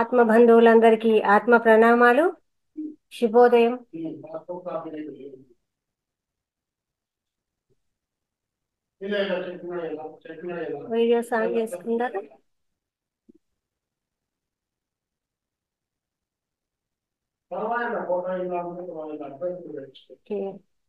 ఆత్మ బంధువులందరికీ ఆత్మ ప్రణామాలు శుభోదయం వీడియోస్ ఆన్ చేసుకుంటారా ఓకే.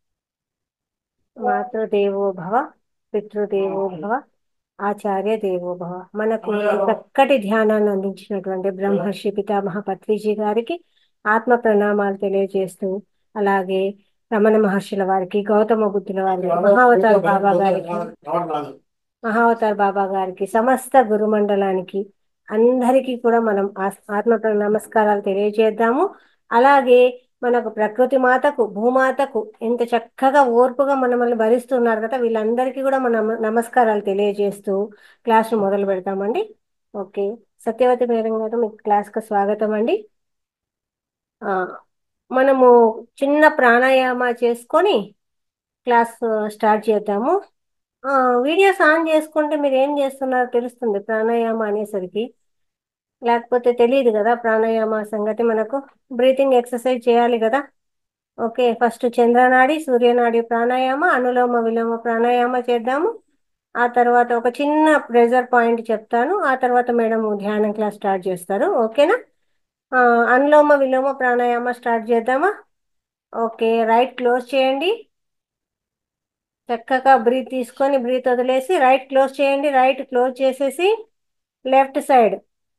మాతృదేవో భవ పితృదేవో భవ ఆచార్య దేవో భవ మనకు ఈ చక్కటి ధ్యానాన్ని అందించినటువంటి బ్రహ్మర్షి పితామహ పత్రిజీ గారికి ఆత్మ ప్రణామాలు తెలియజేస్తూ అలాగే రమణ మహర్షుల వారికి గౌతమ బుద్ధుల వారికి మహావతార్ బాబా గారికి మహావతార్ బాబా గారికి సమస్త గురుమండలానికి అందరికీ కూడా మనం ఆస్- ఆత్మ ప్ర- నమస్కారాలు తెలియజేద్దాము అలాగే మనకు ప్రకృతి మాతకు భూమాతకు ఎంత చక్కగా ఓర్పుగా మనల్ని భరిస్తున్నారు కదా వీళ్ళందరికీ కూడా మనం నమస్కారాలు తెలియజేస్తూ క్లాస్ మొదలు పెడతామండి ఓకే సత్యవతి మేడం గారు మీకు క్లాస్కి స్వాగతం అండి ఆ, మనము చిన్న ప్రాణాయామ చేసుకొని క్లాస్ స్టార్ట్ చేద్దాము ఆ, వీడియోస్ ఆన్ చేసుకుంటే మీరు ఏం చేస్తున్నారో తెలుస్తుంది ప్రాణాయామ అనేసరికి లేకపోతే తెలియదు కదా ప్రాణాయామ సంగతి మనకు బ్రీతింగ్ ఎక్సర్సైజ్ చేయాలి కదా ఓకే ఫస్ట్ చంద్రనాడి సూర్యనాడి ప్రాణాయామ అనులోమ విలోమ ప్రాణాయామ చేద్దాము ఆ తర్వాత ఒక చిన్న ప్రెజర్ పాయింట్ చెప్తాను ఆ తర్వాత మేడం ధ్యానం క్లాస్ స్టార్ట్ చేస్తారు ఓకేనా ఆ, అనులోమ విలోమ ప్రాణాయామ స్టార్ట్ చేద్దామా ఓకే రైట్ క్లోజ్ చేయండి చక్కగా బ్రీత్ తీసుకొని బ్రీత్ వదిలేసి రైట్ క్లోజ్ చేయండి రైట్ క్లోజ్ చేసేసి లెఫ్ట్ సైడ్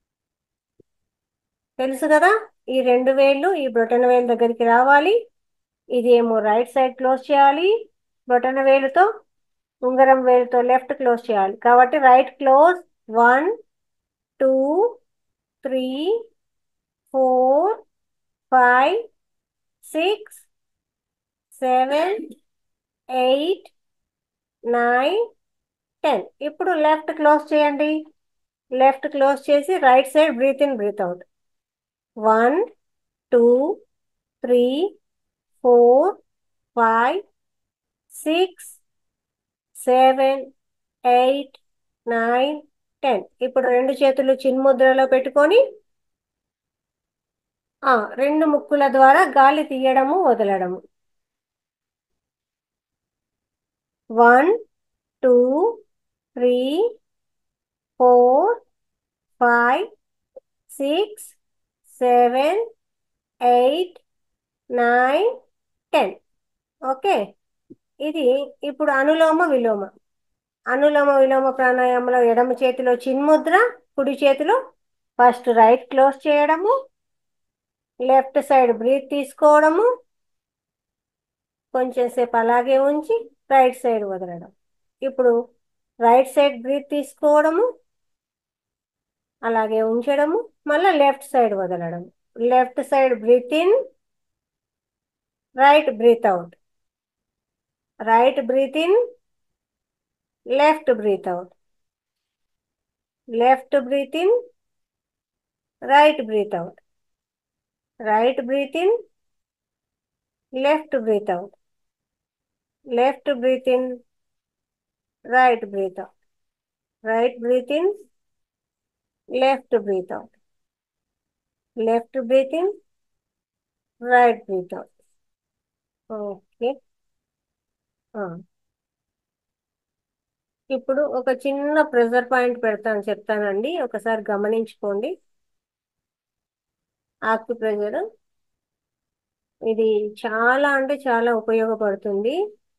తెలుసు కదా ఈ రెండు వేళ్ళు ఈ బ్రొటన వేలు దగ్గరికి రావాలి ఇది ఏమో రైట్ సైడ్ క్లోజ్ చేయాలి బ్రొటన వేలుతో ఉంగరం వేలుతో లెఫ్ట్ క్లోజ్ చేయాలి కాబట్టి right close one two three four five six seven eight nine ten ఇప్పుడు లెఫ్ట్ క్లోజ్ చేయండి లెఫ్ట్ క్లోజ్ చేసి right side breathe in breathe out one two three four five six seven eight nine ten ఇప్పుడు రెండు చేతులు చిన్ముద్రలో పెట్టుకొని ఆ, రెండు ముక్కుల ద్వారా గాలి తీయడము వదలడము one two three four five six seven eight nine ten okay ఇది ఇప్పుడు అనులోమ విలోమ అనులోమ విలోమ ప్రాణాయామంలో ఎడమ చేతిలో చిన్ముద్ర కుడి చేతిలో ఫస్ట్ రైట్ క్లోజ్ చేయడము లెఫ్ట్ సైడ్ బ్రీత్ తీసుకోవడము కొంచెం సేపు అలాగే ఉంచి రైట్ సైడ్ వదలడం ఇప్పుడు రైట్ సైడ్ బ్రీత్ తీసుకోవడము అలాగే ఉంచడము మళ్ళీ లెఫ్ట్ సైడ్ వదలడం left side breathe in right breathe out right breathe in left breathe out left breathe in right breathe out right breathe in left breathe out left breathe in right breathe out right breathe in left breathe out left breathe in right breathe out okay ఇప్పుడు ఒక చిన్న pressure point పెడతాను చెప్తానండి ఒకసారి గమనించుకోండి ఆక్టి pressure ఇది చాలా అంటే చాలా ఉపయోగపడుతుంది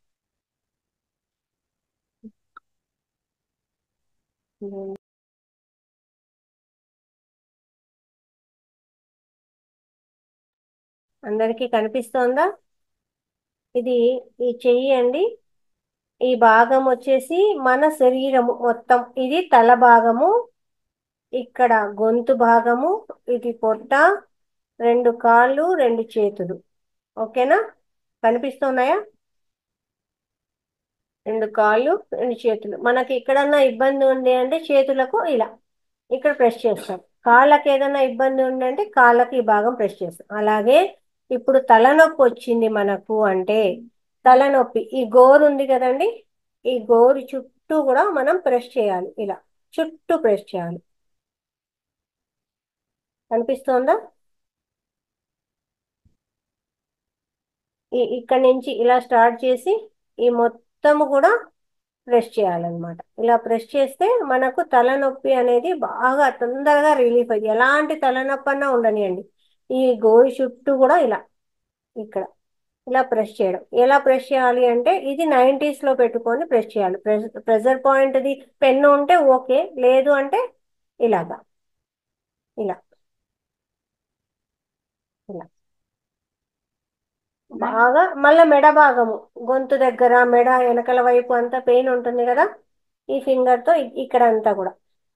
అందరికీ కనిపిస్తోందా ఇది ఈ చెయ్యి అండి ఈ భాగం వచ్చేసి మన శరీరము మొత్తం ఇది తల భాగము ఇక్కడ గొంతు భాగము ఇది పొట్ట రెండు కాళ్ళు రెండు చేతులు ఓకేనా కనిపిస్తున్నాయా రెండు కాళ్ళు రెండు చేతులు మనకి ఎక్కడన్నా ఇబ్బంది ఉంది అంటే చేతులకు ఇలా ఇక్కడ ప్రెస్ చేస్తాం కాళ్ళకి ఏదైనా ఇబ్బంది ఉంది అంటే కాళ్ళకి ఈ భాగం ప్రెస్ చేస్తాం అలాగే ఇప్పుడు తలనొప్పి వచ్చింది మనకు అంటే తలనొప్పి ఈ గోరు ఉంది కదండి ఈ గోరు చుట్టూ కూడా మనం ప్రెస్ చేయాలి ఇలా చుట్టూ ప్రెస్ చేయాలి కనిపిస్తోందా ఈ ఇక్కడ నుంచి ఇలా స్టార్ట్ చేసి ఈ మొత్తము కూడా ప్రెస్ చేయాలన్నమాట ఇలా ప్రెస్ చేస్తే మనకు తలనొప్పి అనేది బాగా తొందరగా రిలీఫ్ అయ్యి ఎలాంటి తలనొప్పి అన్నా ఉండనియండి ఈ గోరు చుట్టూ కూడా ఇలా ఇక్కడ ఇలా ప్రెస్ చేయడం ఎలా ప్రెస్ చేయాలి అంటే ఇది నైంటీస్ లో పెట్టుకొని ప్రెస్ చేయాలి ప్రెజర్ పాయింట్ది పెన్ ఉంటే ఓకే లేదు అంటే ఇలాగా ఇలా ఇలా బాగా మళ్ళీ మెడ భాగము గొంతు దగ్గర మెడ వెనకల వైపు అంతా పెయిన్ ఉంటుంది కదా ఈ ఫింగర్ తో ఇ- ఇక్కడ అంతా కూడా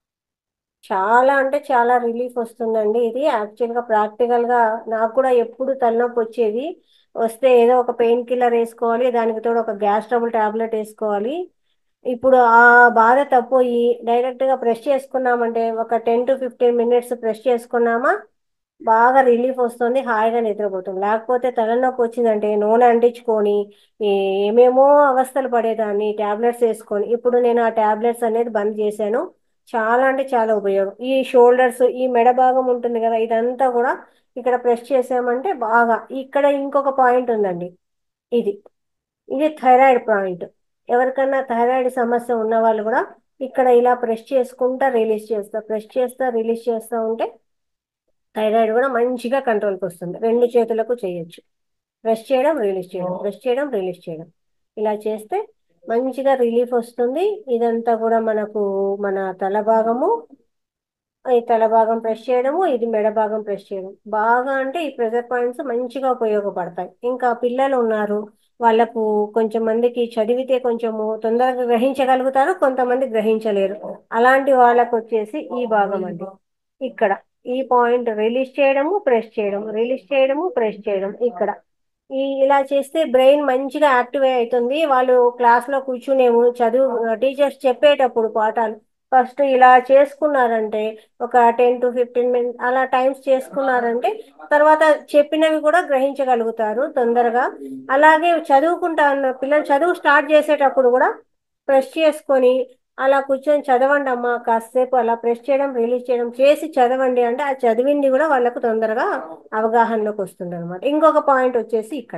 చాలా అంటే చాలా రిలీఫ్ వస్తుందండి ఇది యాక్చువల్ గా ప్రాక్టికల్ గా నాకు కూడా ఎప్పుడు తలనొప్పి వచ్చేది వస్తే ఏదో ఒక పెయిన్ కిల్లర్ వేసుకోవాలి దానికి తోడు ఒక గ్యాస్ ట్రబుల్ టాబ్లెట్ వేసుకోవాలి ఇప్పుడు ఆ బాధ తప్పోయి డైరెక్ట్ గా ప్రెస్ చేసుకున్నామంటే ఒక ten to fifteen minutes press చేసుకున్నామా బాగా రిలీఫ్ వస్తుంది హాయిగా నిద్రపోతుంది లేకపోతే తలనొప్పి వచ్చిందంటే నూనె అంటించుకొని ఏమేమో అవస్థలు పడేదాన్ని టాబ్లెట్స్ వేసుకొని ఇప్పుడు నేను ఆ టాబ్లెట్స్ అనేది బంద్ చేశాను చాలా అంటే చాలా ఉపయోగం ఈ షోల్డర్స్ ఈ మెడ భాగం ఉంటుంది కదా ఇదంతా కూడా ఇక్కడ ప్రెస్ చేసామంటే బాగా ఇక్కడ ఇంకొక పాయింట్ ఉందండి ఇది ఇది థైరాయిడ్ పాయింట్ ఎవరికన్నా థైరాయిడ్ సమస్య ఉన్న వాళ్ళు కూడా ఇక్కడ ఇలా ప్రెస్ చేసుకుంటా రిలీజ్ చేస్తా ప్రెస్ చేస్తా రిలీజ్ చేస్తా ఉంటే థైరాయిడ్ కూడా మంచిగా కంట్రోల్కి వస్తుంది రెండు చేతులకు చేయొచ్చు ప్రెస్ చేయడం రిలీజ్ చేయడం ప్రెస్ చేయడం రిలీజ్ చేయడం ఇలా చేస్తే మంచిగా రిలీఫ్ వస్తుంది ఇదంతా కూడా మనకు మన తల భాగము ఈ తల భాగం ప్రెస్ చేయడము ఇది మెడ భాగం ప్రెస్ చేయడం బాగా అంటే ఈ ప్రెజర్ పాయింట్స్ మంచిగా ఉపయోగపడతాయి ఇంకా పిల్లలు ఉన్నారు వాళ్ళకు కొంచెం మందికి చదివితే కొంచెము తొందరగా గ్రహించగలుగుతారు కొంతమంది గ్రహించలేరు అలాంటి వాళ్ళకు వచ్చేసి ఈ భాగం అండి ఇక్కడ ఈ పాయింట్ రిలీజ్ చేయడము ప్రెస్ చేయడం రిలీజ్ చేయడము ప్రెస్ చేయడం ఇక్కడ ఈ ఇలా చేస్తే బ్రెయిన్ మంచిగా యాక్టివ్ అవుతుంది వాళ్ళు క్లాస్ లో కూర్చునేము చదువు టీచర్స్ చెప్పేటప్పుడు పాఠాలు ఫస్ట్ ఇలా చేసుకున్నారంటే ఒక టెన్ టు ఫిఫ్టీన్ మినిట్స్ అలా టైమ్స్ చేసుకున్నారంటే తర్వాత చెప్పినవి కూడా గ్రహించగలుగుతారు తొందరగా అలాగే చదువుకుంటా అన్న పిల్లలు చదువు స్టార్ట్ చేసేటప్పుడు కూడా ప్రెస్ చేసుకొని అలా కూర్చొని చదవండి అమ్మా కాసేపు అలా ప్రెస్ చేయడం రిలీజ్ చేయడం చేసి చదవండి అంటే ఆ చదివింది కూడా వాళ్ళకు తొందరగా అవగాహనలోకి వస్తుంది అనమాట ఇంకొక పాయింట్ వచ్చేసి ఇక్కడ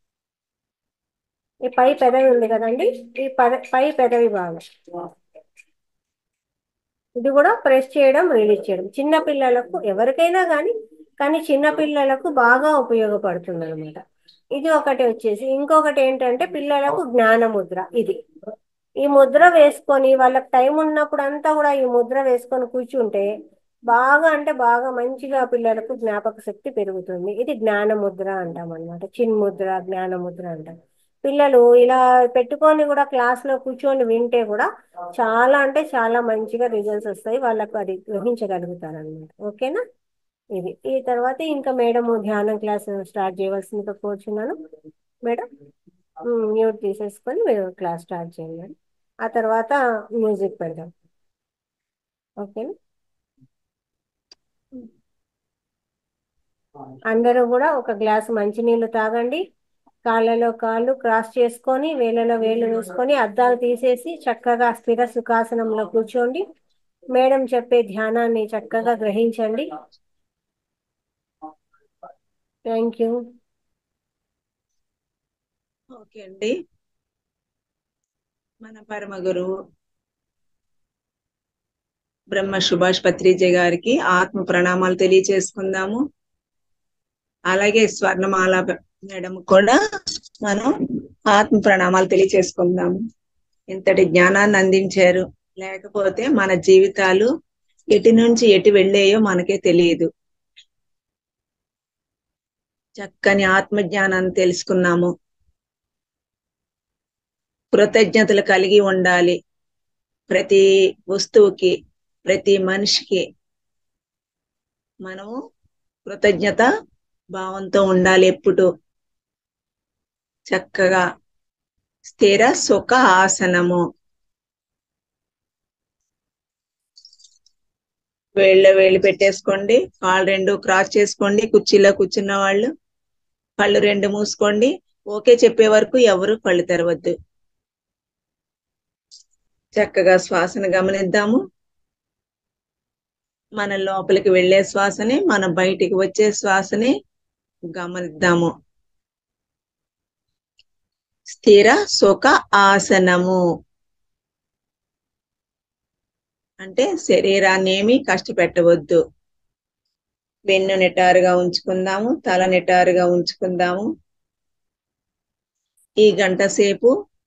ఈ పై పెదవి ఉంది కదండి ఈ పద పై పెదవి భాగం ఇది కూడా ప్రెస్ చేయడం రిలీజ్ చేయడం చిన్న పిల్లలకు ఎవరికైనా కానీ కానీ చిన్న పిల్లలకు బాగా ఉపయోగపడుతుంది అనమాట ఇది ఒకటి వచ్చేసి ఇంకొకటి ఏంటంటే పిల్లలకు జ్ఞాన ముద్ర ఇది ఈ ముద్ర వేసుకొని వాళ్ళకి టైం ఉన్నప్పుడు అంతా కూడా ఈ ముద్ర వేసుకొని కూర్చుంటే బాగా అంటే బాగా మంచిగా పిల్లలకు జ్ఞాపక శక్తి పెరుగుతుంది ఇది జ్ఞాన ముద్ర అంటాం అనమాట చిన్ ముద్ర జ్ఞాన ముద్ర అంటాం పిల్లలు ఇలా పెట్టుకొని కూడా క్లాస్ లో కూర్చొని వింటే కూడా చాలా అంటే చాలా మంచిగా రిజల్ట్స్ వస్తాయి వాళ్ళకు అది గ్రహించగలుగుతారు అనమాట ఓకేనా ఇది ఈ తర్వాత ఇంకా మేడం ధ్యానం క్లాస్ స్టార్ట్ చేయవలసిందిగా కోరుచున్నాను మేడం మ్యూట్ తీసేసుకొని మీరు క్లాస్ స్టార్ట్ చేయండి ఆ తర్వాత మ్యూజిక్ పెడదాం ఓకేనా అందరూ కూడా ఒక గ్లాసు మంచినీళ్ళు తాగండి కాళ్ళలో కాళ్ళు క్రాస్ చేసుకొని వేళ్ళలో వేళ్ళు వేసుకొని అద్దాలు తీసేసి చక్కగా స్థిర సుఖాసనంలో కూర్చోండి మేడం చెప్పే ధ్యానాన్ని చక్కగా గ్రహించండి థ్యాంక్ యూ ఓకే అండి మన పరమ గురువు బ్రహ్మ సుభాష్ పత్రిజీ గారికి ఆత్మ ప్రణామాలు తెలియచేసుకుందాము అలాగే స్వర్ణమాల మేడం కూడా మనం ఆత్మ ప్రణామాలు తెలియచేసుకుందాము ఇంతటి జ్ఞానాన్ని అందించారు లేకపోతే మన జీవితాలు ఎటు నుంచి ఎటు వెళ్ళాయో మనకే తెలియదు చక్కని ఆత్మ జ్ఞానాన్ని తెలుసుకున్నాము కృతజ్ఞతలు కలిగి ఉండాలి ప్రతి వస్తువుకి ప్రతి మనిషికి మనము కృతజ్ఞత భావంతో ఉండాలి ఎప్పుడు చక్కగా స్థిర సుఖ ఆసనము వేళ్ళ వేళ్ళు పెట్టేసుకోండి కాళ్ళు రెండు క్రాస్ చేసుకోండి కుర్చీలో కూర్చున్న వాళ్ళు కళ్ళు రెండు మూసుకోండి ఓకే చెప్పే వరకు ఎవరు కళ్ళు తెరవద్దు చక్కగా శ్వాసను గమనిద్దాము మన లోపలికి వెళ్ళే శ్వాసని మన బయటికి వచ్చే శ్వాసని గమనిద్దాము స్థిర సుఖ ఆసనము అంటే శరీరాన్ని ఏమీ కష్టపెట్టవద్దు వెన్ను నిటారుగా ఉంచుకుందాము తల నిటారుగా ఉంచుకుందాము ఈ గంట సేపు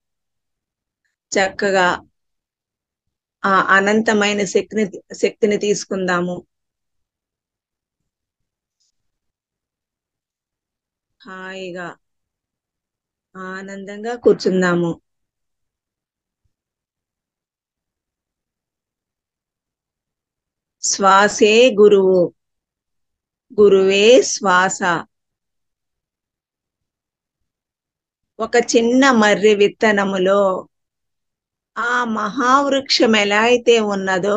చక్కగా ఆ అనంతమైన శక్తిని శక్తిని తీసుకుందాము హాయిగా ఆనందంగా కూర్చుందాము శ్వాసే గురువు గురువే శ్వాస ఒక చిన్న మర్రి విత్తనములో ఆ మహావృక్షం ఎలా అయితే ఉన్నదో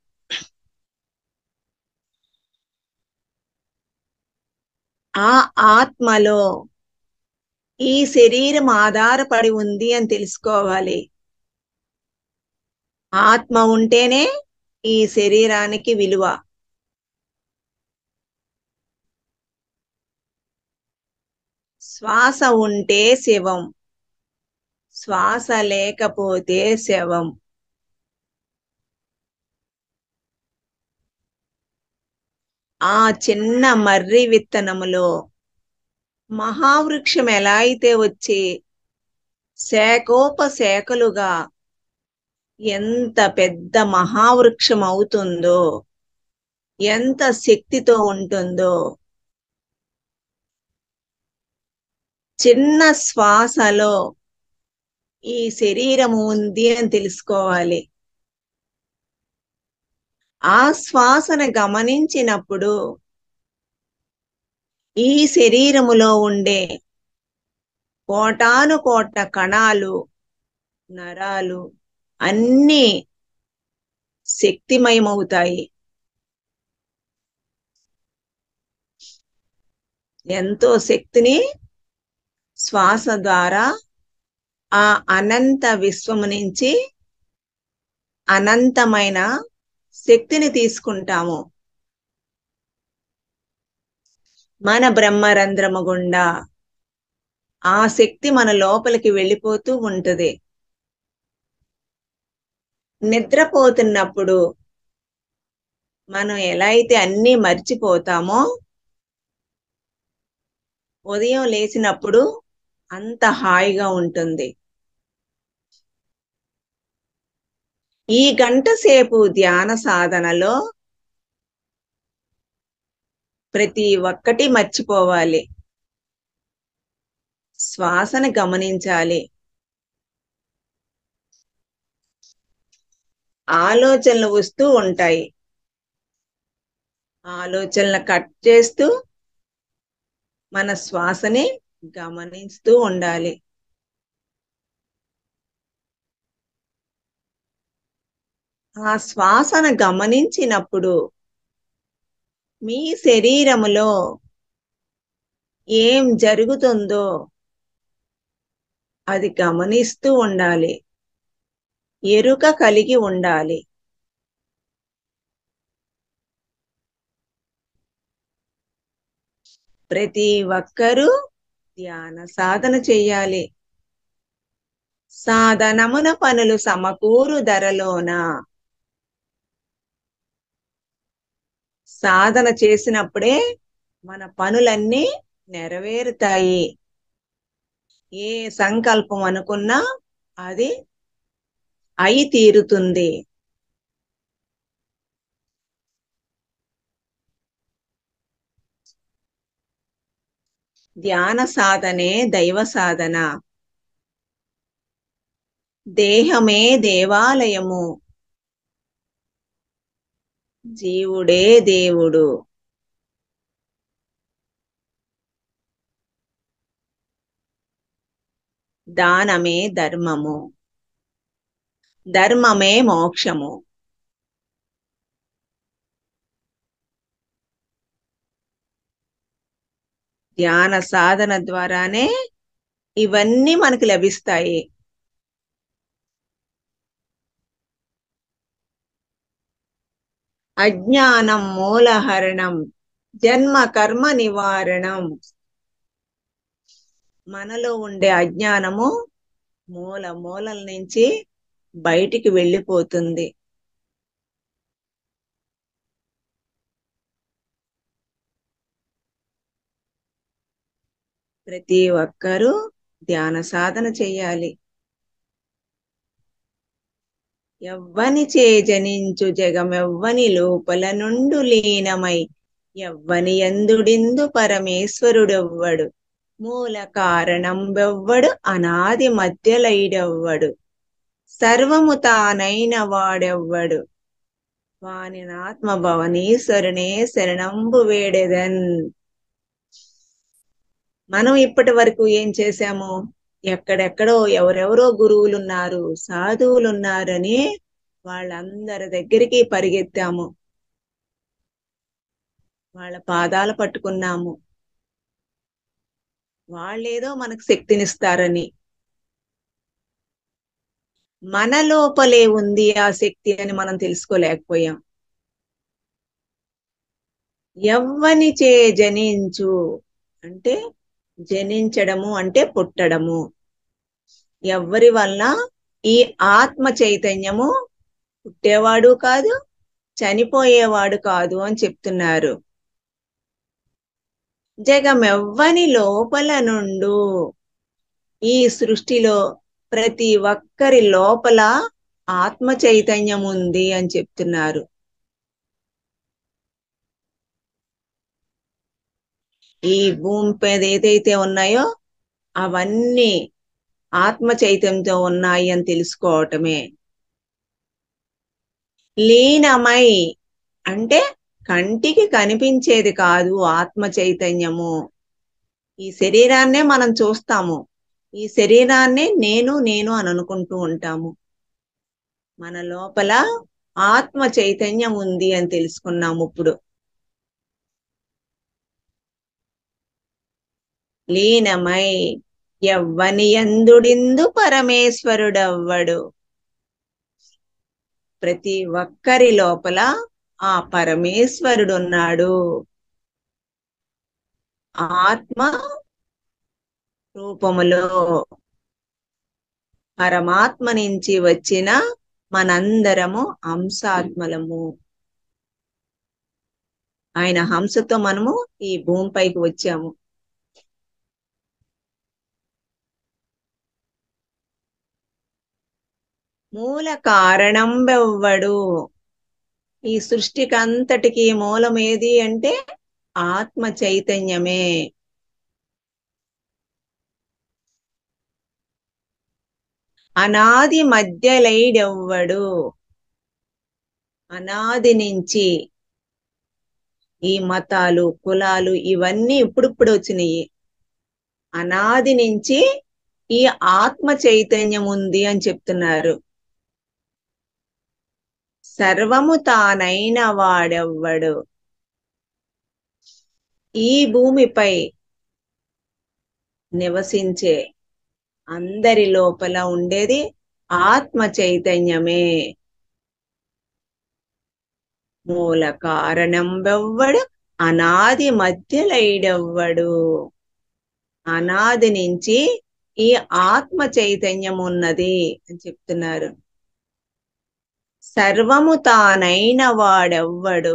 ఆ ఆత్మలో ఈ శరీరం ఆధారపడి ఉంది అని తెలుసుకోవాలి ఆత్మ ఉంటేనే ఈ శరీరానికి విలువ శ్వాస ఉంటే శివం శ్వాస లేకపోతే శవం ఆ చిన్న మర్రి విత్తనములో మహావృక్షం ఎలా అయితే వచ్చి శాఖోపశాఖలుగా ఎంత పెద్ద మహావృక్షం అవుతుందో ఎంత శక్తితో ఉంటుందో చిన్న శ్వాసలో ఈ శరీరము ఉంది అని తెలుసుకోవాలి ఆ శ్వాసను గమనించినప్పుడు ఈ శరీరములో ఉండే కోటాను కోట్ల కణాలు నరాలు అన్నీ శక్తిమయమవుతాయి ఎంతో శక్తిని శ్వాస ద్వారా ఆ అనంత విశ్వము నుంచి అనంతమైన శక్తిని తీసుకుంటాము మన బ్రహ్మరంధ్రము గుండా ఆ శక్తి మన లోపలికి వెళ్ళిపోతూ ఉంటది నిద్రపోతున్నప్పుడు మనం ఎలా అయితే అన్నీ మర్చిపోతామో ఉదయం లేచినప్పుడు అంత హాయిగా ఉంటుంది ఈ గంట సేపు ధ్యాన సాధనలో ప్రతి ఒక్కటి మర్చిపోవాలి శ్వాసను గమనించాలి ఆలోచనలు వస్తూ ఉంటాయి ఆలోచనలు కట్ చేస్తూ మన శ్వాసని గమనిస్తూ ఉండాలి ఆ శ్వాసను గమనించినప్పుడు మీ శరీరములో ఏం జరుగుతుందో అది గమనిస్తూ ఉండాలి ఎరుక కలిగి ఉండాలి ప్రతి ఒక్కరూ ధ్యాన సాధన చెయ్యాలి సాధనమున పనులు సమకూరు ధరలోన సాధన చేసినప్పుడే మన పనులన్నీ నెరవేరుతాయి ఏ సంకల్పం అనుకున్నా అది అయి తీరుతుంది ధ్యాన సాధనే దైవ సాధన దేహమే దేవాలయము జీవుడే దేవుడు దానమే ధర్మము ధర్మమే మోక్షము ధ్యాన సాధన ద్వారానే ఇవన్నీ మనకు లభిస్తాయి అజ్ఞానం మూలహరణం జన్మ కర్మ నివారణం మనలో ఉండే అజ్ఞానము మూల మూలల నుంచి బయటికి వెళ్ళిపోతుంది ప్రతి ఒక్కరూ ధ్యాన సాధన చెయ్యాలి ఎవ్వని చే జనించు జగమెవ్వని లోపల నుండు లీనమై ఎవ్వని ఎందుడిందు పరమేశ్వరుడెవ్వడు మూల కారణం వెవ్వడు అనాది మధ్యలైడెవ్వడు సర్వము తానైన వాడెవ్వడు వాని ఆత్మ భవనీశ్వరునే శరణంబు వేడెదన్ మనం ఇప్పటి వరకు ఏం చేశాము ఎక్కడెక్కడో ఎవరెవరో గురువులు ఉన్నారు సాధువులు ఉన్నారని వాళ్ళందరి దగ్గరికి పరిగెత్తాము వాళ్ళ పాదాలు పట్టుకున్నాము వాళ్ళేదో మనకు శక్తినిస్తారని మన లోపలే ఉంది ఆ శక్తి అని మనం తెలుసుకోలేకపోయాం ఎవ్వని చే జనించు అంటే జనించడము అంటే పుట్టడము ఎవ్వరి వల్ల ఈ ఆత్మ చైతన్యము పుట్టేవాడు కాదు చనిపోయేవాడు కాదు అని చెప్తున్నారు జగమెవ్వని లోపల నుండు ఈ సృష్టిలో ప్రతి ఒక్కరి లోపల ఆత్మ చైతన్యం ఉంది అని చెప్తున్నారు ఈ భూమి మీద ఏదైతే ఉన్నాయో అవన్నీ ఆత్మ చైతన్యంతో ఉన్నాయి అని తెలుసుకోవటమే లీనమై అంటే కంటికి కనిపించేది కాదు ఆత్మ చైతన్యము ఈ శరీరాన్నే మనం చూస్తాము ఈ శరీరాన్నే నేను నేను అని అనుకుంటూ ఉంటాము మన లోపల ఆత్మ చైతన్యం ఉంది అని తెలుసుకున్నాము ఇప్పుడు లీనమై ఎవ్వని ఎందుడిందు పరమేశ్వరుడవ్వడు ప్రతి ఒక్కరి లోపల ఆ పరమేశ్వరుడు ఉన్నాడు ఆత్మ రూపములో పరమాత్మ నుంచి వచ్చిన మనందరము హంసాత్మలము ఆయన హంసతో మనము ఈ భూమిపైకి వచ్చాము మూల కారణం వెవ్వడు ఈ సృష్టికి అంతటికి మూలం ఏది అంటే ఆత్మ చైతన్యమే అనాది మధ్యలైడెవ్వడు అనాది నుంచి ఈ మతాలు కులాలు ఇవన్నీ ఇప్పుడిప్పుడు వచ్చినాయి అనాది నుంచి ఈ ఆత్మ చైతన్యం ఉంది అని చెప్తున్నారు సర్వము తానైన వాడెవ్వడు ఈ భూమిపై నివసించే అందరి లోపల ఉండేది ఆత్మ చైతన్యమే మూల కారణం వెవ్వడు అనాది మధ్యలైడెవ్వడు అనాది నుంచి ఈ ఆత్మ చైతన్యం ఉన్నది అని చెప్తున్నారు సర్వము తానైన వాడెవ్వడు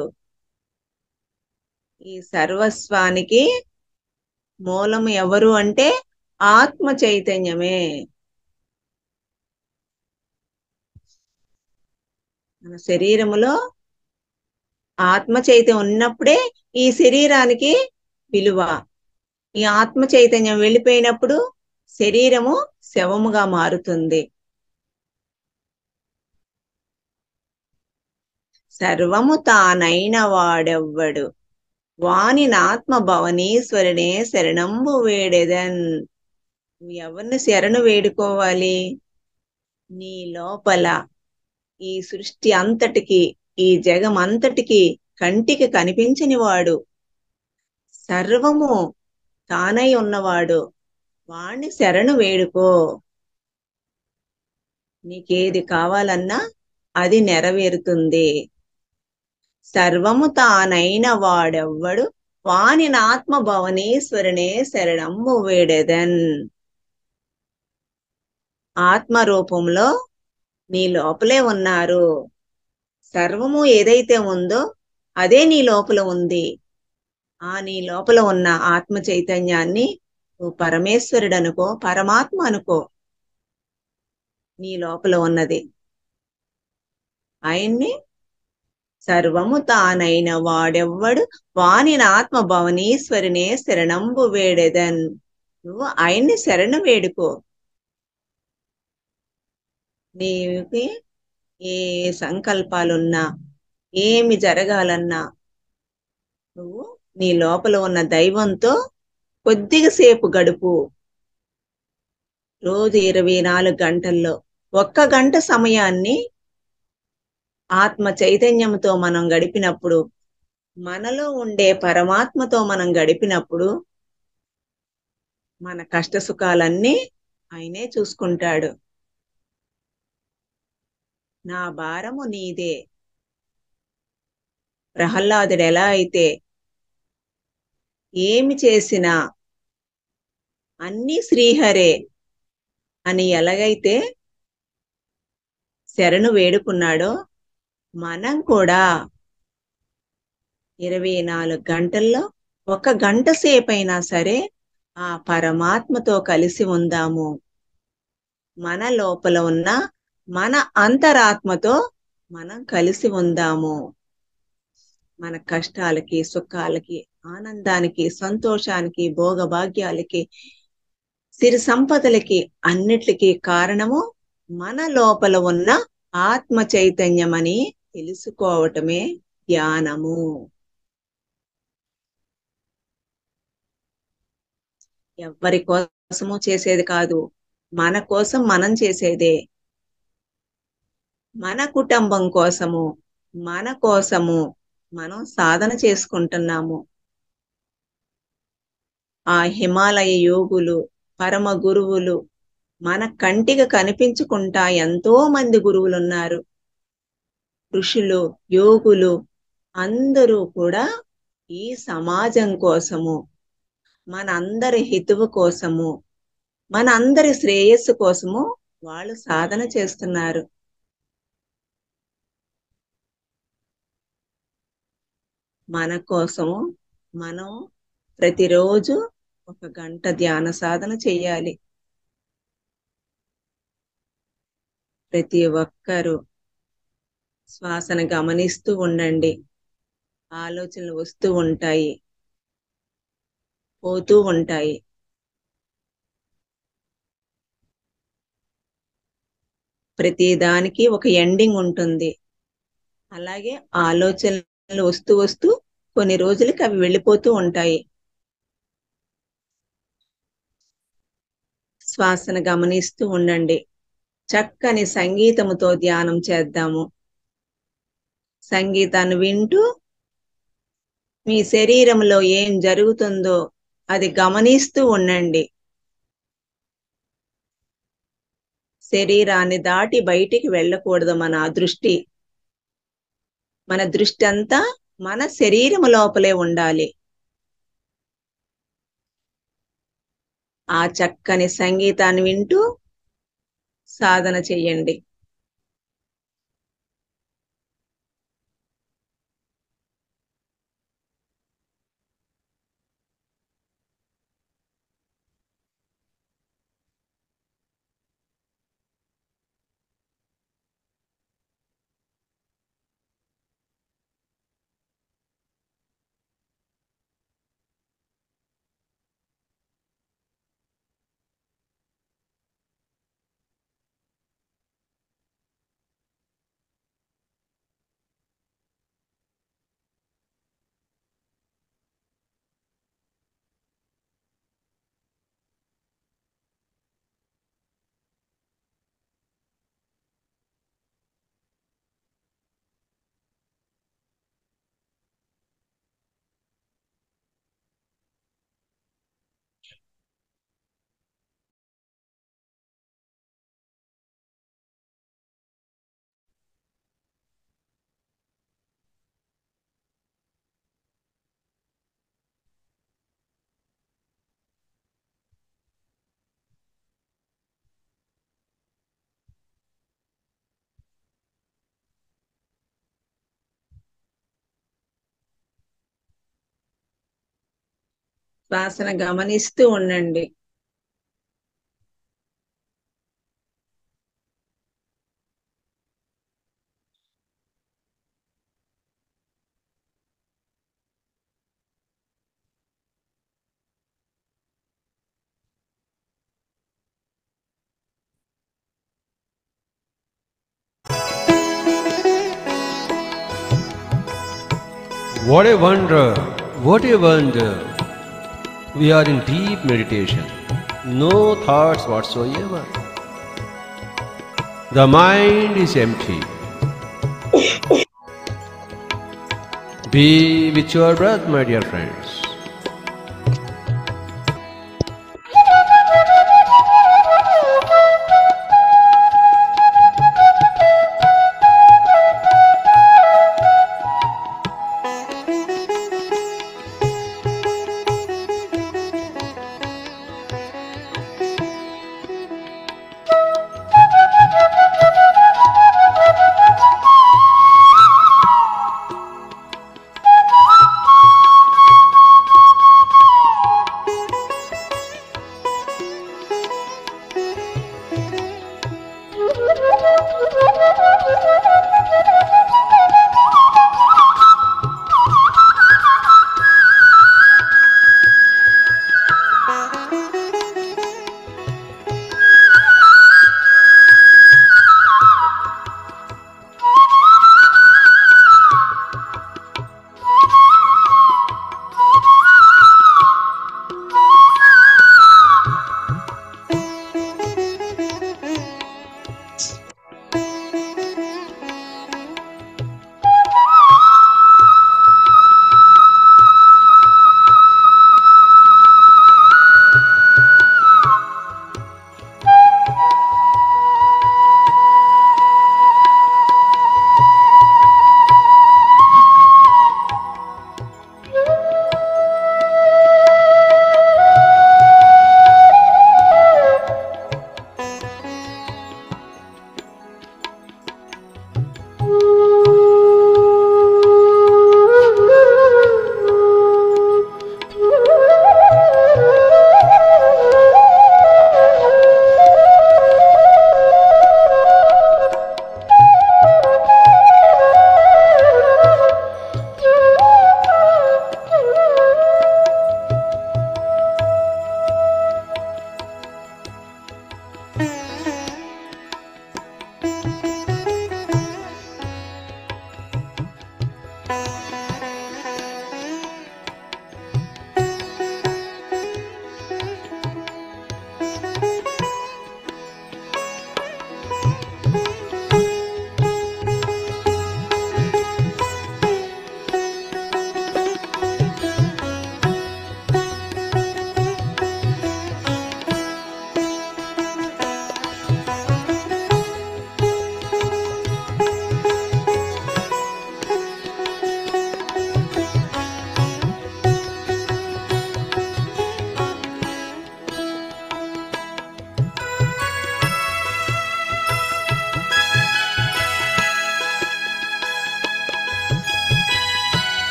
ఈ సర్వస్వానికి మూలము ఎవరు అంటే ఆత్మ చైతన్యమే మన శరీరములో ఆత్మ చైతన్యం ఉన్నప్పుడే ఈ శరీరానికి విలువ ఈ ఆత్మ చైతన్యం వెళ్ళిపోయినప్పుడు శరీరము శవముగా మారుతుంది సర్వము తానైన వాడెవ్వడు వాని ఆత్మ భవనీశ్వరునే శరణంబు వేడెదన్ నువ్వు ఎవరిని శరణు వేడుకోవాలి నీ లోపల ఈ సృష్టి అంతటికి ఈ జగం అంతటికి కంటికి కనిపించని వాడు సర్వము తానై ఉన్నవాడు వాణ్ణి శరణు వేడుకో నీకేది కావాలన్నా అది నెరవేరుతుంది సర్వము తానైన వాడెవ్వడు వాని నాత్మ భవనీశ్వరునే శరణము వేడెదన్ ఆత్మ రూపంలో నీ లోపలే ఉన్నారు సర్వము ఏదైతే ఉందో అదే నీ లోపల ఉంది ఆ నీ లోపల ఉన్న ఆత్మ చైతన్యాన్ని నువ్వు పరమేశ్వరుడు అనుకో పరమాత్మ అనుకో నీ లోపల ఉన్నది ఆయన్ని సర్వము తానైన వాడెవ్వడు వాని ఆత్మ భవనీశ్వరినే శరణంబు వేడెదన్ నువ్వు ఆయన్ని శరణ వేడుకో నీకి ఏ సంకల్పాలున్నా ఏమి జరగాలన్నా నువ్వు నీ లోపల ఉన్న దైవంతో కొద్దిగా సేపు గడుపు రోజు ఇరవై నాలుగు గంటల్లో ఒక్క గంట సమయాన్ని ఆత్మ చైతన్యంతో మనం గడిపినప్పుడు మనలో ఉండే పరమాత్మతో మనం గడిపినప్పుడు మన కష్ట సుఖాలన్నీ ఆయనే చూసుకుంటాడు నా భారము నీదే ప్రహ్లాదుడు ఎలా అయితే ఏమి చేసినా అన్నీ శ్రీహరే అని ఎలాగైతే శరణు వేడుకున్నాడో మనం కూడా ఇరవై నాలుగు గంటల్లో ఒక గంట సేపైనా సరే ఆ పరమాత్మతో కలిసి ఉందాము మన లోపల ఉన్న మన అంతరాత్మతో మనం కలిసి ఉందాము మన కష్టాలకి సుఖాలకి ఆనందానికి సంతోషానికి భోగభాగ్యాలకి సిరి సంపదలకి అన్నిటికీ కారణము మన లోపల ఉన్న ఆత్మ చైతన్యమని తెలుసుకోవటమే ధ్యానము ఎవ్వరి కోసము చేసేది కాదు మన కోసం మనం చేసేదే మన కుటుంబం కోసము మన కోసము మనం సాధన చేసుకుంటున్నాము ఆ హిమాలయ యోగులు పరమ గురువులు మన కంటికి కనిపించుకుంటా ఎంతో మంది గురువులు ఉన్నారు ఋషులు యోగులు అందరూ కూడా ఈ సమాజం కోసము మన అందరి హితువు కోసము మన అందరి శ్రేయస్సు కోసము వాళ్ళు సాధన చేస్తున్నారు మన కోసము మనం ప్రతిరోజు ఒక గంట ధ్యాన సాధన చెయ్యాలి ప్రతి ఒక్కరూ శ్వాసను గమనిస్తూ ఉండండి ఆలోచనలు వస్తూ ఉంటాయి పోతూ ఉంటాయి ప్రతి దానికి ఒక ఎండింగ్ ఉంటుంది అలాగే ఆలోచనలు వస్తూ వస్తూ కొన్ని రోజులకి అవి వెళ్ళిపోతూ ఉంటాయి శ్వాసను గమనిస్తూ ఉండండి చక్కని సంగీతముతో ధ్యానం చేద్దాము సంగీతాన్ని వింటూ మీ శరీరంలో ఏం జరుగుతుందో అది గమనిస్తూ ఉండండి శరీరాన్ని దాటి బయటికి వెళ్ళకూడదు మన దృష్టి మన దృష్టి అంతా మన శరీరం లోపలే ఉండాలి ఆ చక్కని సంగీతాన్ని వింటూ సాధన చెయ్యండి శ్వాసన గమనిస్తూ ఉండండి What a wonder! What a wonder! We are in deep meditation, no thoughts whatsoever. The mind is empty. Be with your breath, my dear friends.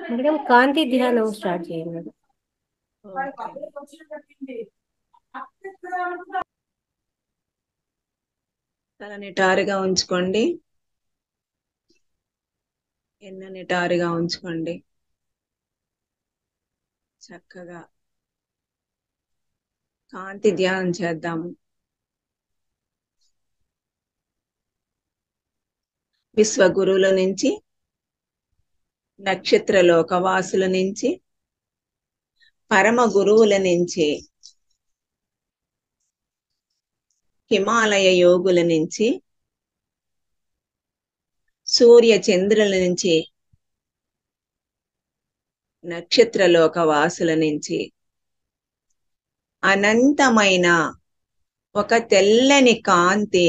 Madam కాంతి ధ్యానం స్టార్ట్ చేయండి మేడం ఓకే. తల నిటారుగా ఉంచుకోండి ఎన్న నిటారుగా ఉంచుకోండి చక్కగా కాంతి ధ్యానం చేద్దాము విశ్వగురువుల నుంచి నక్షత్ర లోకవాసుల నుంచి పరమ గురువుల నుంచి హిమాలయ యోగుల నుంచి సూర్య చంద్రుల నుంచి నక్షత్ర లోకవాసుల నుంచి అనంతమైన ఒక తెల్లని కాంతి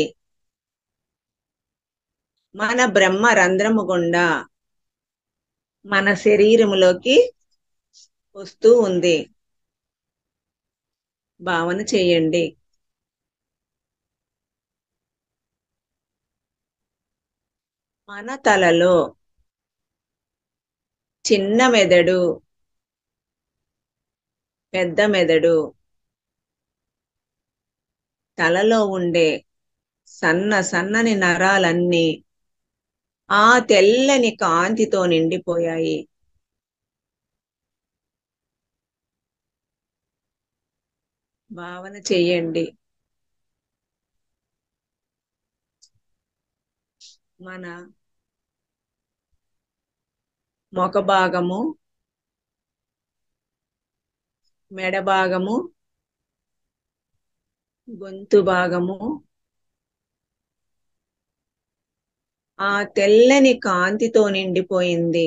మన బ్రహ్మ రంధ్రము గుండా మన శరీరములోకి వస్తూ ఉంది భావన చేయండి మన తలలో చిన్న మెదడు పెద్ద మెదడు తలలో ఉండే సన్న సన్నని నరాలన్నీ ఆ తెల్లని కాంతితో నిండిపోయాయి భావన చెయ్యండి మన మొక భాగము మెడ భాగము గొంతు భాగము ఆ తెల్లని కాంతితో నిండిపోయింది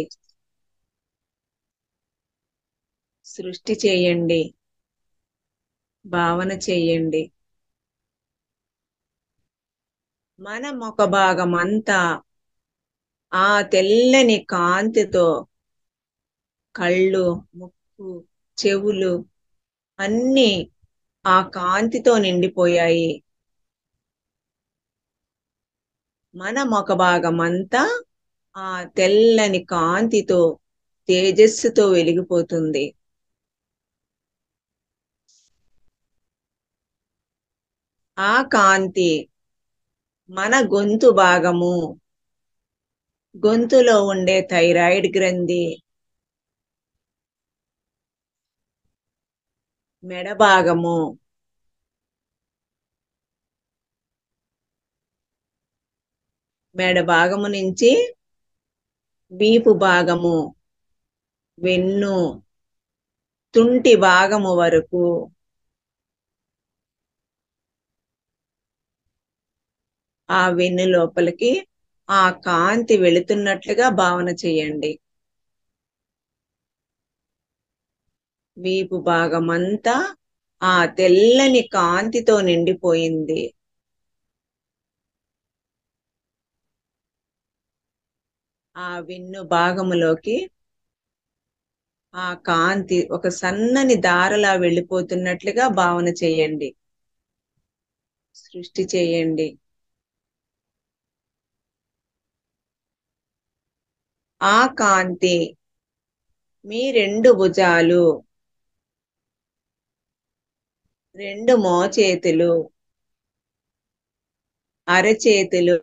సృష్టి చేయండి భావన చెయ్యండి మన ముఖ భాగం అంతా ఆ తెల్లని కాంతితో కళ్ళు ముక్కు చెవులు అన్నీ ఆ కాంతితో నిండిపోయాయి మన ముఖ భాగం అంతా ఆ తెల్లని కాంతితో తేజస్సుతో వెలిగిపోతుంది ఆ కాంతి మన గొంతు భాగము గొంతులో ఉండే థైరాయిడ్ గ్రంథి మెడ భాగము మెడ భాగము నుంచి వీపు భాగము వెన్ను తుంటి భాగము వరకు ఆ వెన్ను లోపలికి ఆ కాంతి వెళుతున్నట్లుగా భావన చేయండి వీపు భాగమంతా ఆ తెల్లని కాంతితో నిండిపోయింది ఆ వెన్ను భాగములోకి ఆ కాంతి ఒక సన్నని దారలా వెళ్ళిపోతున్నట్లుగా భావన చేయండి సృష్టి చేయండి ఆ కాంతి మీ రెండు భుజాలు రెండు మోచేతులు అరచేతులు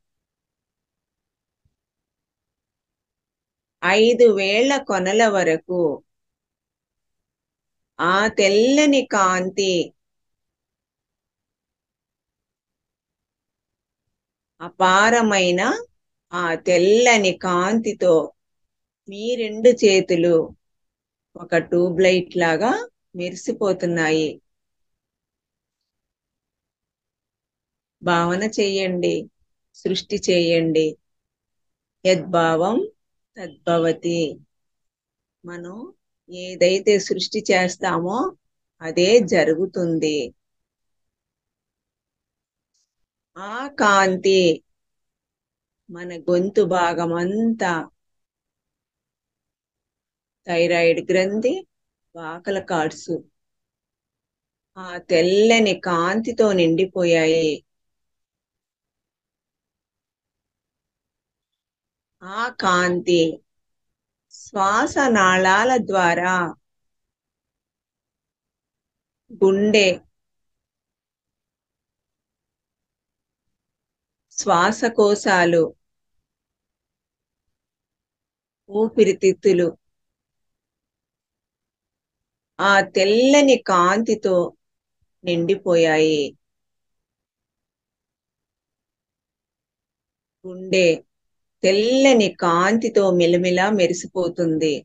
ఐదు వేళ్ల కొనల వరకు ఆ తెల్లని కాంతి అపారమైన ఆ తెల్లని కాంతితో మీ రెండు చేతులు ఒక ట్యూబ్ లైట్ లాగా మెరిసిపోతున్నాయి భావన చెయ్యండి సృష్టి చేయండి యద్భావం తద్భవతి మనం ఏదైతే సృష్టి చేస్తామో అదే జరుగుతుంది ఆ కాంతి మన గొంతు భాగం అంతా థైరాయిడ్ గ్రంథి వాకల కార్డ్స్ ఆ తెల్లని కాంతితో నిండిపోయాయి ఆ కాంతి శ్వాస నాళాల ద్వారా గుండె శ్వాసకోశాలు ఊపిరితిత్తులు ఆ తెల్లని కాంతితో నిండిపోయాయి గుండె తెల్లని కాంతితో మిలమిలా మెరిసిపోతుంది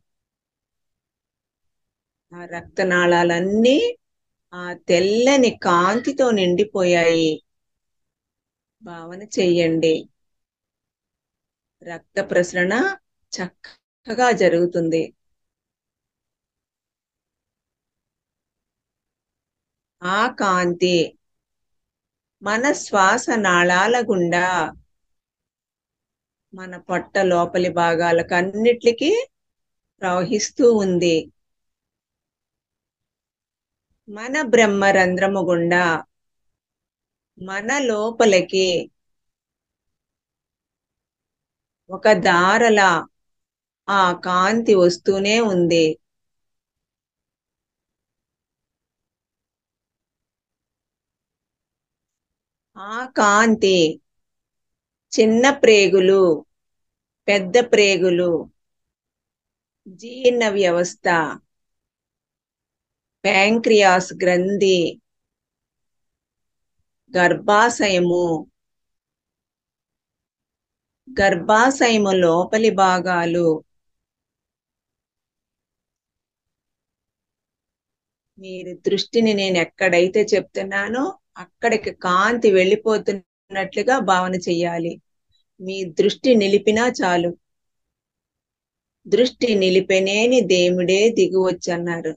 ఆ రక్తనాళాలన్నీ ఆ తెల్లని కాంతితో నిండిపోయాయి భావన చెయ్యండి రక్త ప్రసరణ చక్కగా జరుగుతుంది ఆ కాంతి మన శ్వాస నాళాల గుండా మన పొట్ట లోపలి భాగాలకు అన్నిటికీ ప్రవహిస్తూ ఉంది మన బ్రహ్మరంధ్రము గుండా మన లోపలికి ఒక దారల ఆ కాంతి వస్తూనే ఉంది ఆ కాంతి చిన్న ప్రేగులు పెద్ద ప్రేగులు జీర్ణ వ్యవస్థ ప్యాంక్రియాస్ గ్రంథి గర్భాశయము గర్భాశయము లోపలి భాగాలు మీరు దృష్టిని నేను ఎక్కడైతే చెప్తున్నానో అక్కడికి కాంతి వెళ్ళిపోతున్నట్లుగా భావన చెయ్యాలి మీ దృష్టి నిలిపినా చాలు దృష్టి నిలిపెనేని దేవుడే దిగువచ్చన్నారు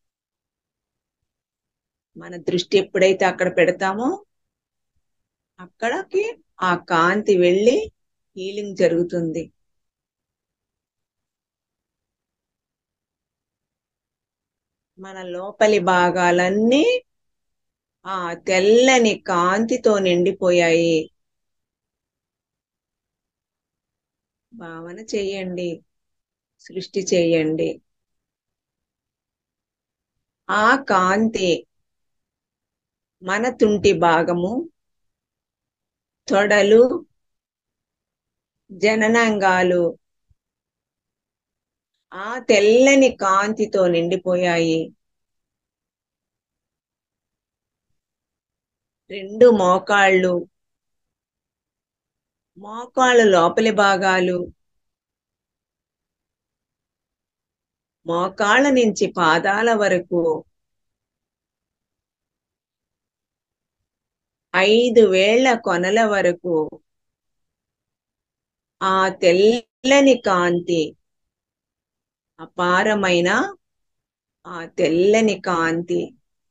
మన దృష్టి ఎప్పుడైతే అక్కడ పెడతామో అక్కడికి ఆ కాంతి వెళ్ళి హీలింగ్ జరుగుతుంది మన లోపలి భాగాలన్నీ ఆ తెల్లని కాంతితో నిండిపోయాయి భావన చెయ్యండి సృష్టి చెయ్యండి ఆ కాంతి మన తుంటి భాగము తొడలు జననాంగాలు ఆ తెల్లని కాంతితో నిండిపోయాయి రెండు మోకాళ్ళు మోకాళ్ళు లోపలి భాగాలు మోకాళ్ళ నుంచి పాదాల వరకు ఐదు వేళ్ల కొనల వరకు ఆ తెల్లని కాంతి అపారమైన ఆ తెల్లని కాంతి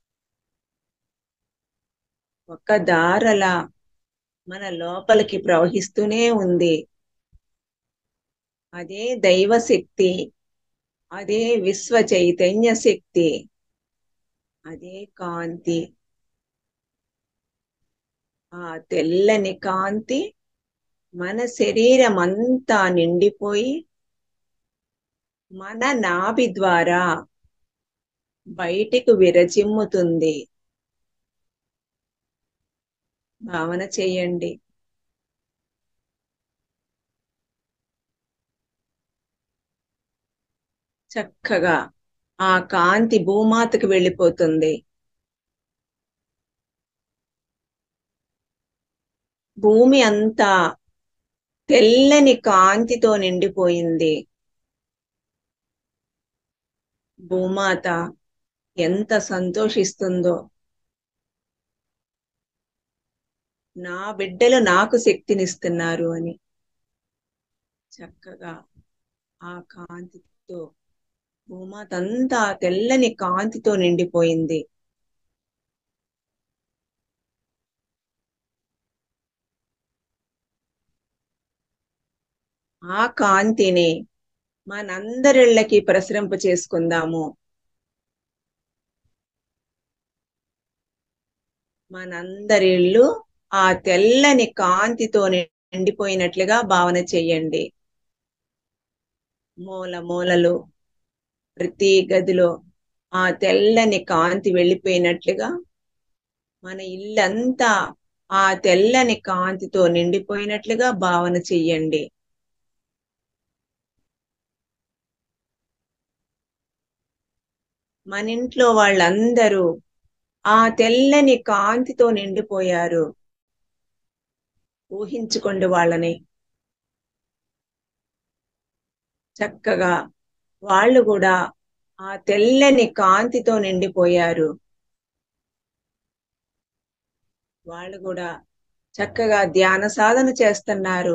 ఒక దారల మన లోపలికి ప్రవహిస్తూనే ఉంది అదే దైవ శక్తి అదే విశ్వ చైతన్య శక్తి అదే కాంతి ఆ తెల్లని కాంతి మన శరీరం అంతా నిండిపోయి మన నాభి ద్వారా బయటికి విరచిమ్ముతుంది భావన చెయ్యండి చక్కగా ఆ కాంతి భూమాతకు వెళ్ళిపోతుంది భూమి అంతా తెల్లని కాంతితో నిండిపోయింది భూమాత ఎంత సంతోషిస్తుందో నా బిడ్డలు నాకు శక్తినిస్తున్నారు అని చక్కగా ఆ కాంతితో భూమాత అంతా తెల్లని కాంతితో నిండిపోయింది ఆ కాంతిని మనందరిళ్ళకి ప్రసరింప చేసుకుందాము మనందరి ఇళ్ళు ఆ తెల్లని కాంతితో నిండిపోయినట్లుగా భావన చెయ్యండి మూల మూలలు ప్రతి గదిలో ఆ తెల్లని కాంతి వెళ్ళిపోయినట్లుగా మన ఇల్లంతా ఆ తెల్లని కాంతితో నిండిపోయినట్లుగా భావన చెయ్యండి మన ఇంట్లో వాళ్ళందరూ ఆ తెల్లని కాంతితో నిండిపోయారు ఊహించుకోండి వాళ్ళని చక్కగా వాళ్ళు కూడా ఆ తెల్లని కాంతితో నిండిపోయారు వాళ్ళు కూడా చక్కగా ధ్యాన సాధన చేస్తున్నారు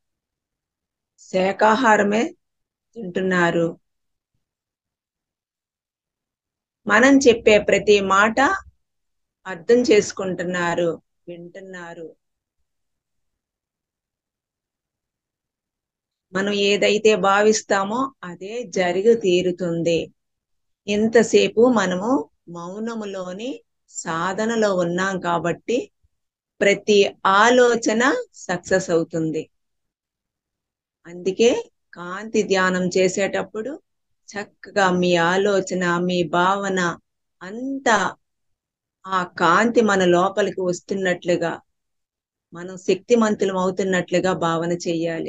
శాకాహారమే తింటున్నారు మనం చెప్పే ప్రతి మాట అర్థం చేసుకుంటున్నారు వింటున్నారు మనం ఏదైతే భావిస్తామో అదే జరిగి తీరుతుంది ఇంతసేపు మనము మౌనములోని సాధనలో ఉన్నాం కాబట్టి ప్రతి ఆలోచన సక్సెస్ అవుతుంది అందుకే కాంతి ధ్యానం చేసేటప్పుడు చక్కగా మీ ఆలోచన మీ భావన అంతా ఆ కాంతి మన లోపలికి వస్తున్నట్లుగా మనం శక్తిమంతులం అవుతున్నట్లుగా భావన చెయ్యాలి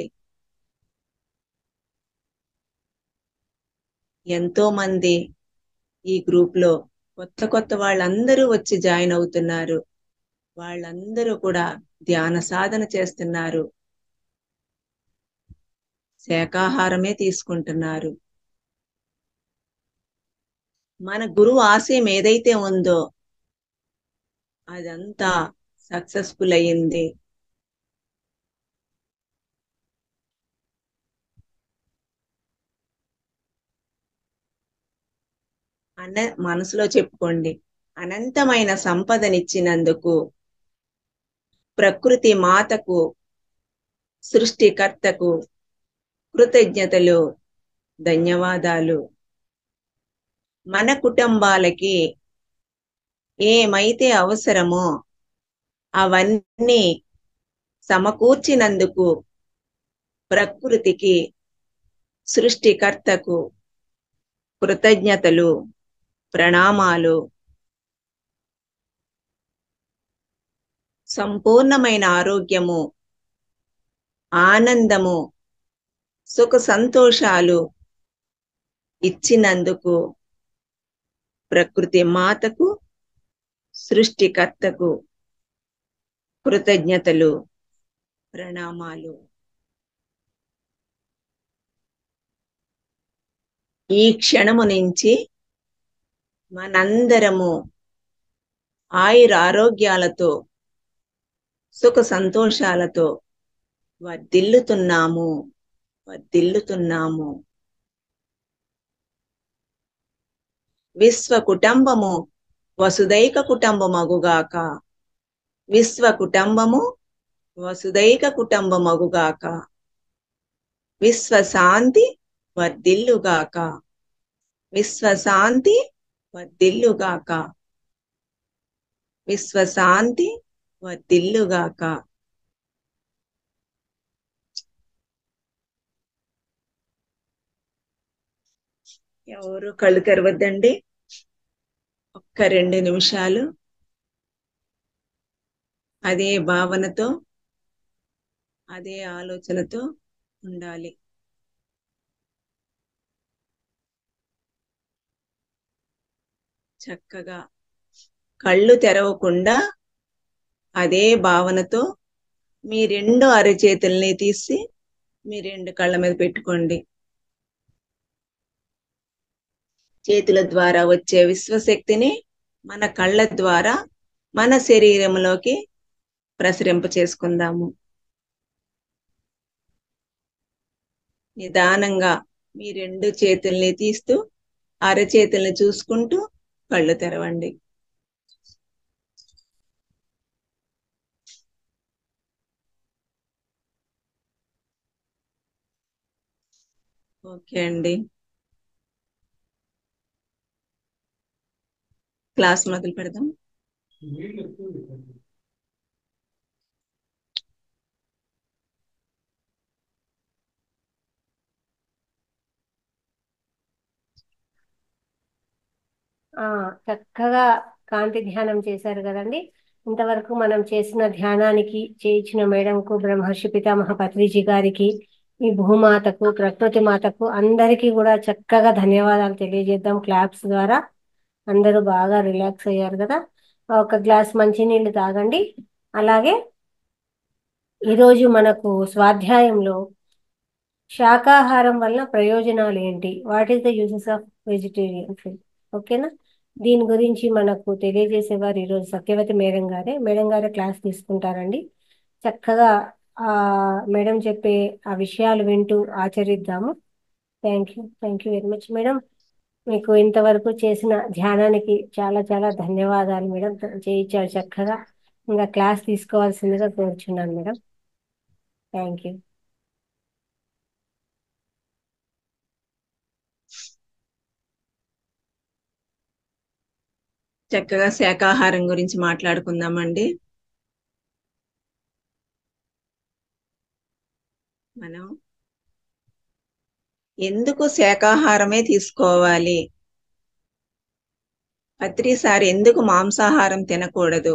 ఎంతో మంది ఈ గ్రూప్ లో కొత్త కొత్త వాళ్ళందరూ వచ్చి జాయిన్ అవుతున్నారు వాళ్ళందరూ కూడా ధ్యాన సాధన చేస్తున్నారు శాకాహారమే తీసుకుంటున్నారు మన గురువు ఆశయం ఏదైతే ఉందో అదంతా సక్సెస్ఫుల్ అయ్యింది అన్న మనసులో చెప్పుకోండి అనంతమైన సంపదనిచ్చినందుకు ప్రకృతి మాతకు సృష్టికర్తకు కృతజ్ఞతలు ధన్యవాదాలు మన కుటుంబాలకి ఏమైతే అవసరమో అవన్నీ సమకూర్చినందుకు ప్రకృతికి సృష్టికర్తకు కృతజ్ఞతలు ప్రణామాలు సంపూర్ణమైన ఆరోగ్యము ఆనందము సుఖ సంతోషాలు ఇచ్చినందుకు ప్రకృతి మాతకు సృష్టికర్తకు కృతజ్ఞతలు ప్రణామాలు ఈ క్షణము నుంచి మనందరము ఆయుర ఆరోగ్యాలతో సుఖ సంతోషాలతో వర్ధిల్లుతున్నాము వర్ధిల్లుతున్నాము విశ్వ కుటుంబము వసుదైక కుటుంబమగుగాక విశ్వ కుటుంబము వసుదైక కుటుంబమగుగాక విశ్వ శాంతి వర్ధిల్లుగాక విశ్వ శాంతి వర్ధిల్లుగాక విశ్వ శాంతి వర్ధిల్లుగాక ఎవరు కళ్ళు తెరవద్దండి ఒక్క రెండు నిమిషాలు అదే భావనతో అదే ఆలోచనతో ఉండాలి చక్కగా కళ్ళు తెరవకుండా అదే భావనతో మీ రెండు అరచేతుల్ని తీసి మీ రెండు కళ్ళ మీద పెట్టుకోండి చేతుల ద్వారా వచ్చే విశ్వశక్తిని మన కళ్ళ ద్వారా మన శరీరంలోకి ప్రసరింప చేసుకుందాము నిదానంగా మీ రెండు చేతుల్ని తీస్తూ అరచేతుల్ని చూసుకుంటూ కళ్ళు తెరవండి ఓకే అండి క్లాస్ మొదలు పెడదాం ఆ చక్కగా కాంతి ధ్యానం చేశారు కదండి ఇంతవరకు మనం చేసిన ధ్యానానికి చేయించిన మేడంకు బ్రహ్మర్షి పితామహ పత్రిజీ గారికి ఈ భూమాతకు ప్రకృతి మాతకు అందరికీ కూడా చక్కగా ధన్యవాదాలు తెలియజేద్దాం క్లాప్స్ ద్వారా అందరూ బాగా రిలాక్స్ అయ్యారు కదా ఒక గ్లాస్ మంచినీళ్ళు తాగండి అలాగే ఈరోజు మనకు స్వాధ్యాయంలో శాకాహారం వల్ల ప్రయోజనాలు ఏంటి what is the uses of vegetarian food ఓకేనా దీని గురించి మనకు తెలియజేసేవారు ఈరోజు సత్యవతి మేడం గారే మేడం గారే క్లాస్ తీసుకుంటారండి చక్కగా ఆ మేడం చెప్పే ఆ విషయాలు వింటూ ఆచరిద్దాము thank you thank you very much madam మీకు ఇంతవరకు చేసిన ధ్యానానికి చాలా చాలా ధన్యవాదాలు మేడం చేయించారు చక్కగా ఇంకా క్లాస్ తీసుకోవాల్సిందిగా కోరుచున్నాను మేడం థ్యాంక్ యూ చక్కగా శాకాహారం గురించి మాట్లాడుకుందామండి మనం ఎందుకు శాకాహారమే తీసుకోవాలి పత్రిసారి ఎందుకు మాంసాహారం తినకూడదు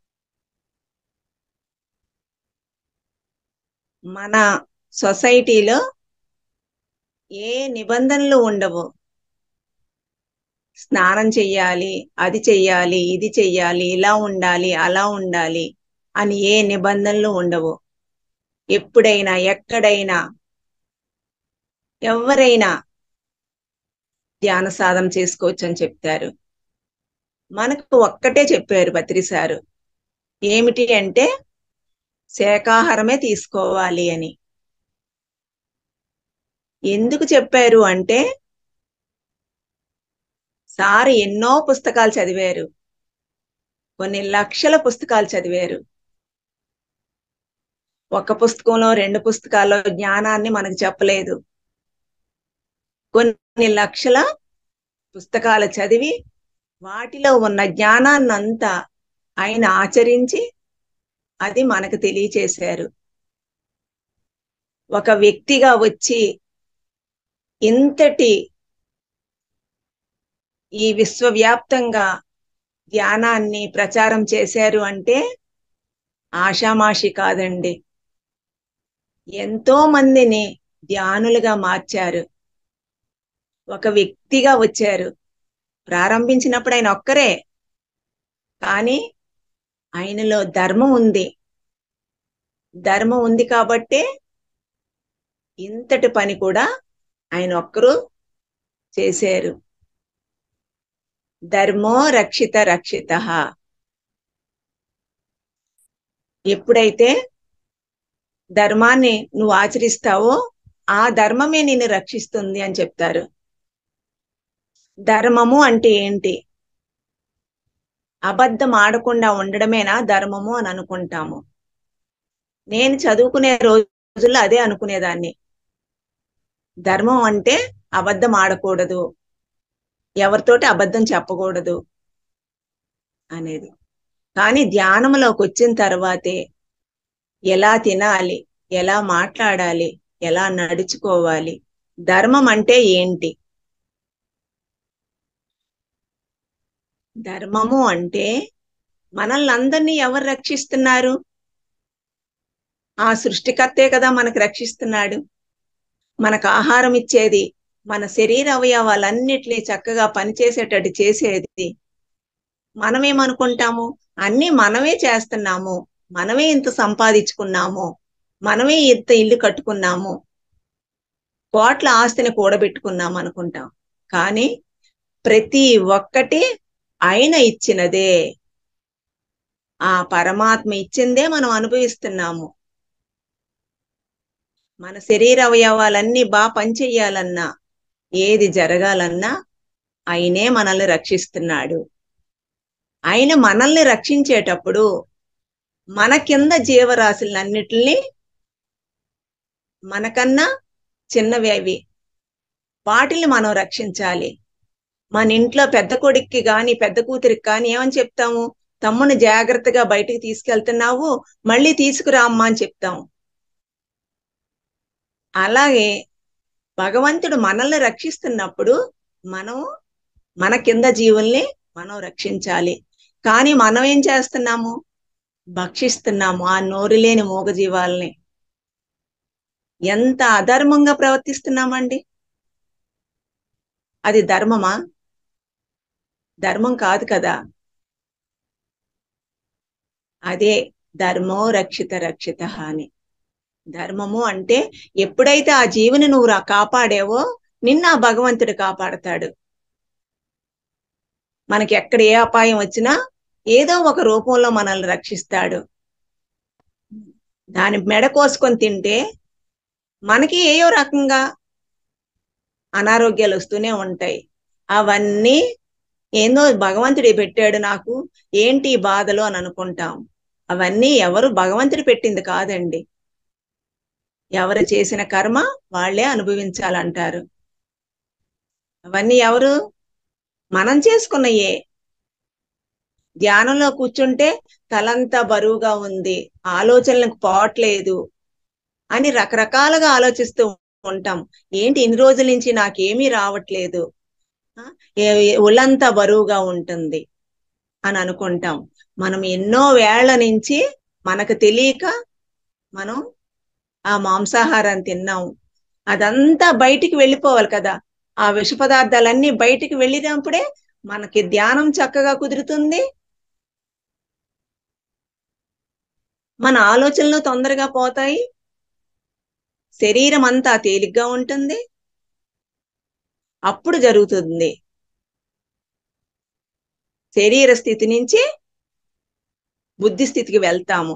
మన సొసైటీలో ఏ నిబంధనలు ఉండవు స్నానం చెయ్యాలి అది చెయ్యాలి ఇది చెయ్యాలి ఇలా ఉండాలి అలా ఉండాలి అని ఏ నిబంధనలు ఉండవు ఎప్పుడైనా ఎక్కడైనా ఎవరైనా ధ్యాన సాధన చేసుకోవచ్చు అని చెప్తారు మనకు ఒక్కటే చెప్పారు బత్రిసారు ఏమిటి అంటే శాకాహారమే తీసుకోవాలి అని ఎందుకు చెప్పారు అంటే సార్ ఎన్నో పుస్తకాలు చదివారు కొన్ని లక్షల పుస్తకాలు చదివారు ఒక పుస్తకంలో రెండు పుస్తకాల్లో జ్ఞానాన్ని మనకు చెప్పలేదు కొన్ని లక్షల పుస్తకాలు చదివి వాటిలో ఉన్న జ్ఞానాన్ని అంతా ఆయన ఆచరించి అది మనకు తెలియచేశారు ఒక వ్యక్తిగా వచ్చి ఇంతటి ఈ విశ్వవ్యాప్తంగా ధ్యానాన్ని ప్రచారం చేశారు అంటే ఆషామాషి కాదండి ఎంతో మందిని ధ్యానులుగా మార్చారు ఒక వ్యక్తిగా వచ్చారు ప్రారంభించినప్పుడు ఆయన ఒక్కరే కానీ ఆయనలో ధర్మం ఉంది ధర్మం ఉంది కాబట్టే ఇంతటి పని కూడా ఆయన ఒక్కరు చేశారు ధర్మో రక్షిత రక్షిత ఎప్పుడైతే ధర్మాన్ని నువ్వు ఆచరిస్తావో ఆ ధర్మమే నిన్ను రక్షిస్తుంది అని చెప్తారు ధర్మము అంటే ఏంటి అబద్ధం ఆడకుండా ఉండడమేనా ధర్మము అని అనుకుంటాము నేను చదువుకునే రోజుల్లో అదే అనుకునేదాన్ని ధర్మం అంటే అబద్ధం ఆడకూడదు ఎవరితోటి అబద్ధం చెప్పకూడదు అనేది కానీ ధ్యానంలోకి వచ్చిన తర్వాతే ఎలా తినాలి ఎలా మాట్లాడాలి ఎలా నడుచుకోవాలి ధర్మం అంటే ఏంటి ధర్మము అంటే మనల్ని అందరినీ ఎవరు రక్షిస్తున్నారు ఆ సృష్టికర్తే కదా మనకు రక్షిస్తున్నాడు మనకు ఆహారం ఇచ్చేది మన శరీర అవయవాలన్నిటినీ చక్కగా పనిచేసేటట్టు చేసేది మనమేమనుకుంటాము అన్ని మనమే చేస్తున్నాము మనమే ఇంత సంపాదించుకున్నాము మనమే ఇంత ఇల్లు కట్టుకున్నాము కోట్ల ఆస్తిని కూడబెట్టుకున్నాము అనుకుంటాం కానీ ప్రతి ఒక్కటి ఆయన ఇచ్చినదే ఆ పరమాత్మ ఇచ్చిందే మనం అనుభవిస్తున్నాము మన శరీర అవయవాలన్నీ బాగా పనిచెయ్యాలన్నా ఏది జరగాలన్నా ఆయనే మనల్ని రక్షిస్తున్నాడు ఆయన మనల్ని రక్షించేటప్పుడు మన కింద జీవరాశులన్నిటిని మనకన్నా చిన్నవి అవి వాటిని మనం రక్షించాలి మన ఇంట్లో పెద్ద కొడుక్కి గాని పెద్ద కూతురికి కానీ ఏమని చెప్తాము తమ్ముని జాగ్రత్తగా బయటికి తీసుకెళ్తున్నావు మళ్ళీ తీసుకురా అమ్మా అని చెప్తాము అలాగే భగవంతుడు మనల్ని రక్షిస్తున్నప్పుడు మనం మన కింద జీవుల్ని మనం రక్షించాలి కానీ మనం ఏం చేస్తున్నాము భక్షిస్తున్నాము ఆ నోరు లేని మూగజీవాల్ని ఎంత అధర్మంగా ప్రవర్తిస్తున్నామండి అది ధర్మమా ధర్మం కాదు కదా అదే ధర్మో రక్షిత రక్షిత అని ధర్మము అంటే ఎప్పుడైతే ఆ జీవిని నువ్వు రా కాపాడేవో నిన్న ఆ భగవంతుడు కాపాడతాడు మనకి ఎక్కడ ఏ అపాయం వచ్చినా ఏదో ఒక రూపంలో మనల్ని రక్షిస్తాడు దాని మెడ కోసుకొని తింటే మనకి ఏయో రకంగా అనారోగ్యాలు వస్తూనే ఉంటాయి అవన్నీ ఏందో భగవంతుడి పెట్టాడు నాకు ఏంటి ఈ బాధలు అని అనుకుంటాం అవన్నీ ఎవరు భగవంతుడు పెట్టింది కాదండి ఎవరు చేసిన కర్మ వాళ్ళే అనుభవించాలంటారు అవన్నీ ఎవరు మనం చేసుకున్నయే ధ్యానంలో కూర్చుంటే తలంతా బరువుగా ఉంది ఆలోచనలకు పోవట్లేదు అని రకరకాలుగా ఆలోచిస్తూ ఉంటాం ఏంటి ఇన్ని రోజుల నుంచి నాకేమీ రావట్లేదు ఆ, ఏ- ఒళ్ళంతా బరువుగా ఉంటుంది అని అనుకుంటాం మనం ఎన్నో వేళ్ల నుంచి మనకు తెలియక మనం ఆ మాంసాహారాన్ని తిన్నాం అదంతా బయటికి వెళ్ళిపోవాలి కదా ఆ విష పదార్థాలన్నీ బయటికి వెళ్ళినప్పుడే మనకి ధ్యానం చక్కగా కుదురుతుంది మన ఆలోచనలు తొందరగా పోతాయి శరీరం అంతా తేలిగ్గా ఉంటుంది అప్పుడు జరుగుతుంది శరీర స్థితి నుంచి బుద్ధి స్థితికి వెళ్తాము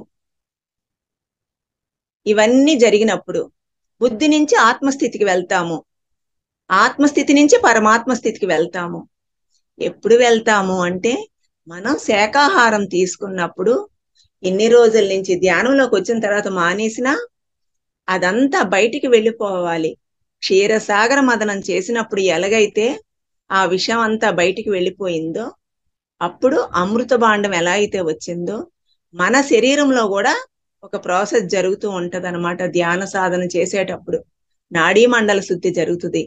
ఇవన్నీ జరిగినప్పుడు బుద్ధి నుంచి ఆత్మస్థితికి వెళ్తాము ఆత్మస్థితి నుంచి పరమాత్మ స్థితికి వెళ్తాము ఎప్పుడు వెళ్తాము అంటే మనం శాకాహారం తీసుకున్నప్పుడు ఎన్ని రోజుల నుంచి ధ్యానంలోకి వచ్చిన తర్వాత మానేసినా అదంతా బయటికి వెళ్ళిపోవాలి క్షీరసాగర మదనం చేసినప్పుడు ఎలాగైతే ఆ విషయం అంతా బయటికి వెళ్ళిపోయిందో అప్పుడు అమృత భాండం ఎలా అయితే వచ్చిందో మన శరీరంలో కూడా ఒక ప్రాసెస్ జరుగుతూ ఉంటది అనమాట ధ్యాన సాధన చేసేటప్పుడు నాడీ మండల శుద్ధి జరుగుతుంది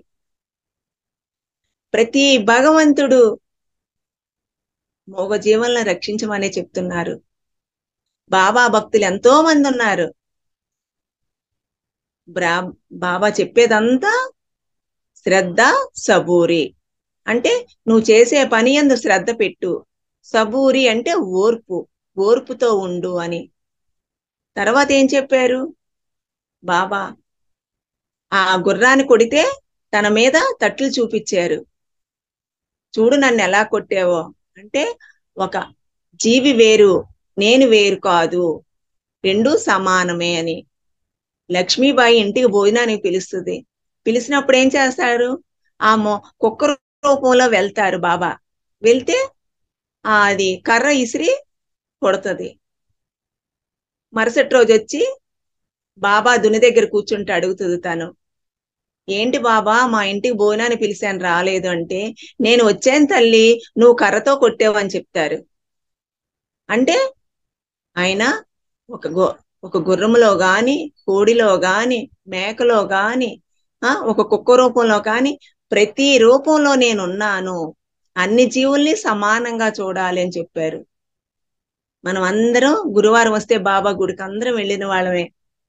ప్రతి భగవంతుడు మోగ జీవనలను రక్షించమనే చెప్తున్నారు బాబా భక్తులు ఎంతో మంది ఉన్నారు బ్రా బాబా చెప్పేదంతా శ్రద్ధ సబూరి అంటే నువ్వు చేసే పని ఎందు శ్రద్ధ పెట్టు సబూరి అంటే ఓర్పు ఓర్పుతో ఉండు అని తర్వాత ఏం చెప్పారు బాబా ఆ గుర్రాన్ని కొడితే తన మీద తట్లు చూపించారు చూడు నన్ను ఎలా కొట్టావో అంటే ఒక జీవి వేరు నేను వేరు కాదు రెండు సమానమే అని లక్ష్మీబాయి ఇంటికి భోజనానికి పిలుస్తుంది పిలిచినప్పుడు ఏం చేస్తారు ఆ మొ కుక్క రూపంలో వెళ్తారు బాబా వెళ్తే ఆ అది కర్ర ఇసిరి కొడుతుంది మరుసటి రోజు వచ్చి బాబా దుని దగ్గర కూర్చుంటే అడుగుతుంది తను ఏంటి బాబా మా ఇంటికి భోజనాన్ని పిలిచాను రాలేదు అంటే నేను వచ్చాను తల్లి నువ్వు కర్రతో కొట్టావని చెప్తారు అంటే ఆయన ఒక గో ఒక గుర్రంలో గాని కోడిలో గాని మేకలో గాని ఆ ఒక కుక్క రూపంలో కాని ప్రతి రూపంలో నేనున్నాను అన్ని జీవుల్ని సమానంగా చూడాలి అని చెప్పారు మనం అందరం గురువారం వస్తే బాబా గుడికి అందరం వెళ్ళిన వాళ్ళమే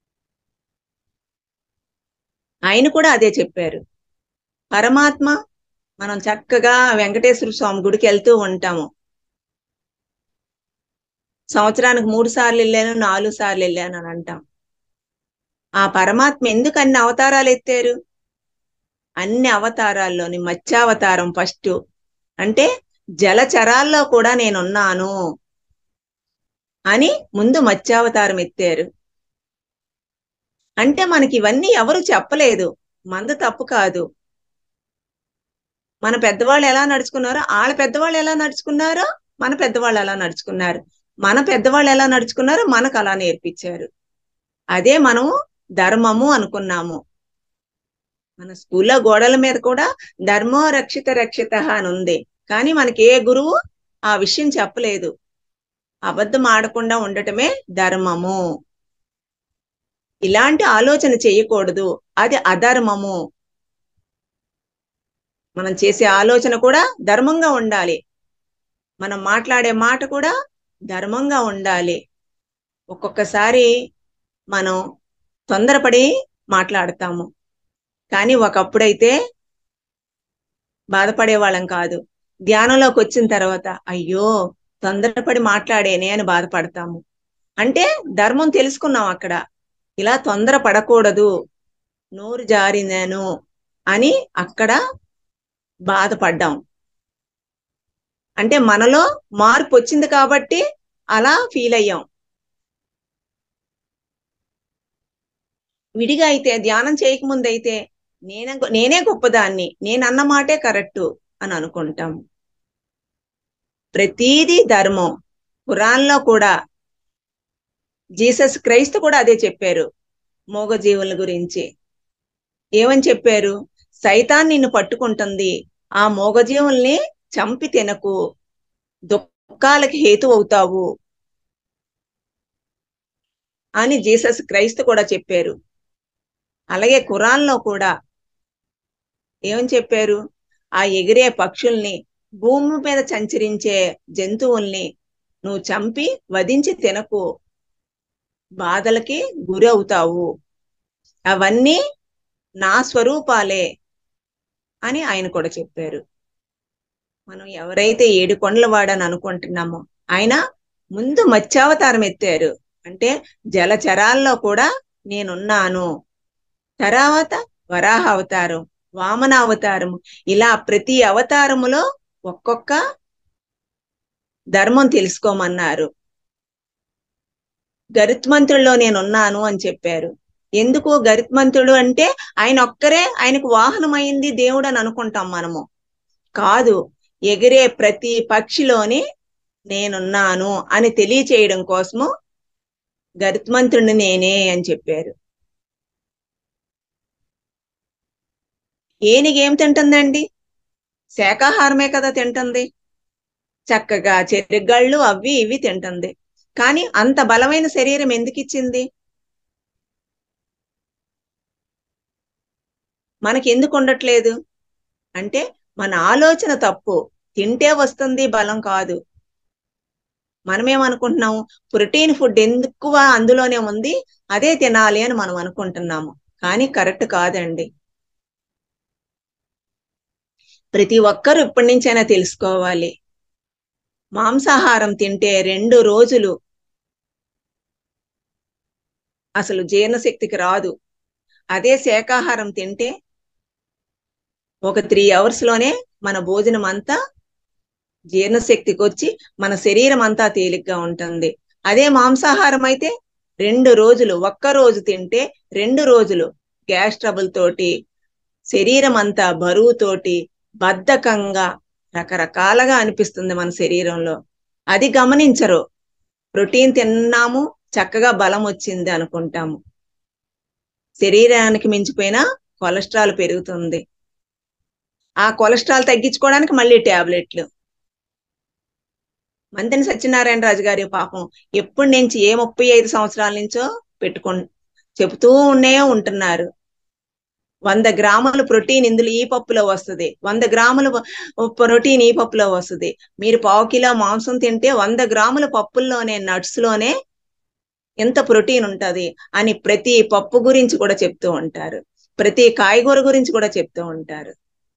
ఆయన కూడా అదే చెప్పారు పరమాత్మ మనం చక్కగా వెంకటేశ్వర స్వామి గుడికి వెళ్తూ ఉంటాము సంవత్సరానికి మూడు సార్లు వెళ్ళాను నాలుగు సార్లు వెళ్ళాను అని అంటాం ఆ పరమాత్మ ఎందుకు అన్ని అవతారాలు ఎత్తారు అన్ని అవతారాల్లోని మత్స్యావతారం ఫస్ట్ అంటే జలచరాల్లో కూడా నేనున్నాను అని ముందు మత్స్యావతారం ఎత్తారు అంటే మనకి ఇవన్నీ ఎవరు చెప్పలేదు మంద తప్పు కాదు మన పెద్దవాళ్ళు ఎలా నడుచుకున్నారో వాళ్ళ పెద్దవాళ్ళు ఎలా నడుచుకున్నారో మన పెద్దవాళ్ళు ఎలా నడుచుకున్నారు మన పెద్దవాళ్ళు ఎలా నడుచుకున్నారో మనకు అలా నేర్పించారు అదే మనము ధర్మము అనుకున్నాము మన స్కూల్లో గోడల మీద కూడా ధర్మో రక్షిత రక్షిత అని ఉంది కానీ మనకి ఏ గురువు ఆ విషయం చెప్పలేదు అబద్ధం ఆడకుండా ఉండటమే ధర్మము ఇలాంటి ఆలోచన చేయకూడదు అది అధర్మము మనం చేసే ఆలోచన కూడా ధర్మంగా ఉండాలి మనం మాట్లాడే మాట కూడా ధర్మంగా ఉండాలి ఒక్కొక్కసారి మనం తొందరపడి మాట్లాడతాము కానీ ఒకప్పుడైతే బాధపడే వాళ్ళం కాదు ధ్యానంలోకి వచ్చిన తర్వాత అయ్యో తొందరపడి మాట్లాడేనే అని బాధపడతాము అంటే ధర్మం తెలుసుకున్నాం అక్కడ ఇలా తొందర పడకూడదు నోరు జారినాను అని అక్కడ బాధపడ్డాం అంటే మనలో మార్పు వచ్చింది కాబట్టి అలా ఫీల్ అయ్యాం విడిగా అయితే ధ్యానం చేయకముందు అయితే నేనే నేనే గొప్పదాన్ని నేను అన్న మాటే కరెక్టు అని అనుకుంటాం ప్రతీది ధర్మం ఖురాన్లో కూడా జీసస్ క్రైస్తు కూడా అదే చెప్పారు మూగజీవుల గురించి ఏమని చెప్పారు సైతాన్ నిన్ను పట్టుకుంటుంది ఆ మూగజీవుల్ని చంపి తినకు దుఃఖాలకి హేతు అవుతావు అని జీసస్ క్రైస్తు కూడా చెప్పారు అలాగే ఖురాన్లో కూడా ఏమని చెప్పారు ఆ ఎగిరే పక్షుల్ని భూమి మీద సంచరించే జంతువుల్ని నువ్వు చంపి వధించి తినకు బాధలకి గురి అవుతావు అవన్నీ నా స్వరూపాలే అని ఆయన కూడా చెప్పారు మనం ఎవరైతే ఏడు కొండల వాడని అనుకుంటున్నామో ఆయన ముందు మత్స్యావతారం ఎత్తారు అంటే జలచరాల్లో కూడా నేనున్నాను తర్వాత వరాహ అవతారం వామన అవతారము ఇలా ప్రతి అవతారములో ఒక్కొక్క ధర్మం తెలుసుకోమన్నారు గరుత్మంతుల్లో నేనున్నాను అని చెప్పారు ఎందుకు గరుత్మంతుడు అంటే ఆయన ఒక్కరే ఆయనకు వాహనం అయింది దేవుడు అని అనుకుంటాం మనము కాదు ఎగిరే ప్రతి పక్షిలోని నేనున్నాను అని తెలియచేయడం కోసము గరుత్మంతుడిని నేనే అని చెప్పారు ఏనుగు ఏం తింటుందండి శాకాహారమే కదా తింటుంది చక్కగా చెరుగళ్ళు అవి ఇవి తింటుంది కానీ అంత బలమైన శరీరం ఎందుకు ఇచ్చింది మనకి ఎందుకు ఉండట్లేదు అంటే మన ఆలోచన తప్పు తింటే వస్తుంది బలం కాదు మనమేమనుకుంటున్నాము ప్రోటీన్ ఫుడ్ ఎందుకు అందులోనే ఉంది అదే తినాలి అని మనం అనుకుంటున్నాము కానీ కరెక్ట్ కాదండి ప్రతి ఒక్కరూ ఇప్పటి నుంచైనా తెలుసుకోవాలి మాంసాహారం తింటే రెండు రోజులు అసలు జీర్ణశక్తికి రాదు అదే శాకాహారం తింటే ఒక త్రీ అవర్స్ లోనే మన భోజనం అంతా జీర్ణశక్తికి వచ్చి మన శరీరం అంతా తేలిగ్గా ఉంటుంది అదే మాంసాహారం అయితే రెండు రోజులు ఒక్క రోజు తింటే రెండు రోజులు గ్యాస్ ట్రబుల్ తోటి శరీరం అంతా బరువుతోటి బద్ధకంగా రకరకాలుగా అనిపిస్తుంది మన శరీరంలో అది గమనించరు ప్రోటీన్ తిన్నాము చక్కగా బలం వచ్చింది అనుకుంటాము శరీరానికి మించిపోయినా కొలెస్ట్రాల్ పెరుగుతుంది ఆ కొలెస్ట్రాల్ తగ్గించుకోవడానికి మళ్ళీ టాబ్లెట్లు మంతెని సత్యనారాయణ రాజు గారి పాపం ఎప్పటి నుంచి ఏ ముప్పై ఐదు సంవత్సరాల నుంచో పెట్టుకు చెబుతూ ఉన్నే ఉంటున్నారు వంద గ్రాముల ప్రోటీన్ ఇందులో ఈ పప్పులో వస్తుంది వంద గ్రాముల ప్రోటీన్ ఈ పప్పులో వస్తుంది మీరు పావు కిలో మాంసం తింటే వంద గ్రాముల పప్పుల్లోనే నట్స్ లోనే ఎంత ప్రోటీన్ ఉంటది అని ప్రతి పప్పు గురించి కూడా చెప్తూ ఉంటారు ప్రతి కాయగూర గురించి కూడా చెప్తూ ఉంటారు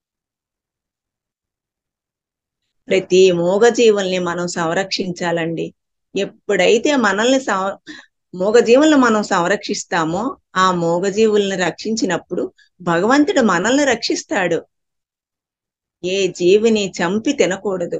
ప్రతి మూగజీవుల్ని మనం సంరక్షించాలండి ఎప్పుడైతే మనల్ని సంర మూగజీవులను మనం సంరక్షిస్తామో ఆ మూగజీవుల్ని రక్షించినప్పుడు భగవంతుడు మనల్ని రక్షిస్తాడు ఏ జీవిని చంపి తినకూడదు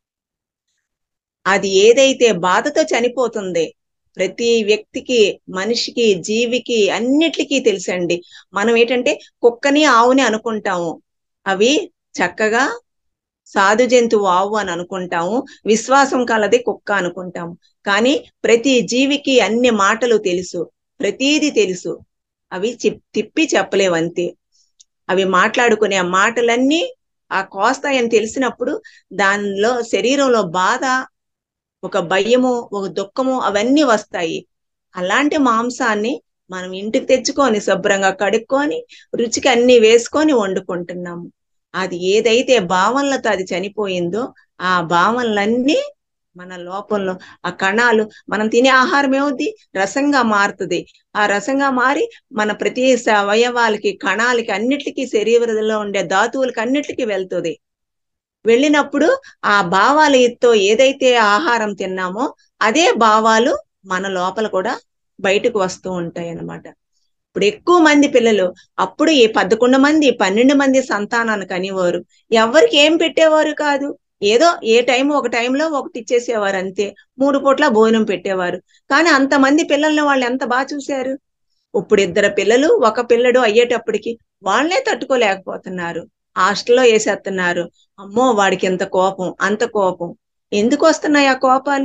అది ఏదైతే బాధతో చనిపోతుంది ప్రతి వ్యక్తికి మనిషికి జీవికి అన్నిటికీ తెలుసండి మనం ఏంటంటే కుక్కని ఆవుని అనుకుంటాము అవి చక్కగా సాధు జంతువు ఆవు అని అనుకుంటాము విశ్వాసం కలది కుక్క అనుకుంటాము కానీ ప్రతి జీవికి అన్ని మాటలు తెలుసు ప్రతీది తెలుసు అవి తిప్పి చెప్పలేవంతే అవి మాట్లాడుకునే ఆ మాటలన్నీ ఆ కోస్తాయని తెలిసినప్పుడు దానిలో శరీరంలో బాధ ఒక భయము ఒక దుఃఖము అవన్నీ వస్తాయి అలాంటి మాంసాన్ని మనం ఇంటికి తెచ్చుకొని శుభ్రంగా కడుక్కొని రుచికి అన్ని వేసుకొని వండుకుంటున్నాము అది ఏదైతే భావనలతో అది చనిపోయిందో ఆ భావనలన్నీ మన లోపంలో ఆ కణాలు మనం తినే ఆహారం ఏమవుద్ది రసంగా మారుతుంది ఆ రసంగా మారి మన ప్రతి స- అవయవాలకి కణాలకి అన్నిటికీ శరీరంలో ఉండే ధాతువులకి అన్నిటికీ వెళ్తుంది వెళ్ళినప్పుడు ఆ భావాలతో ఏదైతే ఆహారం తిన్నామో అదే భావాలు మన లోపల కూడా బయటకు వస్తూ ఉంటాయి అన్నమాట ఇప్పుడు ఎక్కువ మంది పిల్లలు అప్పుడు ఈ పదకొండు మంది పన్నెండు మంది సంతానాన్ని కనివారు ఎవరికి ఏం పెట్టేవారు కాదు ఏదో ఏ టైం ఒక టైంలో ఒకటి ఇచ్చేసేవారు అంతే మూడు పూట్ల భోజనం పెట్టేవారు కానీ అంతమంది పిల్లల్ని వాళ్ళు ఎంత బాగా చూశారు ఇప్పుడు ఇద్దరు పిల్లలు ఒక పిల్లడు అయ్యేటప్పటికి వాళ్ళే తట్టుకోలేకపోతున్నారు హాస్టల్లో వేసేస్తున్నారు అమ్మో వాడికి ఎంత కోపం అంత కోపం ఎందుకు వస్తున్నాయి ఆ కోపాలు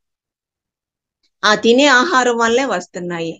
ఆ తినే ఆహారం వల్లే వస్తున్నాయి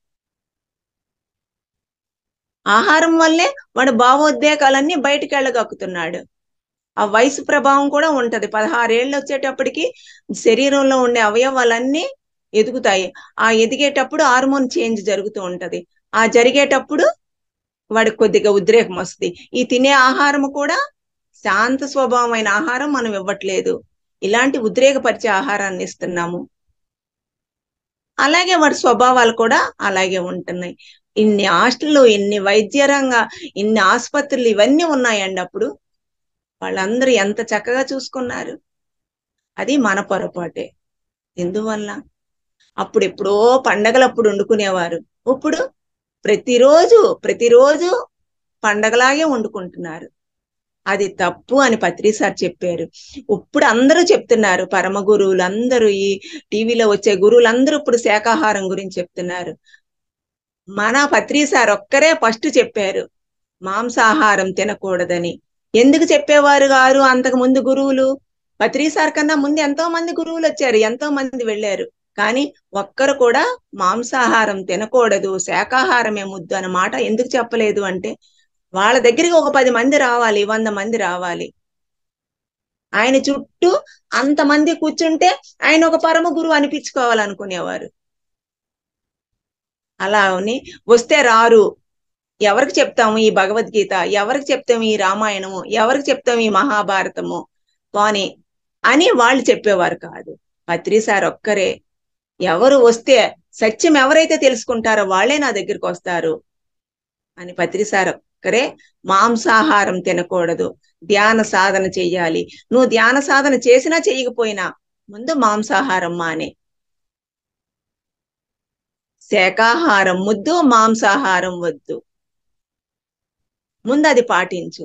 ఆహారం వల్లే వాడు భావోద్వేగాలన్నీ బయటికి వెళ్ళగక్కుతున్నాడు ఆ వయసు ప్రభావం కూడా ఉంటది పదహారేళ్ళు వచ్చేటప్పటికి శరీరంలో ఉండే అవయవాలన్నీ ఎదుగుతాయి ఆ ఎదిగేటప్పుడు హార్మోన్ చేంజ్ జరుగుతూ ఉంటది ఆ జరిగేటప్పుడు వాడికి కొద్దిగా ఉద్రేకం వస్తుంది ఈ తినే ఆహారం కూడా శాంత స్వభావమైన ఆహారం మనం ఇవ్వట్లేదు ఇలాంటి ఉద్రేకపరిచే ఆహారాన్ని ఇస్తున్నాము అలాగే వాడి స్వభావాలు కూడా అలాగే ఉంటున్నాయి ఇన్ని హాస్టల్లో ఇన్ని వైద్య రంగ ఇన్ని ఆసుపత్రులు ఇవన్నీ ఉన్నాయండి అప్పుడు వాళ్ళందరూ ఎంత చక్కగా చూసుకున్నారు అది మన పొరపాటే ఎందువల్ల అప్పుడు ఎప్పుడో పండగలప్పుడు వండుకునేవారు ఇప్పుడు ప్రతిరోజు ప్రతిరోజు పండగలాగే వండుకుంటున్నారు అది తప్పు అని పత్రి సార్ చెప్పారు ఇప్పుడు అందరూ చెప్తున్నారు పరమ గురువులు అందరూ ఈ టీవీలో వచ్చే గురువులు అందరూ ఇప్పుడు శాకాహారం గురించి చెప్తున్నారు మన పత్రి సార్ ఒక్కరే ఫస్ట్ చెప్పారు మాంసాహారం తినకూడదని ఎందుకు చెప్పేవారు గారు అంతకు ముందు గురువులు పత్రి సార్ కన్నా ముందు ఎంతో మంది గురువులు వచ్చారు ఎంతో మంది వెళ్ళారు కానీ ఒక్కరు కూడా మాంసాహారం తినకూడదు శాకాహారమే ముద్దు అన్న మాట ఎందుకు చెప్పలేదు అంటే వాళ్ళ దగ్గరికి ఒక పది మంది రావాలి వంద మంది రావాలి ఆయన చుట్టూ అంతమంది కూర్చుంటే ఆయన ఒక పరమ గురువు అనిపించుకోవాలనుకునేవారు అలా అని వస్తే రారు ఎవరికి చెప్తాము ఈ భగవద్గీత ఎవరికి చెప్తాము ఈ రామాయణము ఎవరికి చెప్తాము ఈ మహాభారతము పోని అని వాళ్ళు చెప్పేవారు కాదు పత్రి సార్ ఒక్కరే ఎవరు వస్తే సత్యం ఎవరైతే తెలుసుకుంటారో వాళ్ళే నా దగ్గరికి వస్తారు అని పత్రి సార్ ఒక్కరే మాంసాహారం తినకూడదు ధ్యాన సాధన చెయ్యాలి నువ్వు ధ్యాన సాధన చేసినా చెయ్యకపోయినా ముందు మాంసాహారం మానే శాకాహారం ముద్దు మాంసాహారం వద్దు ముందు అది పాటించు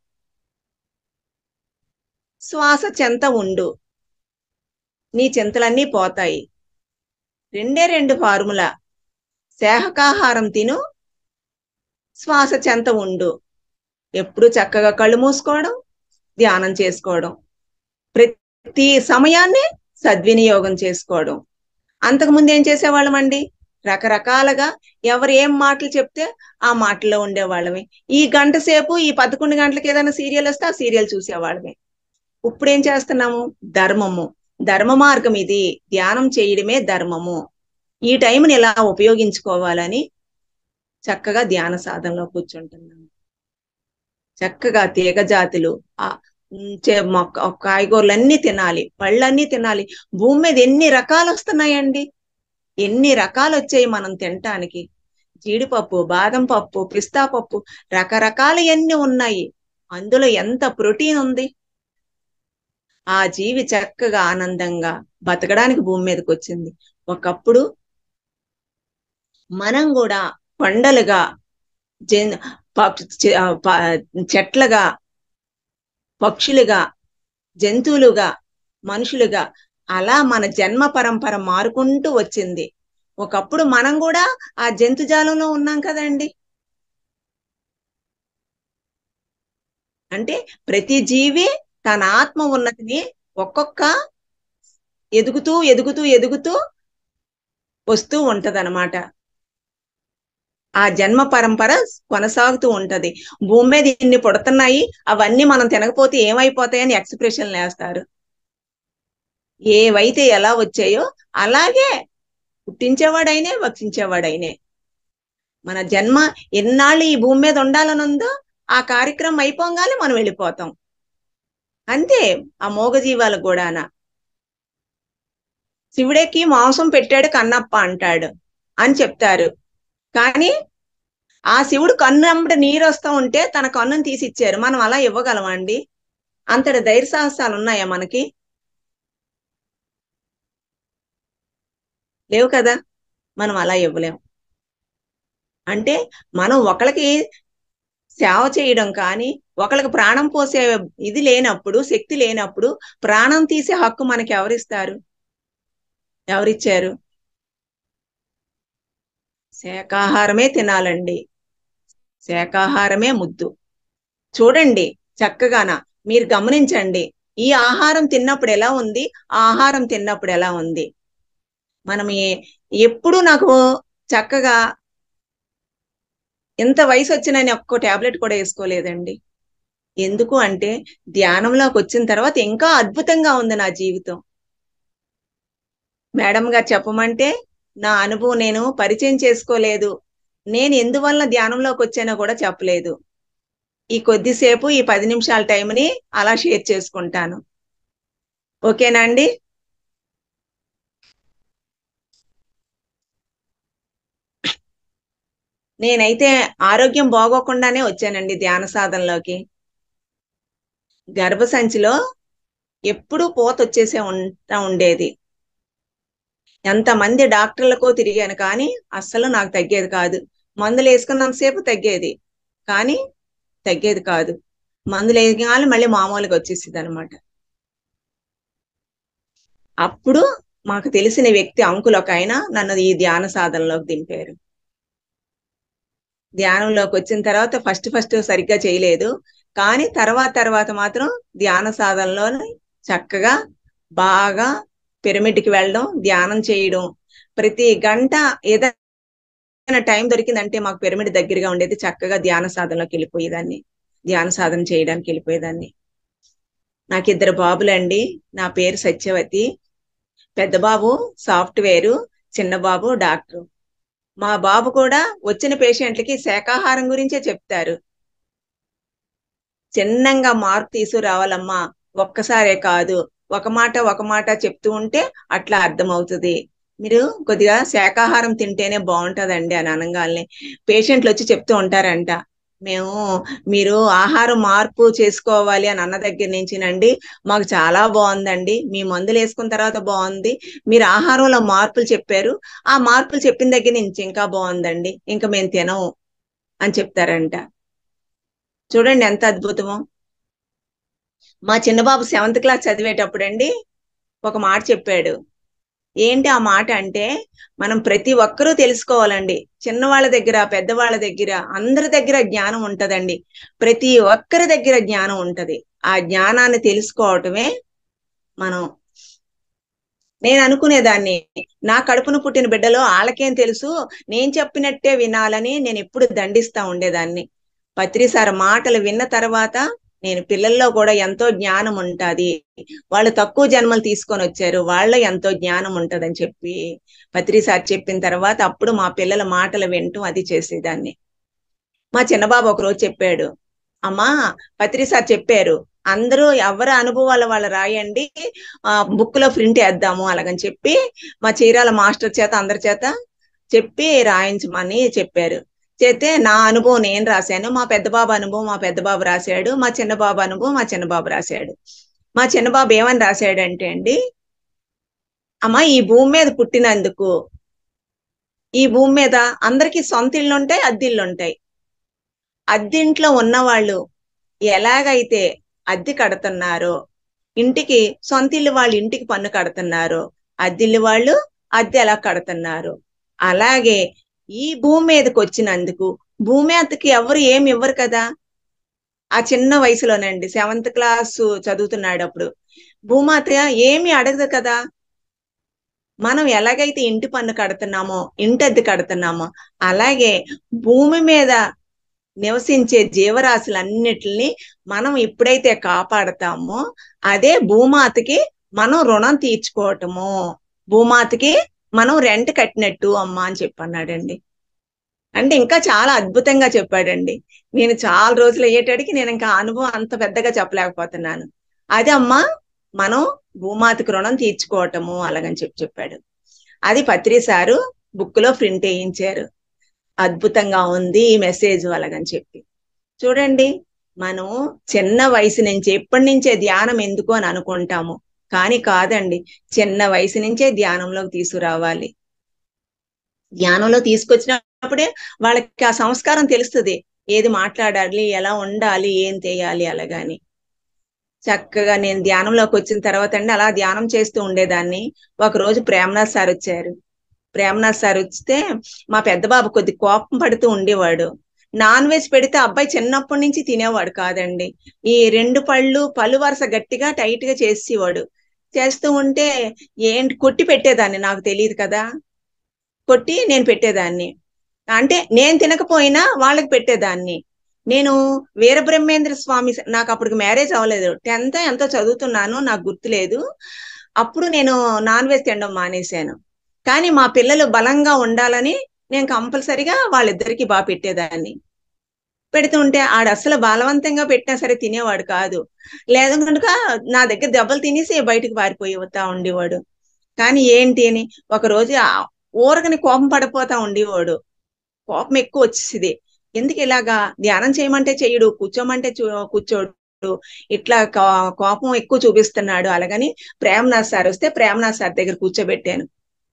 శ్వాస చెంత ఉండు నీ చింతలన్నీ పోతాయి రెండే రెండు ఫార్ములా శాకాహారం తిను శ్వాస చెంత ఉండు ఎప్పుడు చక్కగా కళ్ళు మూసుకోవడం ధ్యానం చేసుకోవడం ప్రతి సమయాన్ని సద్వినియోగం చేసుకోవడం అంతకుముందు ఏం చేసేవాళ్ళం అండి రకరకాలుగా ఎవరు ఏం మాటలు చెప్తే ఆ మాటల్లో ఉండేవాళ్ళమే ఈ గంట సేపు ఈ పదకొండు గంటలకు ఏదైనా సీరియల్ వస్తే ఆ సీరియల్ చూసేవాళ్ళమే ఇప్పుడు ఏం చేస్తున్నాము ధర్మము ధర్మ మార్గం ఇది ధ్యానం చేయడమే ధర్మము ఈ టైంని ఎలా ఉపయోగించుకోవాలని చక్కగా ధ్యాన సాధనలో కూర్చుంటున్నాము చక్కగా తీగ జాతులు ఆ మొక్క కాయగూరలన్నీ తినాలి పళ్ళన్నీ తినాలి భూమి మీద ఎన్ని రకాలు వస్తున్నాయండి ఎన్ని రకాలు వచ్చాయి మనం తినటానికి జీడిపప్పు బాదం పప్పు పిస్తా పప్పు రకరకాలు ఎన్ని ఉన్నాయి అందులో ఎంత ప్రోటీన్ ఉంది ఆ జీవి చక్కగా ఆనందంగా బతకడానికి భూమి మీదకి వచ్చింది ఒకప్పుడు మనం కూడా కొండలుగా జన్ చెట్లుగా పక్షులుగా జంతువులుగా మనుషులుగా అలా మన జన్మ పరంపర మారుకుంటూ వచ్చింది ఒకప్పుడు మనం కూడా ఆ జంతుజాలంలో ఉన్నాం కదండి అంటే ప్రతి జీవి తన ఆత్మ ఉన్నతిని ఒక్కొక్క ఎదుగుతూ ఎదుగుతూ ఎదుగుతూ వస్తూ ఉంటదన్నమాట ఆ జన్మ పరంపర కొనసాగుతూ ఉంటది భూమి మీద ఇన్ని పుడుతున్నాయి అవన్నీ మనం తినకపోతే ఏమైపోతాయని ఎక్స్ప్రెషన్లు వేస్తారు ఏవైతే ఎలా వచ్చాయో అలాగే పుట్టించేవాడైనే భక్షించేవాడైనే మన జన్మ ఎన్నాళ్ళు ఈ భూమి మీద ఉండాలని ఉందో ఆ కార్యక్రమం అయిపోగానే మనం వెళ్ళిపోతాం అంతే ఆ మూగజీవాలకు కూడానా శివుడికి మాంసం పెట్టాడు కన్నప్ప అంటాడు అని చెప్తారు కానీ ఆ శివుడు కన్ను అమ్మటి నీరు వస్తూ ఉంటే తన కన్నును తీసి ఇచ్చారు మనం అలా ఇవ్వగలమా అండి అంతటి ధైర్య సాహసాలు ఉన్నాయా మనకి లేవు కదా మనం అలా ఇవ్వలేం అంటే మనం ఒకళ్ళకి సేవ చేయడం కానీ ఒకళ్ళకి ప్రాణం పోసే ఇది లేనప్పుడు శక్తి లేనప్పుడు ప్రాణం తీసే హక్కు మనకి ఎవరిస్తారు ఎవరిచ్చారు శాకాహారమే తినాలండి శాకాహారమే ముద్దు చూడండి చక్కగాన మీరు గమనించండి ఈ ఆహారం తిన్నప్పుడు ఎలా ఉంది ఆ ఆహారం తిన్నప్పుడు ఎలా ఉంది మనం ఏ- ఎప్పుడు నాకు చక్కగా ఎంత వయసు వచ్చినా నేను ఒక్క టాబ్లెట్ కూడా వేసుకోలేదండి ఎందుకు అంటే ధ్యానంలోకి వచ్చిన తర్వాత ఇంకా అద్భుతంగా ఉంది నా జీవితం మేడం గారు చెప్పమంటే నా అనుభవం నేను పరిచయం చేసుకోలేదు నేను ఎందువల్ల ధ్యానంలోకి వచ్చానో కూడా చెప్పలేదు ఈ కొద్దిసేపు ఈ పది నిమిషాల టైంని అలా షేర్ చేసుకుంటాను ఓకేనా అండి నేనైతే ఆరోగ్యం బాగోకుండానే వచ్చానండి ధ్యాన సాధనలోకి గర్భసంచిలో ఎప్పుడూ పోత వచ్చేసే ఉంటా ఉండేది ఎంతమంది డాక్టర్లకో తిరిగాను కానీ అస్సలు నాకు తగ్గేది కాదు మందులు వేసుకున్నంతసేపు తగ్గేది కానీ తగ్గేది కాదు మందులు వేయగానే మళ్ళీ మామూలుగా వచ్చేసింది అనమాట అప్పుడు మాకు తెలిసిన వ్యక్తి అంకులు ఒక ఆయన నన్ను ఈ ధ్యాన సాధనలోకి దింపారు ధ్యానంలోకి వచ్చిన తర్వాత ఫస్ట్ ఫస్ట్ సరిగ్గా చేయలేదు కానీ తర్వాత తర్వాత మాత్రం ధ్యాన సాధనలోనే చక్కగా బాగా పిరమిడ్కి వెళ్ళడం ధ్యానం చేయడం ప్రతి గంట ఏదైనా టైం దొరికిందంటే మాకు పిరమిడ్ దగ్గరగా ఉండేది చక్కగా ధ్యాన సాధనలోకి వెళ్ళిపోయేదాన్ని ధ్యాన సాధన చేయడానికి వెళ్ళిపోయేదాన్ని నాకు ఇద్దరు బాబులండి నా పేరు సత్యవతి పెద్ద బాబు సాఫ్ట్వేరు చిన్న బాబు డాక్టర్ మా బాబు కూడా వచ్చిన పేషెంట్లకి శాకాహారం గురించే చెప్తారు చిన్నంగా మార్పు తీసుకురావాలమ్మా ఒక్కసారే కాదు ఒక మాట ఒక మాట చెప్తూ ఉంటే అట్లా అర్థమవుతుంది మీరు కొద్దిగా శాకాహారం తింటేనే బాగుంటదండి అని అనగానే పేషెంట్లు వచ్చి చెప్తూ ఉంటారంట మేము మీరు ఆహారం మార్పు చేసుకోవాలి అని అన్న దగ్గర నుంచినండి మాకు చాలా బాగుందండి మీ మందులు వేసుకున్న తర్వాత బాగుంది మీరు ఆహారంలో మార్పులు చెప్పారు ఆ మార్పులు చెప్పిన దగ్గర నుంచి ఇంకా బాగుందండి ఇంకా మేము తినము అని చెప్తారంట చూడండి ఎంత అద్భుతమో మా చిన్నబాబు సెవెంత్ క్లాస్ చదివేటప్పుడు అండి ఒక మాట చెప్పాడు ఏంటి ఆ మాట అంటే మనం ప్రతి ఒక్కరూ తెలుసుకోవాలండి చిన్నవాళ్ళ దగ్గర పెద్దవాళ్ళ దగ్గర అందరి దగ్గర జ్ఞానం ఉంటదండి ప్రతి ఒక్కరి దగ్గర జ్ఞానం ఉంటది ఆ జ్ఞానాన్ని తెలుసుకోవటమే మనం నేను అనుకునేదాన్ని నా కడుపున పుట్టిన బిడ్డలో వాళ్ళకేం తెలుసు నేను చెప్పినట్టే వినాలని నేను ఎప్పుడు దండిస్తా ఉండేదాన్ని పత్రిసార మాటలు విన్న తర్వాత నేను పిల్లల్లో కూడా ఎంతో జ్ఞానం ఉంటది వాళ్ళు తక్కువ జన్మలు తీసుకొని వచ్చారు వాళ్ళ ఎంతో జ్ఞానం ఉంటదని చెప్పి పత్రిసార్ చెప్పిన తర్వాత అప్పుడు మా పిల్లల మాటలు వింటూ అది చేసేదాన్ని మా చిన్నబాబు ఒకరోజు చెప్పాడు అమ్మా పత్రిసార్ చెప్పారు అందరూ ఎవరి అనుభవాల వాళ్ళు రాయండి ఆ బుక్ లో ప్రింట్ వేద్దాము అలాగని చెప్పి మా చీరాల మాస్టర్ చేత అందరి చేత చెప్పి రాయించమని చెప్పారు చేస్తే నా అనుభవం నేను రాశాను మా పెద్ద బాబు అనుభవం మా పెద్ద బాబు రాశాడు మా చిన్న బాబు అనుభవం మా చిన్న బాబు రాశాడు మా చిన్న బాబు ఏమని రాశాడంటే అండి అమ్మ ఈ భూమి మీద పుట్టినందుకు ఈ భూమి మీద అందరికీ సొంత ఇళ్ళు ఉంటాయి అద్దిళ్ళు ఉంటాయి అద్దింట్లో ఉన్నవాళ్ళు ఎలాగైతే అద్దె కడుతున్నారో ఇంటికి సొంత ఇల్లు వాళ్ళు ఇంటికి పన్ను కడుతున్నారో అద్దిల్లు వాళ్ళు అద్దె ఎలా కడుతున్నారు అలాగే ఈ భూమి మీదకి వచ్చినందుకు భూమి అద్దెకి ఎవరు ఏమి ఇవ్వరు కదా ఆ చిన్న వయసులోనండి సెవెంత్ క్లాస్ చదువుతున్నాడు అప్పుడు భూమాత ఏమి అడగదు కదా మనం ఎలాగైతే ఇంటి పన్ను కడుతున్నామో ఇంటి అద్దె కడుతున్నామో అలాగే భూమి మీద నివసించే జీవరాశులన్నిటిని మనం ఎప్పుడైతే కాపాడతామో అదే భూమాతకి మనం రుణం తీర్చుకోవటము భూమాతకి మనం రెంట్ కట్టినట్టు అమ్మా అని చెప్పి అన్నాడండి అంటే ఇంకా చాలా అద్భుతంగా చెప్పాడండి నేను చాలా రోజులు అయ్యేటడికి నేను ఇంకా అనుభవం అంత పెద్దగా చెప్పలేకపోతున్నాను అది అమ్మా మనం భూమాతకు రుణం తీర్చుకోవటము అలాగని చెప్పి చెప్పాడు అది పత్రి సారు బుక్ లో ప్రింట్ వేయించారు అద్భుతంగా ఉంది ఈ మెసేజ్ అలాగని చెప్పి చూడండి మనం చిన్న వయసు నుంచి ఎప్పటి నుంచే ధ్యానం ఎందుకు అని అనుకుంటాము కానీ కాదండి చిన్న వయసు నుంచే ధ్యానంలోకి తీసుకురావాలి ధ్యానంలో తీసుకొచ్చినప్పుడే వాళ్ళకి ఆ సంస్కారం తెలుస్తుంది ఏది మాట్లాడాలి ఎలా ఉండాలి ఏం చేయాలి అలాగని చక్కగా నేను ధ్యానంలోకి వచ్చిన తర్వాత అండి అలా ధ్యానం చేస్తూ ఉండేదాన్ని ఒక రోజు ప్రేమనాథ్ సార్ వచ్చారు ప్రేమనాథ్ సార్ వస్తే మా పెద్ద బాబు కొద్ది కోపం పడుతూ ఉండేవాడు నాన్ వెజ్ పెడితే అబ్బాయి చిన్నప్పటి నుంచి తినేవాడు కాదండి ఈ రెండు పళ్ళు పళ్ళు వరుస గట్టిగా టైట్ గా చేసేవాడు చేస్తూ ఉంటే ఏంటి కొట్టి పెట్టేదాన్ని నాకు తెలియదు కదా కొట్టి నేను పెట్టేదాన్ని అంటే నేను తినకపోయినా వాళ్ళకి పెట్టేదాన్ని నేను వీరబ్రహ్మేంద్ర స్వామి నాకు అప్పటికి మ్యారేజ్ అవ్వలేదు టెన్త్ ఎంతో చదువుతున్నాను నాకు గుర్తులేదు అప్పుడు నేను నాన్ వెజ్ తినడం మానేశాను కానీ మా పిల్లలు బలంగా ఉండాలని నేను కంపల్సరిగా వాళ్ళిద్దరికి బాగా పెట్టేదాన్ని పెడుతుంటే ఆడు అసలు బలవంతంగా పెట్టినా సరే తినేవాడు కాదు లేదు కనుక నా దగ్గర దెబ్బలు తినేసి బయటకు పారిపోతా ఉండేవాడు కానీ ఏంటి అని ఒక రోజు ఊరకని కోపం పడిపోతా ఉండేవాడు కోపం ఎక్కువ వచ్చేసింది ఎందుకు ఇలాగా ధ్యానం చేయమంటే చెయ్యడు కూర్చోమంటే కూర్చోడు ఇట్లా కోపం ఎక్కువ చూపిస్తున్నాడు అలాగని ప్రేమనాథ్ సార్ వస్తే ప్రేమనాథ్ సార్ దగ్గర కూర్చోబెట్టాను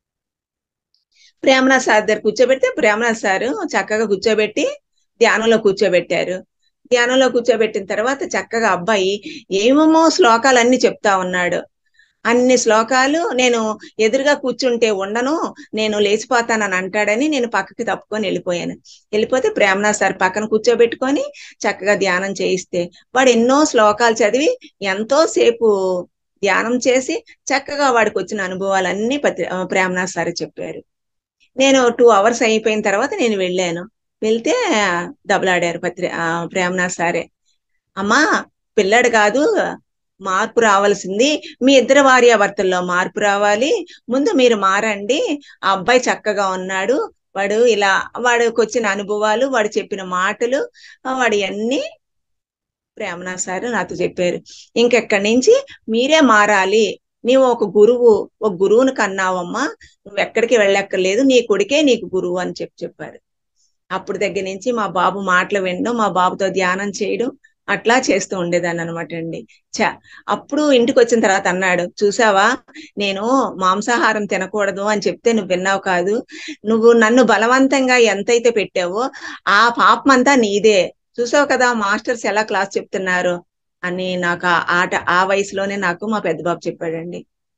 ప్రేమనాథ్ సార్ దగ్గర కూర్చోబెడితే ప్రేమనాథ్ సార్ చక్కగా కూర్చోబెట్టి ధ్యానంలో కూర్చోబెట్టారు ధ్యానంలో కూర్చోబెట్టిన తర్వాత చక్కగా అబ్బాయి ఏమేమో శ్లోకాలన్నీ చెప్తా ఉన్నాడు అన్ని శ్లోకాలు నేను ఎదురుగా కూర్చుంటే ఉండను నేను లేచిపోతానని అంటాడని నేను పక్కకి తప్పుకొని వెళ్ళిపోయాను వెళ్ళిపోతే ప్రేమనాథ్ సార్ పక్కన కూర్చోబెట్టుకొని చక్కగా ధ్యానం చేయిస్తే వాడు ఎన్నో శ్లోకాలు చదివి ఎంతో సేపు ధ్యానం చేసి చక్కగా వాడికి వచ్చిన అనుభవాలన్నీ పత్రి ప్రేమనాథ్ సార్ చెప్పారు నేను టూ అవర్స్ అయిపోయిన తర్వాత నేను వెళ్ళాను వెళ్తే దెబ్బలాడారు పత్రి ప్రేమనాథ్ సారే అమ్మా పిల్లాడు కాదు మార్పు రావాల్సింది మీ ఇద్దరు భార్యాభర్తల్లో మార్పు రావాలి ముందు మీరు మారండి ఆ అబ్బాయి చక్కగా ఉన్నాడు వాడు ఇలా వాడికి వచ్చిన అనుభవాలు వాడు చెప్పిన మాటలు వాడు అన్ని ప్రేమనాథ్ సార్ నాతో చెప్పారు ఇంకెక్కడి నుంచి మీరే మారాలి నీవు ఒక గురువు ఒక గురువుని కన్నావమ్మా నువ్వు ఎక్కడికి వెళ్ళక్కర్లేదు నీ కొడుకే నీకు గురువు అని చెప్పి చెప్పారు అప్పుడు దగ్గర నుంచి మా బాబు మాటలు వినడం మా బాబుతో ధ్యానం చేయడం అట్లా చేస్తూ ఉండేదాన్ని అనమాట అండి చ అప్పుడు ఇంటికి వచ్చిన తర్వాత అన్నాడు చూసావా నేను మాంసాహారం తినకూడదు అని చెప్తే నువ్వు విన్నావు కాదు నువ్వు నన్ను బలవంతంగా ఎంతైతే పెట్టావో ఆ పాపం అంతా నీదే చూసావు కదా మాస్టర్స్ ఎలా క్లాస్ చెప్తున్నారు అని నాకు ఆ ఆట ఆ వయసులోనే నాకు మా పెద్ద బాబు చెప్పాడండి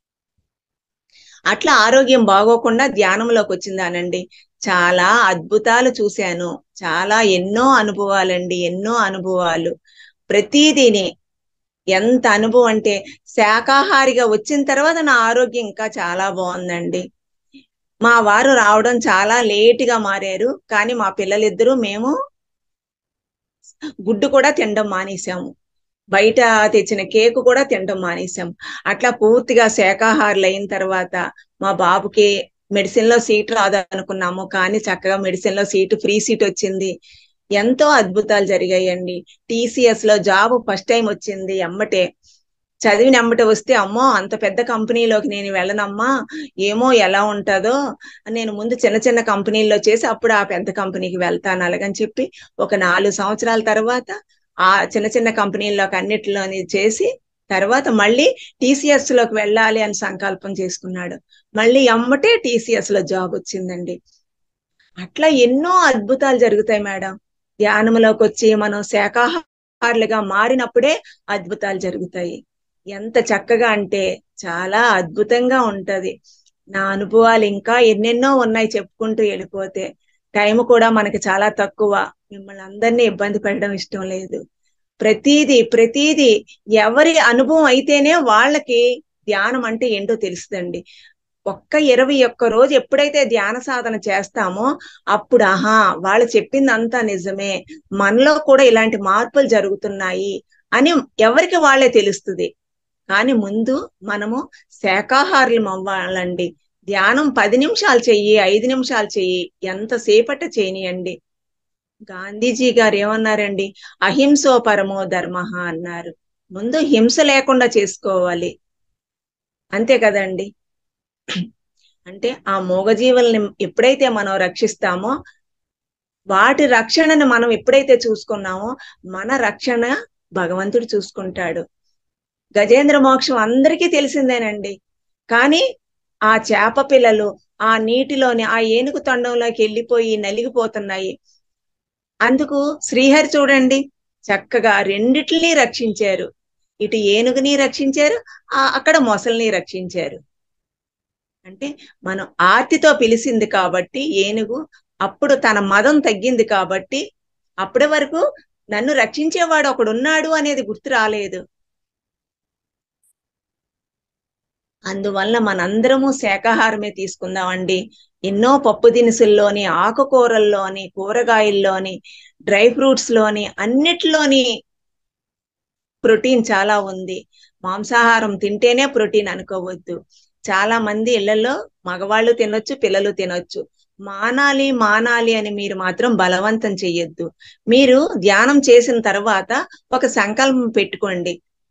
అట్లా ఆరోగ్యం బాగోకుండా ధ్యానంలోకి వచ్చిందానండి చాలా అద్భుతాలు చూశాను చాలా ఎన్నో అనుభవాలండి ఎన్నో అనుభవాలు ప్రతిదీని ఎంత అనుభవం అంటే శాకాహారిగా వచ్చిన తర్వాత నా ఆరోగ్యం ఇంకా చాలా బాగుందండి మా వారు రావడం చాలా లేటుగా మారారు కానీ మా పిల్లలిద్దరూ మేము గుడ్డు కూడా తినడం మానేశాము బయట తెచ్చిన కేకు కూడా తినడం మానేశాం అట్లా పూర్తిగా శాకాహారులు అయిన తర్వాత మా బాబుకి మెడిసిన్ లో సీట్ రాదనుకున్నాము కానీ చక్కగా మెడిసిన్ లో సీటు ఫ్రీ సీట్ వచ్చింది ఎంతో అద్భుతాలు జరిగాయండి టీసీఎస్ లో జాబ్ ఫస్ట్ టైం వచ్చింది ఎమ్మటే చదివిన ఎమ్మట వస్తే అమ్మో అంత పెద్ద కంపెనీలోకి నేను వెళ్ళనమ్మా ఏమో ఎలా ఉంటుందో నేను ముందు చిన్న చిన్న కంపెనీల్లో చేసి అప్పుడు ఆ పెద్ద కంపెనీకి వెళ్తాను అలాగని చెప్పి ఒక నాలుగు సంవత్సరాల తర్వాత ఆ చిన్న చిన్న కంపెనీల్లోకి అన్నిటిలోని చేసి తర్వాత మళ్ళీ టీసీఎస్ లోకి వెళ్ళాలి అని సంకల్పం చేసుకున్నాడు మళ్ళీ ఎమ్మటే టీసీఎస్ లో జాబ్ వచ్చిందండి అట్లా ఎన్నో అద్భుతాలు జరుగుతాయి మేడం ధ్యానంలోకి వచ్చి మనం శాకాహారులుగా మారినప్పుడే అద్భుతాలు జరుగుతాయి ఎంత చక్కగా అంటే చాలా అద్భుతంగా ఉంటది నా అనుభవాలు ఇంకా ఎన్నెన్నో ఉన్నాయి చెప్పుకుంటూ వెళ్ళిపోతే టైం కూడా మనకి చాలా తక్కువ మిమ్మల్ని అందరినీ ఇబ్బంది పెట్టడం ఇష్టం లేదు ప్రతీది ప్రతీది ఎవరి అనుభవం అయితేనే వాళ్ళకి ధ్యానం అంటే ఏంటో తెలుస్తుందండి ఒక్క ఇరవై ఒక్క రోజు ఎప్పుడైతే ధ్యాన సాధన చేస్తామో అప్పుడు ఆహా వాళ్ళు చెప్పింది అంతా నిజమే మనలో కూడా ఇలాంటి మార్పులు జరుగుతున్నాయి అని ఎవరికి వాళ్ళే తెలుస్తుంది కానీ ముందు మనము శాకాహారులం అవ్వాలండి ధ్యానం పది నిమిషాలు చెయ్యి ఐదు నిమిషాలు చెయ్యి ఎంతసేపట చేయనియండి గాంధీజీ గారు ఏమన్నారండి అహింసో పరమో ధర్మ అన్నారు ముందు హింస లేకుండా చేసుకోవాలి అంతే కదండి అంటే ఆ మూగజీవుల్ని ఎప్పుడైతే మనం రక్షిస్తామో వాటి రక్షణను మనం ఎప్పుడైతే చూసుకున్నామో మన రక్షణ భగవంతుడు చూసుకుంటాడు గజేంద్ర మోక్షం అందరికీ తెలిసిందేనండి కానీ ఆ చేప పిల్లలు ఆ నీటిలోని ఆ ఏనుగు తొండంలోకి వెళ్ళిపోయి నలిగిపోతున్నాయి అందుకు శ్రీహరి చూడండి చక్కగా రెండిటిని రక్షించారు ఇటు ఏనుగుని రక్షించారు ఆ అక్కడ మొసల్ని రక్షించారు అంటే మనం ఆర్తితో పిలిచింది కాబట్టి ఏనుగు అప్పుడు తన మదం తగ్గింది కాబట్టి అప్పటి వరకు నన్ను రక్షించేవాడు ఒకడున్నాడు అనేది గుర్తు రాలేదు అందువల్ల మనందరము శాకాహారమే తీసుకుందామండి ఎన్నో పప్పు దినుసుల్లోని ఆకుకూరల్లోని కూరగాయల్లోని డ్రై ఫ్రూట్స్ లోని అన్నిటిలోని ప్రోటీన్ చాలా ఉంది మాంసాహారం తింటేనే ప్రోటీన్ అనుకోవద్దు చాలా మంది ఇళ్లలో మగవాళ్ళు తినొచ్చు పిల్లలు తినొచ్చు మానాలి మానాలి అని మీరు మాత్రం బలవంతం చెయ్యొద్దు మీరు ధ్యానం చేసిన తర్వాత ఒక సంకల్పం పెట్టుకోండి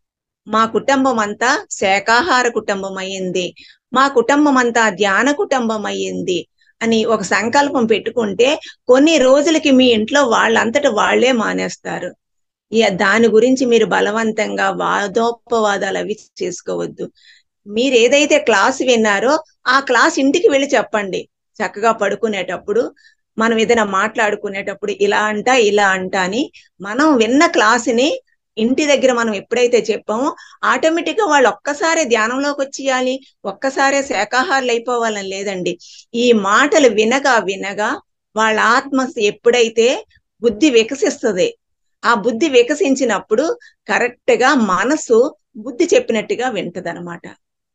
మా కుటుంబం అంతా శాకాహార కుటుంబం అయ్యింది మా కుటుంబం అంతా ధ్యాన కుటుంబం అయ్యింది అని ఒక సంకల్పం పెట్టుకుంటే కొన్ని రోజులకి మీ ఇంట్లో వాళ్ళంతట వాళ్లే మానేస్తారు ఇక దాని గురించి మీరు బలవంతంగా వాదోపవాదాలు అవి చేసుకోవద్దు మీరు ఏదైతే క్లాస్ విన్నారో ఆ క్లాస్ ఇంటికి వెళ్ళి చెప్పండి చక్కగా పడుకునేటప్పుడు మనం ఏదైనా మాట్లాడుకునేటప్పుడు ఇలా అంట ఇలా అంట అని మనం విన్న క్లాసుని ఇంటి దగ్గర మనం ఎప్పుడైతే చెప్పామో ఆటోమేటిక్ గా వాళ్ళు ఒక్కసారే ధ్యానంలోకి వచ్చేయాలి ఒక్కసారే శాకాహారులు అయిపోవాలని లేదండి ఈ మాటలు వినగా వినగా వాళ్ళ ఆత్మ ఎప్పుడైతే బుద్ధి వికసిస్తుంది ఆ బుద్ధి వికసించినప్పుడు కరెక్ట్ గా మనసు బుద్ధి చెప్పినట్టుగా వింటదనమాట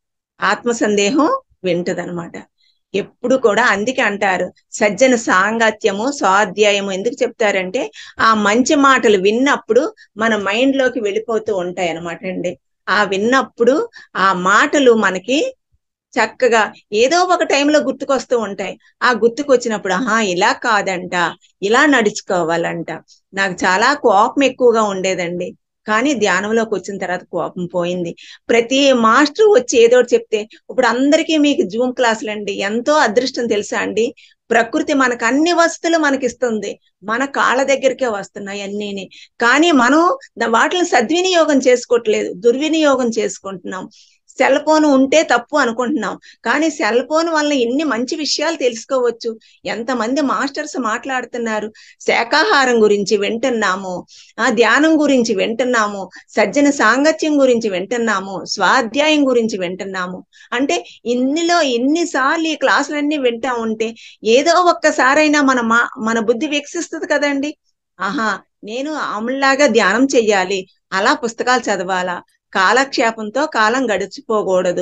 ఆత్మ సందేహం వింటదనమాట ఎప్పుడు కూడా అందుకే అంటారు సజ్జన సాంగత్యము స్వాధ్యాయము ఎందుకు చెప్తారంటే ఆ మంచి మాటలు విన్నప్పుడు మన మైండ్ లోకి వెళ్ళిపోతూ ఉంటాయి అనమాట అండి ఆ విన్నప్పుడు ఆ మాటలు మనకి చక్కగా ఏదో ఒక టైంలో గుర్తుకొస్తూ ఉంటాయి ఆ గుర్తుకొచ్చినప్పుడు ఆహా ఇలా కాదంట ఇలా నడుచుకోవాలంట నాకు చాలా కోపం ఎక్కువగా ఉండేదండి కానీ ధ్యానంలోకి వచ్చిన తర్వాత కోపం పోయింది ప్రతి మాస్టర్ వచ్చి ఏదో ఒకటి చెప్తే ఇప్పుడు అందరికీ మీకు జూమ్ క్లాసులు అండి ఎంతో అదృష్టం తెలుసా అండి ప్రకృతి మనకు అన్ని వస్తువులు మనకిస్తుంది మన కాళ్ళ దగ్గరికే వస్తున్నాయి అన్నీని కానీ మనం వాటిని సద్వినియోగం చేసుకోవట్లేదు దుర్వినియోగం చేసుకుంటున్నాం సెల్ ఫోన్ ఉంటే తప్పు అనుకుంటున్నాం కానీ సెల్ ఫోన్ వల్ల ఎన్ని మంచి విషయాలు తెలుసుకోవచ్చు ఎంతమంది మాస్టర్స్ మాట్లాడుతున్నారు శాకాహారం గురించి వింటున్నాము ఆ ధ్యానం గురించి వింటున్నాము సజ్జన సాంగత్యం గురించి వింటున్నాము స్వాధ్యాయం గురించి వింటున్నాము అంటే ఇన్నిలో ఎన్నిసార్లు ఈ క్లాసులన్నీ వింటా ఉంటే ఏదో ఒక్కసారైనా మన మా మన బుద్ధి వికసిస్తుంది కదండి ఆహా నేను ఆముల్లాగా ధ్యానం చెయ్యాలి అలా పుస్తకాలు చదవాలా కాలక్షేపంతో కాలం గడిచిపోకూడదు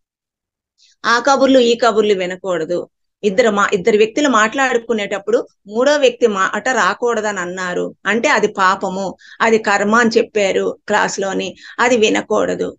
ఆ కబుర్లు ఈ కబుర్లు వినకూడదు ఇద్దరు మా ఇద్దరు వ్యక్తులు మాట్లాడుకునేటప్పుడు మూడో వ్యక్తి మాట రాకూడదని అన్నారు అంటే అది పాపము అది కర్మ అని చెప్పారు క్లాస్లోని అది వినకూడదు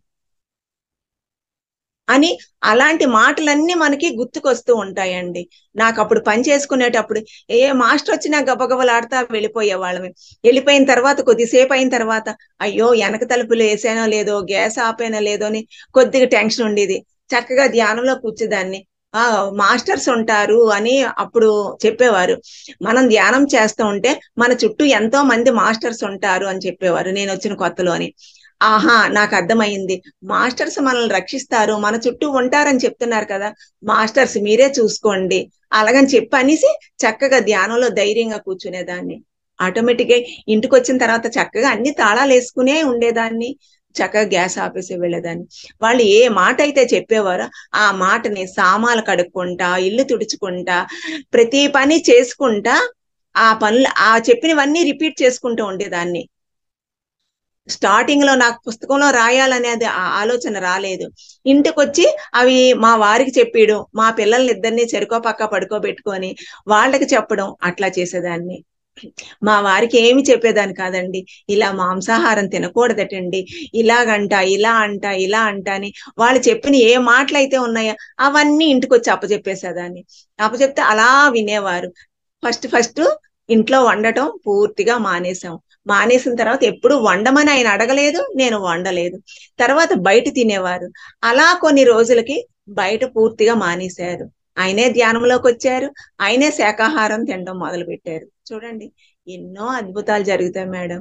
అని అలాంటి మాటలన్నీ మనకి గుర్తుకొస్తూ ఉంటాయండి నాకు అప్పుడు పని చేసుకునేటప్పుడు ఏ మాస్టర్ వచ్చినా గబగబలాడుతా వెళ్ళిపోయే వాళ్ళమే వెళ్ళిపోయిన తర్వాత కొద్దిసేపు అయిన తర్వాత అయ్యో వెనక తలుపులు వేసానో లేదో గ్యాస్ ఆపేనో లేదో అని కొద్దిగా టెన్షన్ ఉండేది చక్కగా ధ్యానంలో కూర్చుదాన్ని ఆ మాస్టర్స్ ఉంటారు అని అప్పుడు చెప్పేవారు మనం ధ్యానం చేస్తూ ఉంటే మన చుట్టూ ఎంతో మంది మాస్టర్స్ ఉంటారు అని చెప్పేవారు నేను వచ్చిన కొత్తలోని ఆహా నాకు అర్థమైంది మాస్టర్స్ మనల్ని రక్షిస్తారు మన చుట్టూ ఉంటారని చెప్తున్నారు కదా మాస్టర్స్ మీరే చూసుకోండి అలాగని చెప్పి అనేసి చక్కగా ధ్యానంలో ధైర్యంగా కూర్చునేదాన్ని ఆటోమేటిక్ గా ఇంటికి వచ్చిన తర్వాత చక్కగా అన్ని తాళాలు వేసుకునే ఉండేదాన్ని చక్కగా గ్యాస్ ఆపేసి వెళ్ళేదాన్ని వాళ్ళు ఏ మాట అయితే చెప్పేవారో ఆ మాటని సామాలు కడుక్కుంటా ఇల్లు తుడుచుకుంటా ప్రతి పని చేసుకుంటా ఆ పనులు ఆ చెప్పినవన్నీ రిపీట్ చేసుకుంటూ ఉండేదాన్ని స్టార్టింగ్ లో నాకు పుస్తకంలో రాయాలనేది ఆలోచన రాలేదు ఇంటికి వచ్చి అవి మా వారికి చెప్పిడు మా పిల్లల్ని ఇద్దరిని చెరుకో పక్క పడుకోబెట్టుకొని వాళ్ళకి చెప్పడం అట్లా చేసేదాన్ని మా వారికి ఏమి చెప్పేదాన్ని కాదండి ఇలా మాంసాహారం తినకూడదటండి ఇలాగంట ఇలా అంట ఇలా అంట అని వాళ్ళు చెప్పిన ఏ మాటలు అయితే ఉన్నాయో అవన్నీ ఇంటికి వచ్చి అప్పచెప్పేసేదాన్ని అప్పచెప్తే అలా వినేవారు ఫస్ట్ ఫస్ట్ ఇంట్లో వండటం పూర్తిగా మానేశాం మానేసిన తర్వాత ఎప్పుడు వండమని ఆయన అడగలేదు నేను వండలేదు తర్వాత బయట తినేవారు అలా కొన్ని రోజులకి బయట పూర్తిగా మానేశారు ఆయనే ధ్యానంలోకి వచ్చారు ఆయనే శాకాహారం తినడం మొదలు పెట్టారు చూడండి ఎన్నో అద్భుతాలు జరుగుతాయి మేడం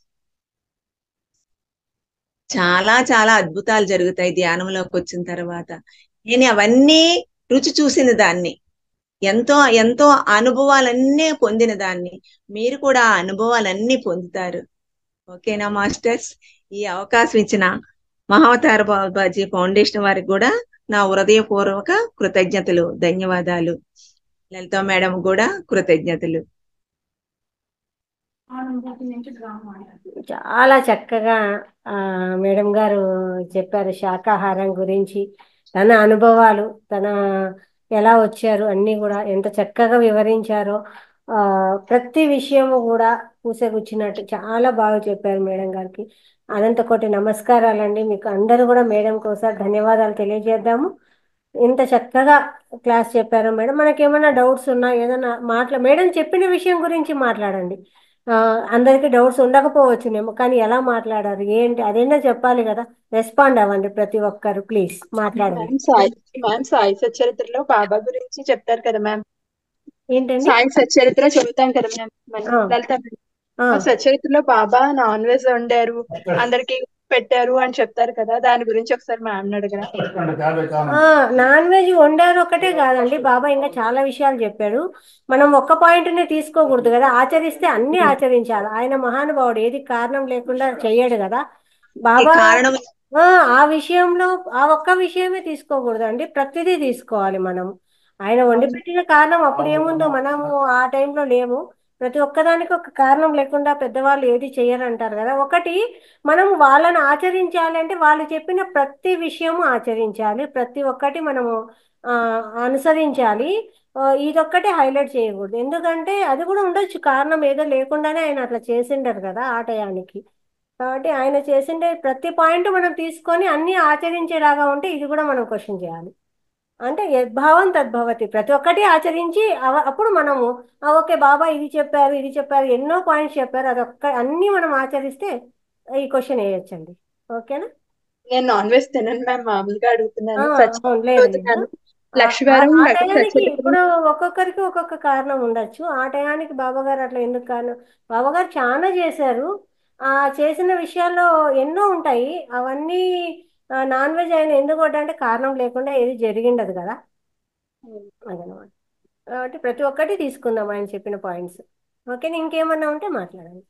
చాలా చాలా అద్భుతాలు జరుగుతాయి ధ్యానంలోకి వచ్చిన తర్వాత నేను అవన్నీ రుచి చూసిన దాన్ని ఎంతో ఎంతో అనుభవాలన్నీ పొందిన దాన్ని మీరు కూడా ఆ అనుభవాలన్నీ పొందుతారు ఓకేనా మాస్టర్స్ ఈ అవకాశం ఇచ్చిన మహావతార బాబాజీ ఫౌండేషన్ వారికి కూడా నా హృదయపూర్వక కృతజ్ఞతలు ధన్యవాదాలు లలిత మేడం కూడా కృతజ్ఞతలు చాలా చక్కగా ఆ మేడం గారు చెప్పారు శాకాహారం గురించి తన అనుభవాలు తన ఎలా వచ్చారు అన్నీ కూడా ఎంత చక్కగా వివరించారో ఆ ప్రతి విషయము కూడా పూసగుచ్చినట్టు చాలా బాగా చెప్పారు మేడం గారికి అనంత కోటి నమస్కారాలండి మీకు అందరూ కూడా మేడం కోసం ధన్యవాదాలు తెలియజేద్దాము ఇంత చక్కగా క్లాస్ చెప్పారు మేడం మనకేమైనా డౌట్స్ ఉన్నా ఏదైనా మాట్లా మేడం చెప్పిన విషయం గురించి మాట్లాడండి ఆ, అందరికీ డౌట్స్ ఉండకపోవచ్చునేమో కానీ ఎలా మాట్లాడారు ఏంటి అదేనా చెప్పాలి కదా రెస్పాండ్ అవ్వండి ప్రతి ఒక్కరు ప్లీజ్ మాట్లాడండి మ్యామ్ సాయి మ్యామ్ సాయి సచ్చరిత్రలో బాబా గురించి చెప్తారు కదా మ్యామ్ ఏంటండి సాయి సచ్చరిత్ర చదువుతాం కదా మ్యామ్ మన ఆ. లలిత మ్యామ్. ఆ, ఆ సచ్చరిత్రలో బాబా నాన్ వెజ్ వండారు అందరికి పెట్టారు అని చెప్తారు కదా దాని గురించి ఒకసారి మ్యామ్ అడగరా ఆ, నాన్ వెజ్ వండారు ఒకటే కాదండి బాబా ఇంకా చాలా విషయాలు చెప్పాడు మనం ఒక్క పాయింట్నే తీసుకోకూడదు కదా ఆచరిస్తే అన్ని ఆచరించాలి ఆయన మహానుభావుడు ఏది కారణం లేకుండా చెయ్యడు కదా ఈ బాబా కారణం ఆ ఆ విషయంలో ఆ ఒక్క విషయమే తీసుకోకూడదు అండి ప్రతిదీ తీసుకోవాలి మనం ఆయన వండి పెట్టిన కారణం అప్పుడు ఏముందో మనము ఆ టైంలో లేము ప్రతి ఒక్కదానికి ఒక కారణం లేకుండా పెద్దవాళ్ళు ఏది చెయ్యరు అంటారు కదా ఒకటి మనం వాళ్ళని ఆచరించాలి అంటే వాళ్ళు చెప్పిన ప్రతి విషయము ఆచరించాలి ప్రతి ఒక్కటి మనము ఆ, అనుసరించాలి ఆ, ఇదొక్కటే హైలైట్ చేయకూడదు ఎందుకంటే అది కూడా ఉండొచ్చు కారణం ఏదో లేకుండానే ఆయన అట్లా చేసిండరు కదా ఆ టయానికి కాబట్టి ఆయన చేసిండే ప్రతి పాయింట్ మనం తీసుకొని అన్ని ఆచరించేలాగా ఉంటే ఇది కూడా మనం క్వశ్చన్ చేయాలి అంటే యద్భావం తద్భవతి ప్రతి ఒక్కటి ఆచరించి అవ- అప్పుడు మనము "ఆ, ఓకే బాబా ఇది చెప్పారు ఇది చెప్పారు ఎన్నో పాయింట్స్ చెప్పారు అదొక్క అన్ని మనం ఆచరిస్తే ఈ క్వశ్చన్ వేయొచ్చండి ఓకేనా నేను నాన్ వెజ్ తినను మ్యామ్ మామూలుగా ఆ, అడుగుతున్నాను అవును, సచ్చరిత్ర లేదు, చదువుతున్నాను లేదు. ఆ- లక్ష్మీవారం ఆ- ఆ నాకు టయానికి సచ్చరిత్ర ఇప్పుడు ఒక్కొక్కరికి ఒక్కొక్క కారణం ఉండొచ్చు ఆ టయానికి బాబాగారు అట్లా ఎందుకు కారణం బాబాగారు చాలా చేశారు ఆ చేసిన విషయాల్లో ఎన్నో ఉంటాయి అవన్నీ నాన్ వెజ్ ఆయన ఎందుకు అంటే కారణం లేకుండా ఏది జరిగిండదు కదా అదనమాట కాబట్టి ప్రతి ఒక్కటి తీసుకుందాం ఆయన చెప్పిన పాయింట్స్ ఓకేనా ఇంకేమన్నా ఉంటే మాట్లాడండి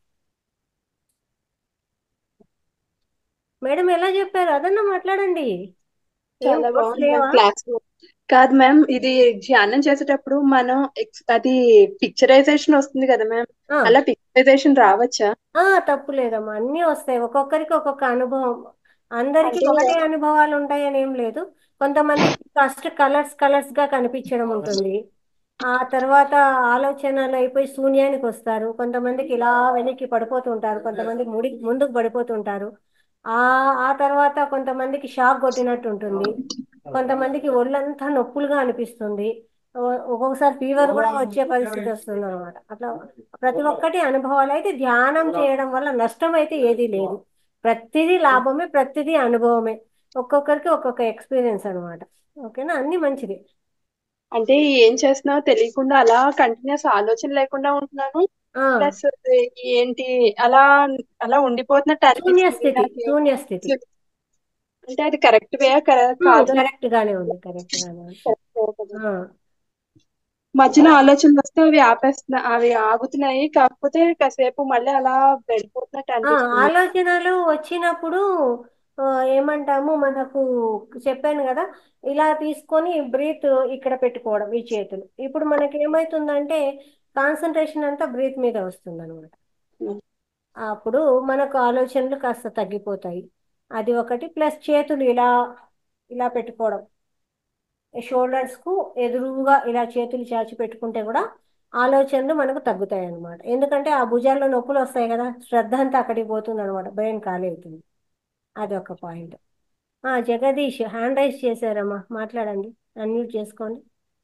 మేడం ఎలా చెప్పారు అదన్నా మాట్లాడండి ఏం చాలా notes బాగుంది లేవా మ్యామ్ క్లాస్ కాదు మ్యామ్ ఇది ధ్యానం చేసేటప్పుడు మనం ex- అది పిక్చరైజేషన్ వస్తుంది కదా మ్యామ్ ఆ. అలా పిక్చరైజేషన్ రావచ్చా ఆ తప్పు లేదమ్మా అన్నీ వస్తాయి ఒక్కొక్కరికి ఒక్కొక్క అనుభవం అందరికి అంటే- ఒకటే అనుభవాలు ఉంటాయని ఏం లేదు కొంతమందికి ఫస్ట్ కలర్స్ కలర్స్ గా కనిపించడం ఉంటుంది ఆ తర్వాత ఆలోచనలు అయిపోయి శూన్యానికి వస్తారు కొంతమందికి ఇలా వెనక్కి పడిపోతుంటారు కొంతమందికి ముడి ముందుకు పడిపోతుంటారు ఆ ఆ తర్వాత కొంతమందికి షాక్ కొట్టినట్టు ఉంటుంది కొంతమందికి ఒళ్ళంతా నొప్పులుగా అనిపిస్తుంది ఒ- ఒక్కొక్కసారి ఫీవర్ కూడా వచ్చే పరిస్థితి వస్తుంది అనమాట అట్లా ప్రతి ఒక్కటి అనుభవాలు అయితే ధ్యానం చేయడం వల్ల నష్టం అయితే ఏదీ లేదు ప్రతిదీ లాభమే ప్రతిదీ అనుభవమే ఒక్కొక్కరికి ఒక్కొక్క ఎక్స్పీరియన్స్ అనమాట ఓకేనా అన్ని మంచిది అంటే ఏం చేస్తున్నావో తెలియకుండా అలా కంటిన్యూస్ ఆలోచన లేకుండా ఉంటున్నాను ఆ ప్లస్ ఏంటి అలా అలా ఉండిపోతున్నట్టు శూన్య అనిపిస్తుంది స్థితి నాకు. శూన్య స్థితి అంటే అది కరెక్ట్ వే కాదు కరెక్ట్ గానే ఉంది కరెక్ట్ గానే ఉంది ఆ, మధ్యలో ఆలోచనలు వస్తే అవి ఆపేస్తున్నా అవి ఆగుతున్నాయి కాకపోతే కాసేపు మళ్ళీ అలా వెళ్ళిపోతున్నట్టు ఆ, అనిపిస్తుంది ఆలోచనలు వచ్చినప్పుడు ఆ, ఏమంటాము మనకు చెప్పాను కదా ఇలా తీసుకొని బ్రీత్ ఇక్కడ పెట్టుకోవడం ఈ చేతులు ఇప్పుడు మనకి ఏమవుతుందంటే కాన్సన్ట్రేషన్ అంతా బ్రీత్ మీద వస్తుంది అనమాట Hmm. అప్పుడు మనకు ఆలోచనలు కాస్త తగ్గిపోతాయి అది ఒకటి ప్లస్ చేతులు ఇలా ఇలా పెట్టుకోవడం షోల్డర్స్ కు ఎదురుగా ఇలా చేతులు చాచి పెట్టుకుంటే కూడా ఆలోచనలు మనకు తగ్గుతాయి అన్నమాట ఎందుకంటే ఆ భుజాల్లో నొప్పులు వస్తాయి కదా శ్రద్ధ అంతా అక్కడికి పోతుంది అనమాట బ్రెయిన్ ఖాళీ అవుతుంది అది ఒక పాయింట్ ఆ జగదీష్ హ్యాండ్ రైజ్ చేశారమ్మా మాట్లాడండి అన్మ్యూట్ చేసుకోండి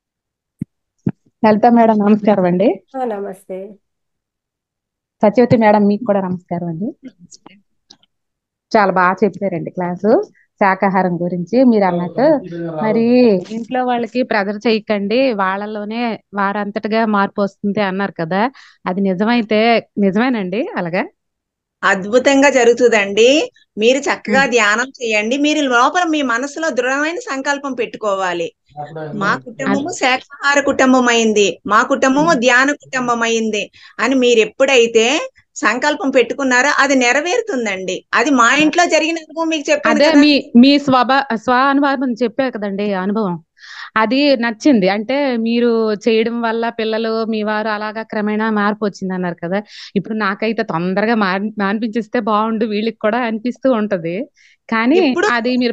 లలిత మేడం నమస్కారం అండి ఆ, నమస్తే సత్యవతి మేడం మీకు కూడా నమస్కారం అండి చాలా బాగా చెప్పారండి క్లాసు శాకాహారం గురించి మీరు అన్నట్టు మరి ఇంట్లో వాళ్ళకి ప్రెజర్ చేయకండి వాళ్ళలోనే వారంతటగా మార్పు వస్తుంది అన్నారు కదా అది నిజమైతే నిజమేనండి అలాగా అద్భుతంగా జరుగుతుందండి మీరు చక్కగా ధ్యానం చేయండి మీరు లోపల మీ మనసులో దృఢమైన సంకల్పం పెట్టుకోవాలి మా కుటుంబము శాఖాహార కుటుంబం అయింది మా కుటుంబము ధ్యాన కుటుంబం అయింది అని మీరు ఎప్పుడైతే సంకల్పం పెట్టుకున్నారో అది నెరవేరుతుందండి అది మా ఇంట్లో జరిగిన అనుభవం మీకు చెప్పాను అదే కదా మీ మీ స్వభా స్వ అనుభవం చెప్పారు కదండి అనుభవం అది నచ్చింది అంటే మీరు చేయడం వల్ల పిల్లలు మీ వారు అలాగా క్రమేణా మార్పు వచ్చింది అన్నారు కదా ఇప్పుడు నాకైతే తొందరగా మార్ మానిపించిస్తే బాగుండు వీళ్ళకి కూడా అనిపిస్తూ ఉంటది కానీ ఎప్పుడు అది మీరు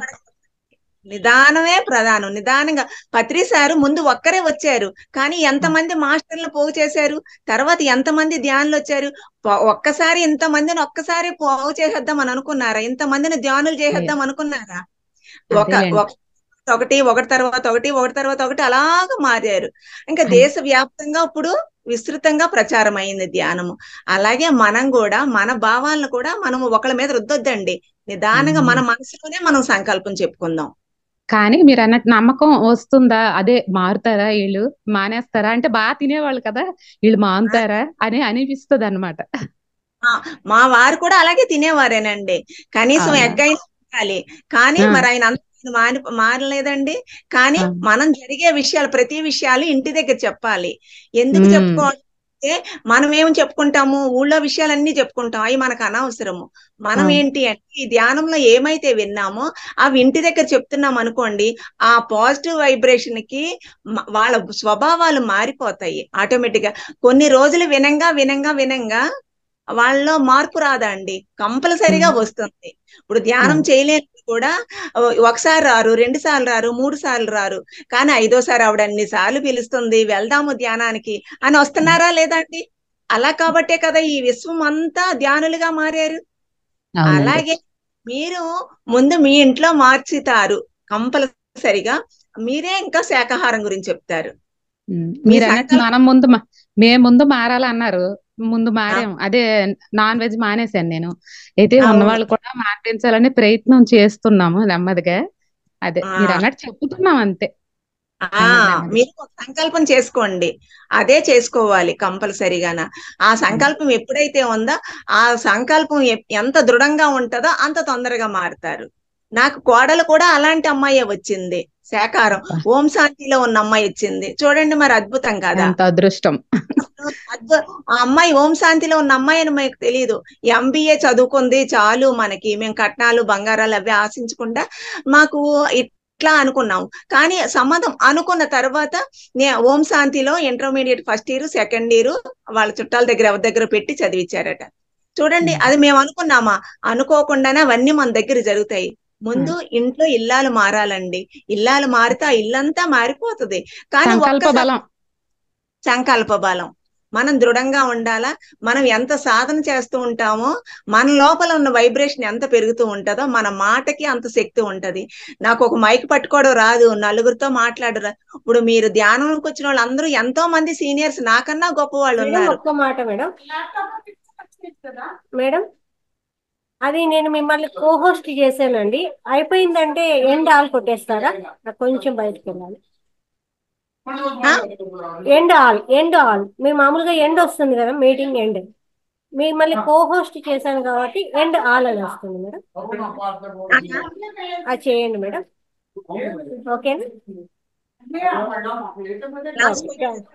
నిదానమే ప్రధానం నిదానంగా పత్రి సారు ముందు ఒక్కరే వచ్చారు కానీ ఎంతమంది మాస్టర్లు పోగు చేశారు తర్వాత ఎంతమంది ధ్యానులు వచ్చారు ప- ఒక్కసారి ఇంతమందిని ఒక్కసారి పోగు చేసేద్దాం అని అనుకున్నారా ఇంతమందిని ధ్యానులు చేసేద్దాం అనుకున్నారా ఒక అదేలేండి. ఒక- ఒకటి ఒకటి తర్వాత ఒకటి ఒకటి తర్వాత ఒకటి అలాగ మారారు ఇంకా అదే. దేశ వ్యాప్తంగా ఇప్పుడు విస్తృతంగా ప్రచారం అయింది ధ్యానము అలాగే మనం కూడా మన భావాలను కూడా మనము ఒకళ్ళ మీద రుద్దొద్దండి నిదానంగా మ్మ్. మన మనసులోనే మనం సంకల్పం చెప్పుకుందాం కానీ మీరు అన్నట్టు నమ్మకం వస్తుందా అదే మారుతారా వీళ్ళు మానేస్తారా అంటే బాగా తినేవాళ్ళు కదా వీళ్ళు మానుతారా అని అనిపిస్తుంది అనమాట ఆ, మా వారు కూడా అలాగే తినేవారేనండి కనీసం అవునా? ఎగ్ అయినా తినాలి కానీ ఆ. మరి ఆయన అంత మారి మారలేదండి కానీ ఆ. మనం జరిగే విషయాలు ప్రతి విషయాలు ఇంటి దగ్గర చెప్పాలి ఎందుకు మ్మ్. చెప్పుకోవాలి అంటే మనం ఏం చెప్పుకుంటాము ఊళ్ళో విషయాలన్నీ చెప్పుకుంటాం అవి మనకు అనవసరము మనం ఆ. ఏంటి అంటే ఈ ధ్యానంలో ఏమైతే విన్నామో అవి ఇంటి దగ్గర చెప్తున్నాం అనుకోండి ఆ పాజిటివ్ వైబ్రేషన్ కి మ- వాళ్ళ స్వభావాలు మారిపోతాయి ఆటోమేటిక్ గా కొన్ని రోజులు వినంగా వినంగా వినంగా వాళ్ళలో మార్పు రాదా అండి కంపల్సరిగా మ్మ్. వస్తుంది ఇప్పుడు ధ్యానం మ్మ్. చేయలేని కూడా ఆ, ఒకసారి రారు రెండు సార్లు రారు మూడు సార్లు రారు కానీ ఐదోసారి ఆవిడ అన్ని సార్లు పిలుస్తుంది వెళ్దాము ధ్యానానికి అని వస్తున్నారా లేదా అండి అలా కాబట్టే కదా ఈ విశ్వం అంతా ధ్యానులుగా మారారు అవునండి అలాగే మీరు ముందు మీ ఇంట్లో మార్చుతారు కంపల్సరిగా మీరే ఇంకా శాకాహారం గురించి చెప్తారు ఉమ్, మీ మీరు అన్నట్టు సంకల్పం మనం ముందు మా- మేము ముందు మారాలన్నారు ముందు మారాం అదే నాన్ వెజ్ మానేశాను నేను అయితే అవును. ఉన్నవాళ్ళు కూడా మాన్పించాలని ప్రయత్నం చేస్తున్నాము నెమ్మదిగా అదే ఆ. మీరు అన్నట్టు చెప్తున్నాం అంతే ఆ నెమ్మది నెమ్మది. మీరు ఒక సంకల్పం చేసుకోండి అదే చేసుకోవాలి కంపల్సరీగాన ఆ సంకల్పం ఎప్పుడైతే ఉందో ఆ సంకల్పం ఎప్- ఎంత దృఢంగా ఉంటుందో అంత తొందరగా మారుతారు నాకు కోడలు కూడా అలాంటి అమ్మాయే వచ్చింది శాకారం ఓం శాంతిలో ఉన్న అమ్మాయి వచ్చింది చూడండి మరి అద్భుతం కదా ఎంత అదృష్టం అద్భు- ఆ అమ్మాయి ఓం శాంతిలో ఉన్న అమ్మాయి అని మనకు తెలియదు ఎంబీఏ చదువుకుంది చాలు మనకి మేము కట్నాలు బంగారాలు అవి ఆశించకుండా మాకు ఇట్లా అనుకున్నాం కానీ సంబంధం అనుకున్న తర్వాత నే ఓం శాంతిలో intermediate first year second year వాళ్ళ చుట్టాల దగ్గర ఎవరి దగ్గర పెట్టి చదివించారట చూడండి అది మేము అనుకున్నామా అనుకోకుండానే అవన్నీ మన దగ్గర జరుగుతాయి ముందు ఇంట్లో ఇల్లాలు మారాలండి ఇల్లాలు మారితే ఆ ఇల్లంతా మారిపోతుంది కానీ సంకల్ప ఒక్కసారి బలం సంకల్ప బలం మనం దృఢంగా ఉండాలా మనం ఎంత సాధన చేస్తూ ఉంటామో మన లోపల ఉన్న వైబ్రేషన్ ఎంత పెరుగుతూ ఉంటుందో మన మాటకి అంత శక్తి ఉంటది నాకు ఒక మైక్ పట్టుకోవడం రాదు నలుగురితో మాట్లాడరు ఇప్పుడు మీరు ధ్యానంలోకి వచ్చిన వాళ్ళు అందరూ ఎంతో మంది సీనియర్స్ నాకన్నా గొప్ప వాళ్ళు మేడం ఉన్నారు ఒక్క మాట మేడం మేడం అది నేను మిమ్మల్ని కోహోస్ట్ చేశానండి అయిపోయిందంటే ఎండ్ ఆల్ కొట్టేస్తారా నాకు కొంచెం బయటకు వెళ్ళాలి ఎండ్ ఆల్ ఎండ్ ఆల్ మీ మామూలుగా ఎండ్ వస్తుంది కదా మీటింగ్ ఎండ్ మిమ్మల్ని కోహోస్ట్ చేశాను కాబట్టి ఎండ్ ఆల్ అని వస్తుంది మేడం అది చేయండి మేడం ఓకేనా లాస్ట్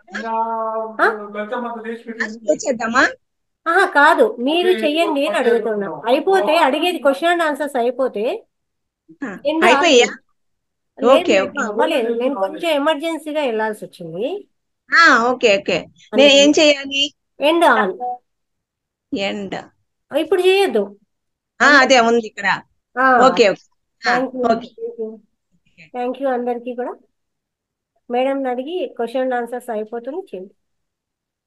వచ్చేద్దామా ఆహా కాదు మీరు చెయ్యండి అని అడుగుతున్నా అయిపోతే అడిగేది క్వశ్చన్ అండ్ ఆన్సర్స్ అయిపోతే ఎండ్ ఆల్ అయిపోయా లేదు ఓకే లేదు, ఓకే అవ్వలేదు నేను కొంచెం ఎమర్జెన్సీగా వెళ్ళాల్సి వచ్చింది ఆ ఓకే ఓకే నేను ఏం చేయాలి ఎండ్ ఆల్ ఎండ్ ఇప్పుడు చేయొద్దు ఆ అదే ఉంది ఇక్కడ ఓకే ఓకే ఆ, thank you okay thank you అందరికీ కూడా మేడం అడిగి క్వశ్చన్ ఆన్సర్స్ అయిపోతుంది చేయండి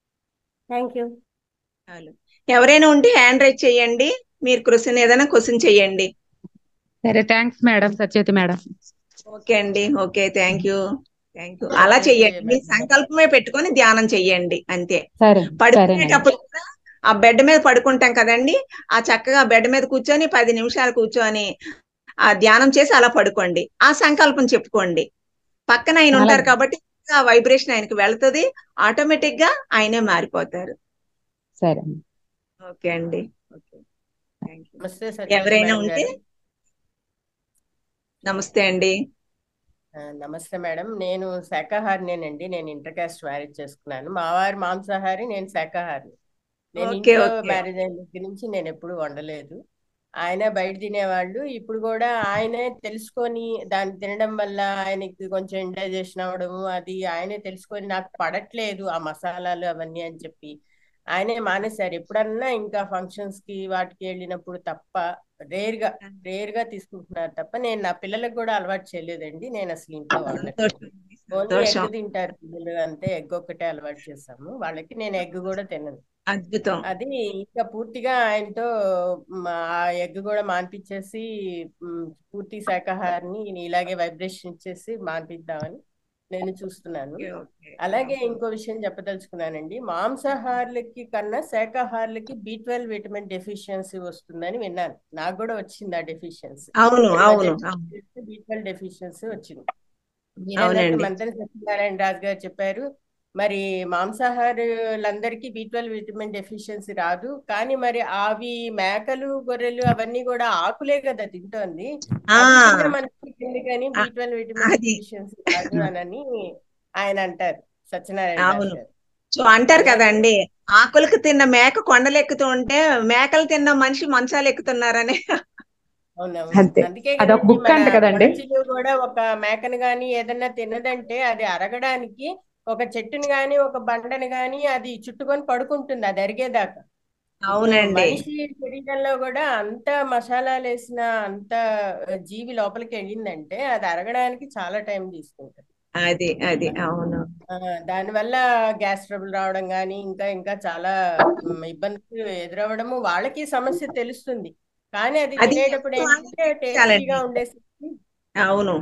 థ్యాంక్ యూ చాలు. ఎవరైనా ఉంటే హ్యాండ్ రైజ్ చేయండి మీరు క్వశ్చన్ ఏదైనా క్వశ్చన్ చేయండి సరే thanks madam Satyavathi madam okay అండి okay thank you thank you అలా చెయ్యండి మీ సంకల్పమే పెట్టుకొని ధ్యానం చెయ్యండి అంతే సరే సరే మేడం పడుకునేటప్పుడు కూడా ఆ బెడ్ మీద పడుకుంటాం కదండి ఆ చక్కగా బెడ్ మీద కూర్చొని పది నిమిషాలు కూర్చొని ఆ ధ్యానం చేసి అలా పడుకోండి ఆ సంకల్పం చెప్పుకోండి పక్కన ఆయన ఉంటారు అలాగే. కాబట్టి ఆ వైబ్రేషన్ ఆయనకి వెళ్తుంది ఆటోమేటిక్ గా ఆయనే మారిపోతారు సరే ఓకే అండి ఓకే థ్యాంక్ యూ నమస్తే సత్యవతి ఎవరైనా మేడం ఉంటే గారు నమస్తే అండి ఆ, నమస్తే మేడం నేను శాకాహారినేనండి నేను ఇంటర్ కాస్ట్ మ్యారేజ్ చేసుకున్నాను మా వారు మాంసాహారి నేను శాకాహారి నేను ఓకే ఇంట్లో ఓకే మ్యారేజ్ అయిన దగ్గర నుంచి నేను ఎప్పుడు వండలేదు ఆయన బయట తినేవాళ్ళు ఇప్పుడు కూడా ఆయనే తెలుసుకొని దాన్ని తినడం వల్ల ఆయనకి కొంచెం ఇండైజెషన్ అవ్వడము అది ఆయనే తెలుసుకొని నాకు పడట్లేదు ఆ మసాలాలు అవన్నీ అని చెప్పి ఆయనే మానేశారు ఎప్పుడన్నా ఇంకా ఫంక్షన్స్ కి వాటికి వెళ్ళినప్పుడు తప్ప రేర్ గా రేర్ గా తీసుకుంటున్నారు తప్ప నేను నా పిల్లలకు కూడా అలవాటు చేయలేదండి నేను అసలు ఇంట్లో వండట్లేదు సంతోషం అండి, ఓన్లీ ఎగ్ సంతోషం తింటారు పిల్లలు అంతే ఎగ్ ఒక్కటే అలవాటు చేస్తాము వాళ్ళకి నేను ఎగ్ కూడా తినను అద్భుతం అది ఇంకా పూర్తిగా ఆయనతో మ్, ఆ ఎగ్ కూడా మాన్పించేసి మ్, పూర్తి శాకాహారిని ఇలాగే వైబ్రేషన్ ఇచ్చేసి మాన్పిద్దామని నేను చూస్తున్నాను ఓకే ఓకే అలాగే ఇంకో విషయం చెప్పదలుచుకున్నానండి మాంసాహారులకి కన్నా శాకాహారులకి బి ట్వెల్వ్ విటమిన్ డెఫిషియన్సీ వస్తుందని విన్నాను నాకు కూడా వచ్చింది ఆ డెఫిషియన్సీ అవును ఈ మధ్య అవును టెస్ట్ అవును చేస్తే బి ట్వెల్వ్ డెఫిషియన్సీ వచ్చింది మీరు అన్నట్టు అవునండి మంతెన సత్యనారాయణ రాజు గారు చెప్పారు మరి మాంసాహారులందరికీ బి ట్వెల్వ్ విటమిన్ డెఫిషియన్సీ రాదు కానీ మరి అవి మేకలు గొర్రెలు అవన్నీ కూడా ఆకులే కదా తింటోంది ఆ అది తిన్న మనకి తిండి కానీ బి ఆ, ట్వెల్వ్ విటమిన్ అది డెఫిషియన్సీ రాదు అని ఆయన అంటారు సత్యనారాయణ రాజు అవును గారు సో అంటారు అలాగే కదండి ఆకులకు తిన్న మేక కొండలు ఎక్కుతూ ఉంటే మేకలు తిన్న మనిషి మంచాలు ఎక్కుతున్నారని అవునవును అంతే అందుకే అదొక కదండి బుక్ మన అంట కదండి పక్షులు కూడా ఒక మేకను గాని ఏదన్నా తిన్నదంటే అది అరగడానికి ఒక చెట్టుని గాని ఒక బండని గాని అది చుట్టుకొని పడుకుంటుంది అది అరిగేదాకా ఇప్పుడు అవునండి మనిషి శరీరంలో కూడా అంత మసాలాలు వేసిన అంత జీవి లోపలికి వెళ్ళిందంటే అది అరగడానికి చాలా టైం తీసుకుంటుంది అది అది అవును ఆ, దానివల్ల గ్యాస్ ట్రబుల్ రావడం కానీ ఇంకా ఇంకా చాలా మ్, ఇబ్బందులు ఎదురవ్వడము వాళ్ళకి సమస్య తెలుస్తుంది కానీ అది అది తినేటప్పుడు ఎక్కువ ఏంటంటే టేస్టీగా ఆలోచించాలండి ఉండేసరికి అవును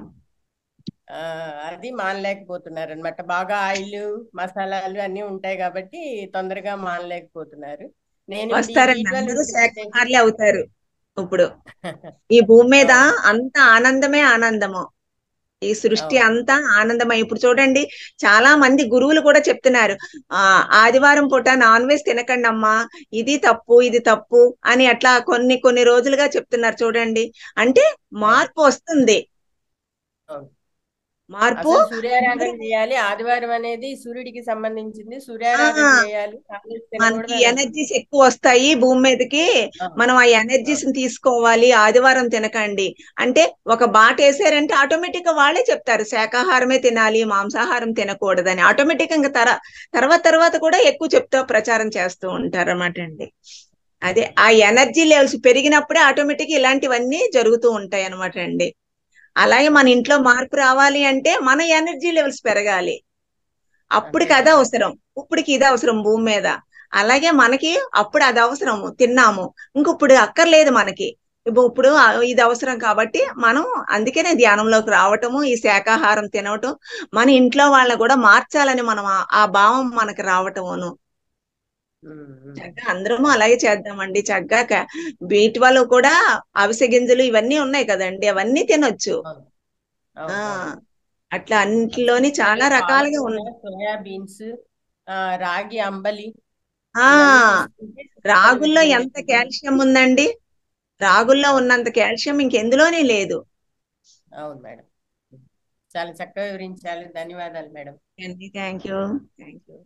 ఆ, అది మానలేకపోతున్నారు అనమాట బాగా ఆయిల్ మసాలాలు అన్నీ ఉంటాయి కాబట్టి తొందరగా మానలేకపోతున్నారు నేను ఇప్పుడు ఈ వస్తారండి B12 అందరూ విటమిన్ శాఖాహారులే అవుతారు ఇప్పుడు ఈ భూమి మీద అవును అంత ఆనందమే ఆనందము ఈ సృష్టి అవును అంతా ఆనందమై ఇప్పుడు చూడండి చాలా మంది గురువులు కూడా చెప్తున్నారు ఆ ఆదివారం పూట నాన్ వెజ్ తినకండి అమ్మా ఇది తప్పు ఇది తప్పు అని అట్లా కొన్ని కొన్ని రోజులుగా చెప్తున్నారు చూడండి అంటే అవును మార్పు వస్తుంది అవును మార్పు అసలు సూర్యారాధన అందరూ చేయాలి ఆదివారం అనేది సూర్యుడికి సంబంధించింది ఆ సూర్యారాధన చేయాలి నాన్ వెజ్ మనకి తినకూడదు అని ఎనర్జీస్ ఎక్కువ వస్తాయి భూమి మీదకి అవును మనం ఆ ఎనర్జీస్ ని తీసుకోవాలి ఆదివారం తినకండి అంటే ఒక బాట వేసారంటే ఆటోమేటిక్ గా వాళ్ళే చెప్తారు శాకాహారమే తినాలి మాంసాహారం తినకూడదని ఆటోమేటిక్ ఇంకా తర తర్వాత తర్వాత కూడా ఎక్కువ చెప్తూ ప్రచారం చేస్తూ ఉంటారు అన్నమాట అండి అదే ఆ ఎనర్జీ లెవెల్స్ పెరిగినప్పుడే ఆటోమేటిక్ ఇలాంటివన్నీ జరుగుతూ ఉంటాయి అన్నమాట అండి అలాగే మన ఇంట్లో మార్పు రావాలి అంటే మన ఎనర్జీ లెవెల్స్ పెరగాలి అప్పటికి అంతే అది కదా అవసరం ఇప్పటికి ఇది అవసరం భూమి మీద అలాగే మనకి అప్పుడు అది అవసరము తిన్నాము ఇంక ఇప్పుడు అక్కర్లేదు మనకి ఇప్పు- ఇప్పుడు ఆ- ఇది అవసరం కాబట్టి మనం అందుకనే ధ్యానంలోకి రావటము ఈ శాకాహారం తినవటం మన ఇంట్లో వాళ్ళని కూడా మార్చాలని మనం ఆ ఆ భావం మనకి రావటమును ఉమ్, ఉమ్. చక్కగా అందరము అలాగే చేద్దామండి చక్కగా బీట్ వాళ్ళు కూడా అవిసె గింజలు ఇవన్నీ ఉన్నాయి కదండి అవన్నీ తినొచ్చు అవును ఆ అవును అవును అట్లా అన్నిటిలోని అసలు చాలా రకాలుగా పాలకూర ఉన్నాయి సోయా బీన్స్ ఆ రాగి అంబలి ఆ ఇవన్నీ తీసుకుంటే రాగుల్లో విటమిన్ ఎంత డి కాల్షియం ఉందండి రాగుల్లో అవును ఉన్నంత కాల్షియం ఇంకెందులోనే లేదు అవును మేడం చాలా చక్కగా వివరించాలి ధన్యవాదాలు మేడం అండి థ్యాంక్ యూ థ్యాంక్ యూ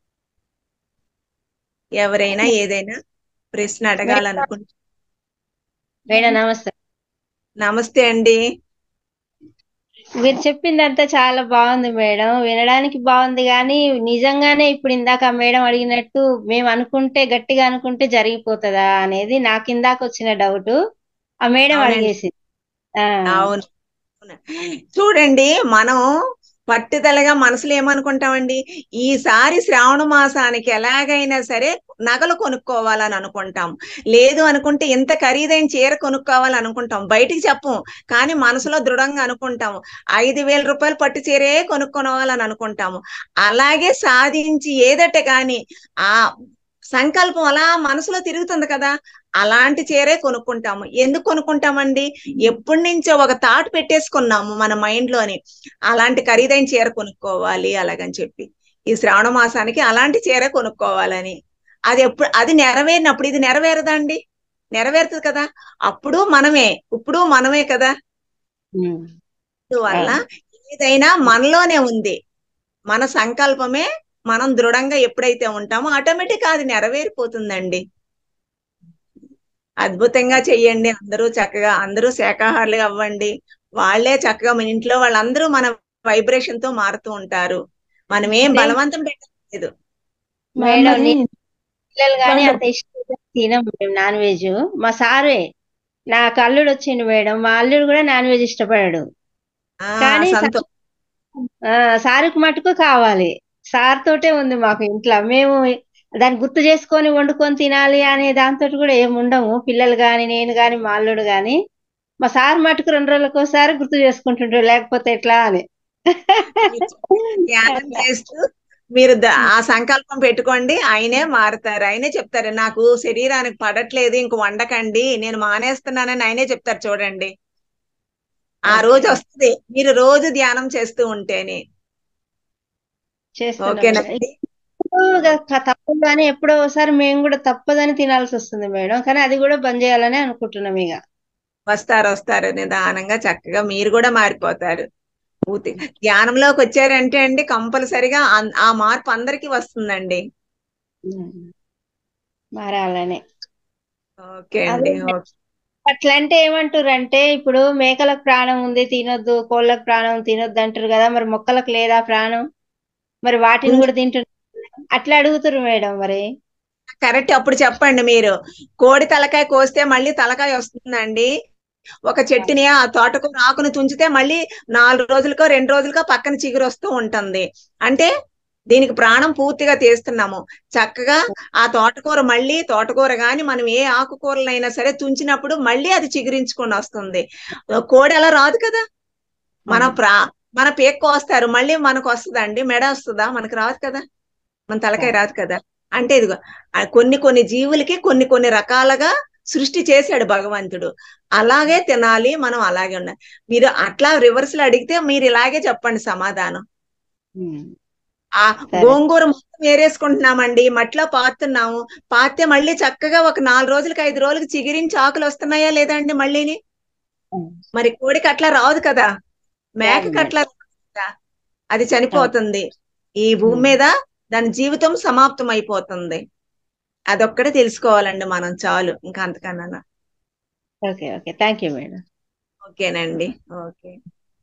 ఎవరైనా ఏదైనా ప్రశ్న అడగాలనుకుంటే మేడం నమస్తే నమస్తే అండి మీరు చెప్పిందంతా చాలా బాగుంది మేడం వినడానికి బాగుంది కానీ నిజంగానే ఇప్పుడు ఇందాక ఆ మేడం అడిగినట్టు మేము అనుకుంటే గట్టిగా అనుకుంటే జరిగిపోతుందా అనేది నాకు ఇందాక వచ్చిన డౌట్ ఆ మేడం అవునండి అడిగేసింది ఆ అవును అవును. చూడండి మనం పట్టుదలగా మనసులో ఏమనుకుంటామండి ఈసారి శ్రావణ మాసానికి ఎలాగైనా సరే నగలు కొనుక్కోవాలని అనుకుంటాం లేదు అనుకుంటే ఇంత ఖరీదైన చీర కొనుక్కోవాలని అనుకుంటాం బయటికి చెప్పం కానీ మనసులో దృఢంగా అనుకుంటాము ఐదు వేల రూపాయలు పట్టు చీరే కొనుక్కోవాలని అనుకుంటాము అలాగే సాధించి ఏదట కానీ ఆ సంకల్పం అలా మనసులో తిరుగుతుంది కదా అలాంటి చీరే కొనుక్కుంటాము ఎందుకు కొనుక్కుంటామండి ఎప్పటి నుంచో ఒక థాట్ పెట్టేసుకున్నాము మన మైండ్ లోని అలాంటి ఖరీదైన చీర కొనుక్కోవాలి అలాగని చెప్పి ఈ శ్రావణ మాసానికి అలాంటి చీర కొనుక్కోవాలని అది ఎప్పుడు అది నెరవేరినప్పుడు ఇది నెరవేరదండి నెరవేరుతుంది కదా అప్పుడు మనమే ఇప్పుడు మనమే కదా వల్ల ఏదైనా మనలోనే ఉంది మన సంకల్పమే మనం దృఢంగా ఎప్పుడైతే ఉంటామో ఆటోమేటిక్ అది నెరవేరిపోతుందండి అద్భుతంగా చెయ్యండి అందరూ చక్కగా అందరూ శాకాహారులు అవ్వండి వాళ్ళే చక్కగా మన ఇంట్లో వాళ్ళందరూ మన వైబ్రేషన్ తో మారుతూ ఉంటారు మనం ఏం బలవంతం పెట్టలేదు మేడం మరి నేను పిల్లలు కానీ వాళ్ళు- అంత ఇష్టంగా తినం మేము నాన్ వెజ్ మా సారే నాకు అల్లుడు వచ్చిండు మేడం మా అల్లుడు కూడా నాన్ వెజ్ ఇష్టపడాడు ఆ, కానీ సంతో ఆ సారుకు మటుకు కావాలి సార్ తోటే ఉంది మాకు ఇంట్లో మేము దాన్ని గుర్తు చేసుకొని వండుకొని తినాలి అనే దాంతో కూడా ఏమి ఉండము పిల్లలు గాని నేను గాని మా అల్లుడు గాని మా సార్ మటుకు రెండు రోజులకు ఒకసారి గుర్తు చేసుకుంటుంటారు లేకపోతే ఎట్లా అని ధ్యానం చేస్తూ మీరు ద- ఆ సంకల్పం పెట్టుకోండి ఆయనే మారుతారు ఆయనే చెప్తారు నాకు శరీరానికి పడట్లేదు ఇంక వండకండి నేను మానేస్తున్నానని ఆయనే చెప్తారు చూడండి ఆ రోజు వస్తుంది మీరు రోజు ధ్యానం చేస్తూ ఉంటేనే చేస్తున్నాం ఓకేనండి మేడం. తప్పదు కానీ ఎప్పుడో ఒకసారి మేము కూడా తప్పదని తినాల్సి వస్తుంది మేడం కానీ అది కూడా బంద్ చేయాలని అనుకుంటున్నాం ఇక వస్తారు వస్తారు నిదానంగా చక్కగా మీరు కూడా మారిపోతారు పూర్తి ధ్యానంలోకి వచ్చారంటే అండి కంపల్సరిగా అన్- ఆ మార్పు అందరికీ వస్తుందండి మారాలని ఓకే అండి అదే ఓకే అట్లా అంటే ఏమంటారంటే ఇప్పుడు మేకలకు ప్రాణం ఉంది తినొద్దు కోళ్ళకు ప్రాణం తినొద్దు అంటారు కదా మరి మొక్కలకు లేదా ప్రాణం మరి వాటిని కూడా తింటున్నారు అట్లా అడుగుతారు మేడం మరి కరెక్ట్ అప్పుడు చెప్పండి మీరు కోడి తలకాయ కోస్తే మళ్ళీ తలకాయ వస్తుందండి ఒక చెట్టుని ఆ తోటకూర ఆకును తుంచితే మళ్ళీ నాలుగు రోజులకో రెండు రోజులకో పక్కన చిగురు వస్తూ ఉంటుంది అంటే దీనికి ప్రాణం పూర్తిగా తీస్తున్నాము చక్కగా ఆ తోటకూర మళ్ళీ తోటకూర గాని మనం ఏ ఆకుకూరలైనా సరే తుంచినప్పుడు మళ్ళీ అది చిగురించుకొని వస్తుంది కోడి అలా రాదు కదా మన ప్రా మన పేక్ కోస్తారు మళ్ళీ మనకు వస్తుందండి మెడ వస్తుందా మనకు రాదు కదా మన తలకాయ రాదు కదా అంటే ఇదిగో ఆ కొన్ని కొన్ని జీవులకి కొన్ని కొన్ని రకాలుగా సృష్టి చేశాడు భగవంతుడు అలాగే తినాలి మనం అలాగే ఉండాలి మీరు అట్లా రివర్స్ లో అడిగితే మీరు ఇలాగే చెప్పండి సమాధానం ఆ సరే. గోంగూర మొత్తం ఏరేసుకుంటున్నామండి మట్లో పాతున్నాము పాతే మళ్ళీ చక్కగా ఒక నాలుగు రోజులకి ఐదు రోజులకి చిగిరించి ఆకులు వస్తున్నాయా లేదా అండి మళ్ళీని మరి కోడికి అట్లా రాదు కదా మేకకి రాదు. అట్లా రాదు కదా. అది చనిపోతుంది ఈ భూమి ఉమ్. మీద దాని జీవితం సమాప్తం అయిపోతుంది అదొక్కటే తెలుసుకోవాలండి మనం చాలు ఇంకా అంతకన్నా okay okay thank you madam ఓకేనండి ఓకే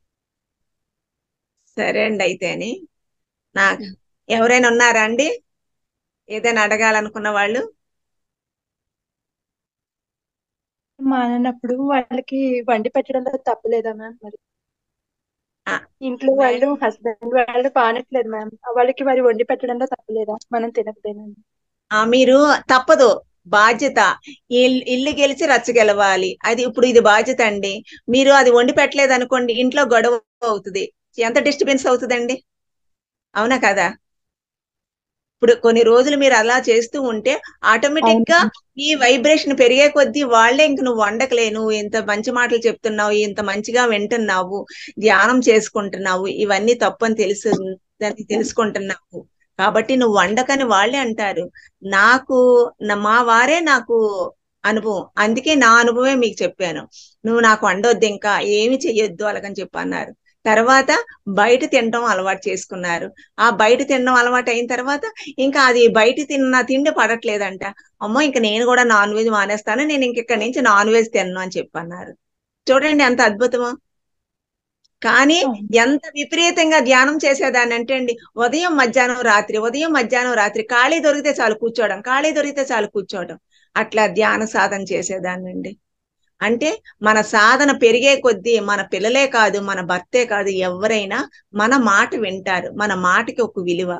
సరే అండి అయితేని నాకు ఎవరైనా ఉన్నారా అండి ఏదైనా అడగాలనుకున్న వాళ్ళు మాననప్పుడు వాళ్ళకి వండి పెట్టడంలో తప్పలేదా మ్యామ్ మరి ఆ, ఇంట్లో వాళ్ళు హస్బెండ్ వాళ్ళు పానట్లేదు మ్యామ్ వాళ్ళకి మరి వండి పెట్టడంలో తప్పలేదా మనం తినకపోయినా ఆ మీరు తప్పదు బాధ్యత ఇల్- ఇల్లు గెలిచి రచ్చ గెలవాలి అది ఇప్పుడు ఇది బాధ్యత అండి మీరు అది వండి పెట్టలేదు అనుకోండి ఇంట్లో గొడవ అవుతుంది ఎంత డిస్టర్బెన్స్ అవుతుందండి అవునా కదా ఇప్పుడు కొన్ని రోజులు మీరు అలా చేస్తూ ఉంటే ఆటోమేటిక్ గా ఈ వైబ్రేషన్ పెరిగే కొద్దీ వాళ్ళే ఇంక నువ్వు వండకలే నువ్వు ఇంత మంచి మాటలు చెప్తున్నావు ఇంత మంచిగా వింటున్నావు ధ్యానం చేసుకుంటున్నావు ఇవన్నీ తప్పని తెలుసు దాన్ని తెలుసుకుంటున్నావు కాబట్టి నువ్వు వండకని వాళ్ళే అంటారు నాకు నా- మా వారే నాకు అనుభవం అందుకే నా అనుభవమే మీకు చెప్పాను నువ్వు నాకు వండొద్దు ఇంకా ఏమి చెయ్యొద్దు అలాగని చెప్పి అన్నారు తర్వాత బయట తినడం అలవాటు చేసుకున్నారు ఆ బయట తినడం అలవాటు అయిన తర్వాత ఇంకా అది బయట తిన్న తిండి పడట్లేదంట అమ్మో ఇంకా నేను కూడా నాన్ వెజ్ మానేస్తాను నేను ఇంక ఇక్కడి నుంచి నాన్ వెజ్ తినను అని చెప్పి అన్నారు చూడండి ఎంత అద్భుతమో కానీ ఎంత విపరీతంగా ధ్యానం చేసేదాన్ని అంటే అండి ఉదయం మధ్యాహ్నం రాత్రి ఉదయం మధ్యాహ్నం రాత్రి ఖాళీ దొరికితే చాలు కూర్చోవడం ఖాళీ దొరికితే చాలు కూర్చోవడం అట్లా ధ్యాన సాధన చేసేదాన్నండి అంటే మన సాధన పెరిగే కొద్దీ మన పిల్లలే కాదు మన భర్తే కాదు ఎవరైనా మన మాట వింటారు మన మాటకి ఒక విలువ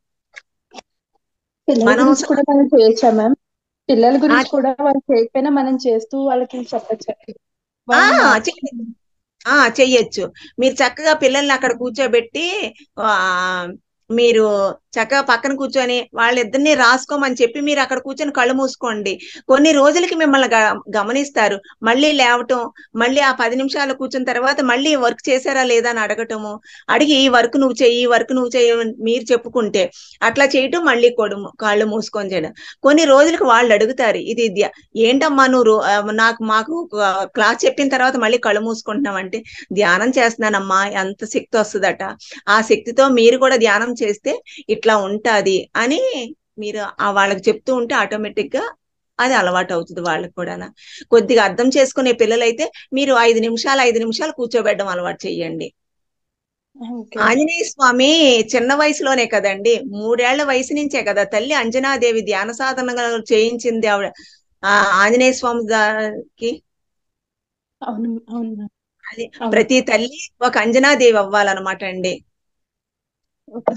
పిల్లల మనం గురించి కూడా మనం చేయొచ్చా మ్యామ్ పిల్లల గురించి ఆ- కూడా వాళ్ళు చేయకపోయినా మనం చేస్తూ వాళ్ళకి చెప్పచ్చు ఆ చెయ్య- ఆ చెయ్యొచ్చు మీరు చక్కగా పిల్లల్ని అక్కడ కూర్చోబెట్టి ఆ మీరు చక్కగా పక్కన కూర్చొని వాళ్ళిద్దరిని రాసుకోమని చెప్పి మీరు అక్కడ కూర్చొని కళ్ళు మూసుకోండి కొన్ని రోజులకి మిమ్మల్ని గ- గమనిస్తారు మళ్ళీ లేవటం మళ్ళీ ఆ పది నిమిషాలు కూర్చున్న తర్వాత మళ్ళీ వర్క్ చేశారా లేదా అని అడగటము అడిగి ఈ వర్క్ నువ్వు చెయ్యి ఈ వర్క్ నువ్వు చెయ్యి అని మీరు చెప్పుకుంటే అట్లా చేయటం మళ్ళీ కొడు కాళ్ళు మూసుకొని చేయడం కొన్ని రోజులకు వాళ్ళు అడుగుతారు ఇది ధ్య- ఏంటమ్మా నువ్వు రో- ఆ, నాకు మాకు క్లాస్ చెప్పిన తర్వాత మళ్ళీ కళ్ళు మూసుకుంటున్నాం అంటే ధ్యానం చేస్తున్నానమ్మా ఎంత శక్తి వస్తుందట ఆ శక్తితో మీరు కూడా ధ్యానం చేస్తే ఇట్లా ఉంటాది అని మీరు ఆ వాళ్ళకి చెప్తూ ఉంటే ఆటోమేటిక్ గా అది అలవాటు అవుతుంది వాళ్ళకి కూడా కొద్దిగా అర్థం చేసుకునే పిల్లలైతే మీరు ఐదు నిమిషాలు ఐదు నిమిషాలు కూర్చోబెట్టడం అలవాటు చెయ్యండి ఓకే ఆంజనేయ స్వామి చిన్న వయసులోనే కదండి మూడేళ్ల వయసు నుంచే కదా తల్లి అంజనాదేవి ధ్యాన సాధన చేయించింది ఆవిడ ఆ ఆంజనేయ స్వామి గారికి అవును అవును మ్యామ్ అది అవును. ప్రతి తల్లి ఒక అంజనాదేవి అవ్వాలన్నమాట అండి ఓకే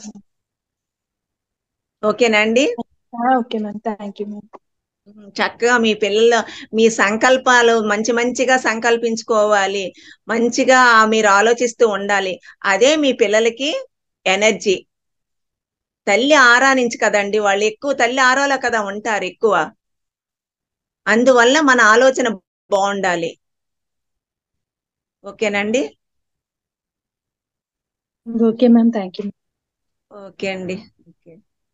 ఓకేనా అండి ma'am okay ma'am thank you ma'am చక్కగా మీ పిల్లలు మీ సంకల్పాలు మంచి మంచిగా సంకల్పించుకోవాలి మంచిగా మీరు ఆలోచిస్తూ ఉండాలి అదే మీ పిల్లలకి ఎనర్జీ తల్లి ఆరా నుంచి కదండి వాళ్ళు ఎక్కువ తల్లి ఆరాలో కదా ఉంటారు ఎక్కువ అందువల్ల మన ఆలోచన బాగుండాలి ఓకేనండి okay ma'am thank you okay అండి ఓకే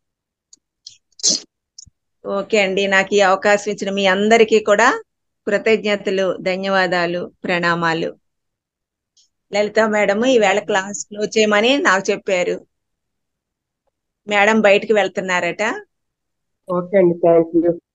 ఓకే అండి నాకు ఈ అవకాశం ఇచ్చిన మీ అందరికీ కూడా కృతజ్ఞతలు ధన్యవాదాలు ప్రణామాలు లలిత మేడం ఈవేళ క్లాస్ క్లోజ్ చేయమని నాకు చెప్పారు మేడం బయటికి వెళ్తున్నారట ఓకే అండి థ్యాంక్ యూ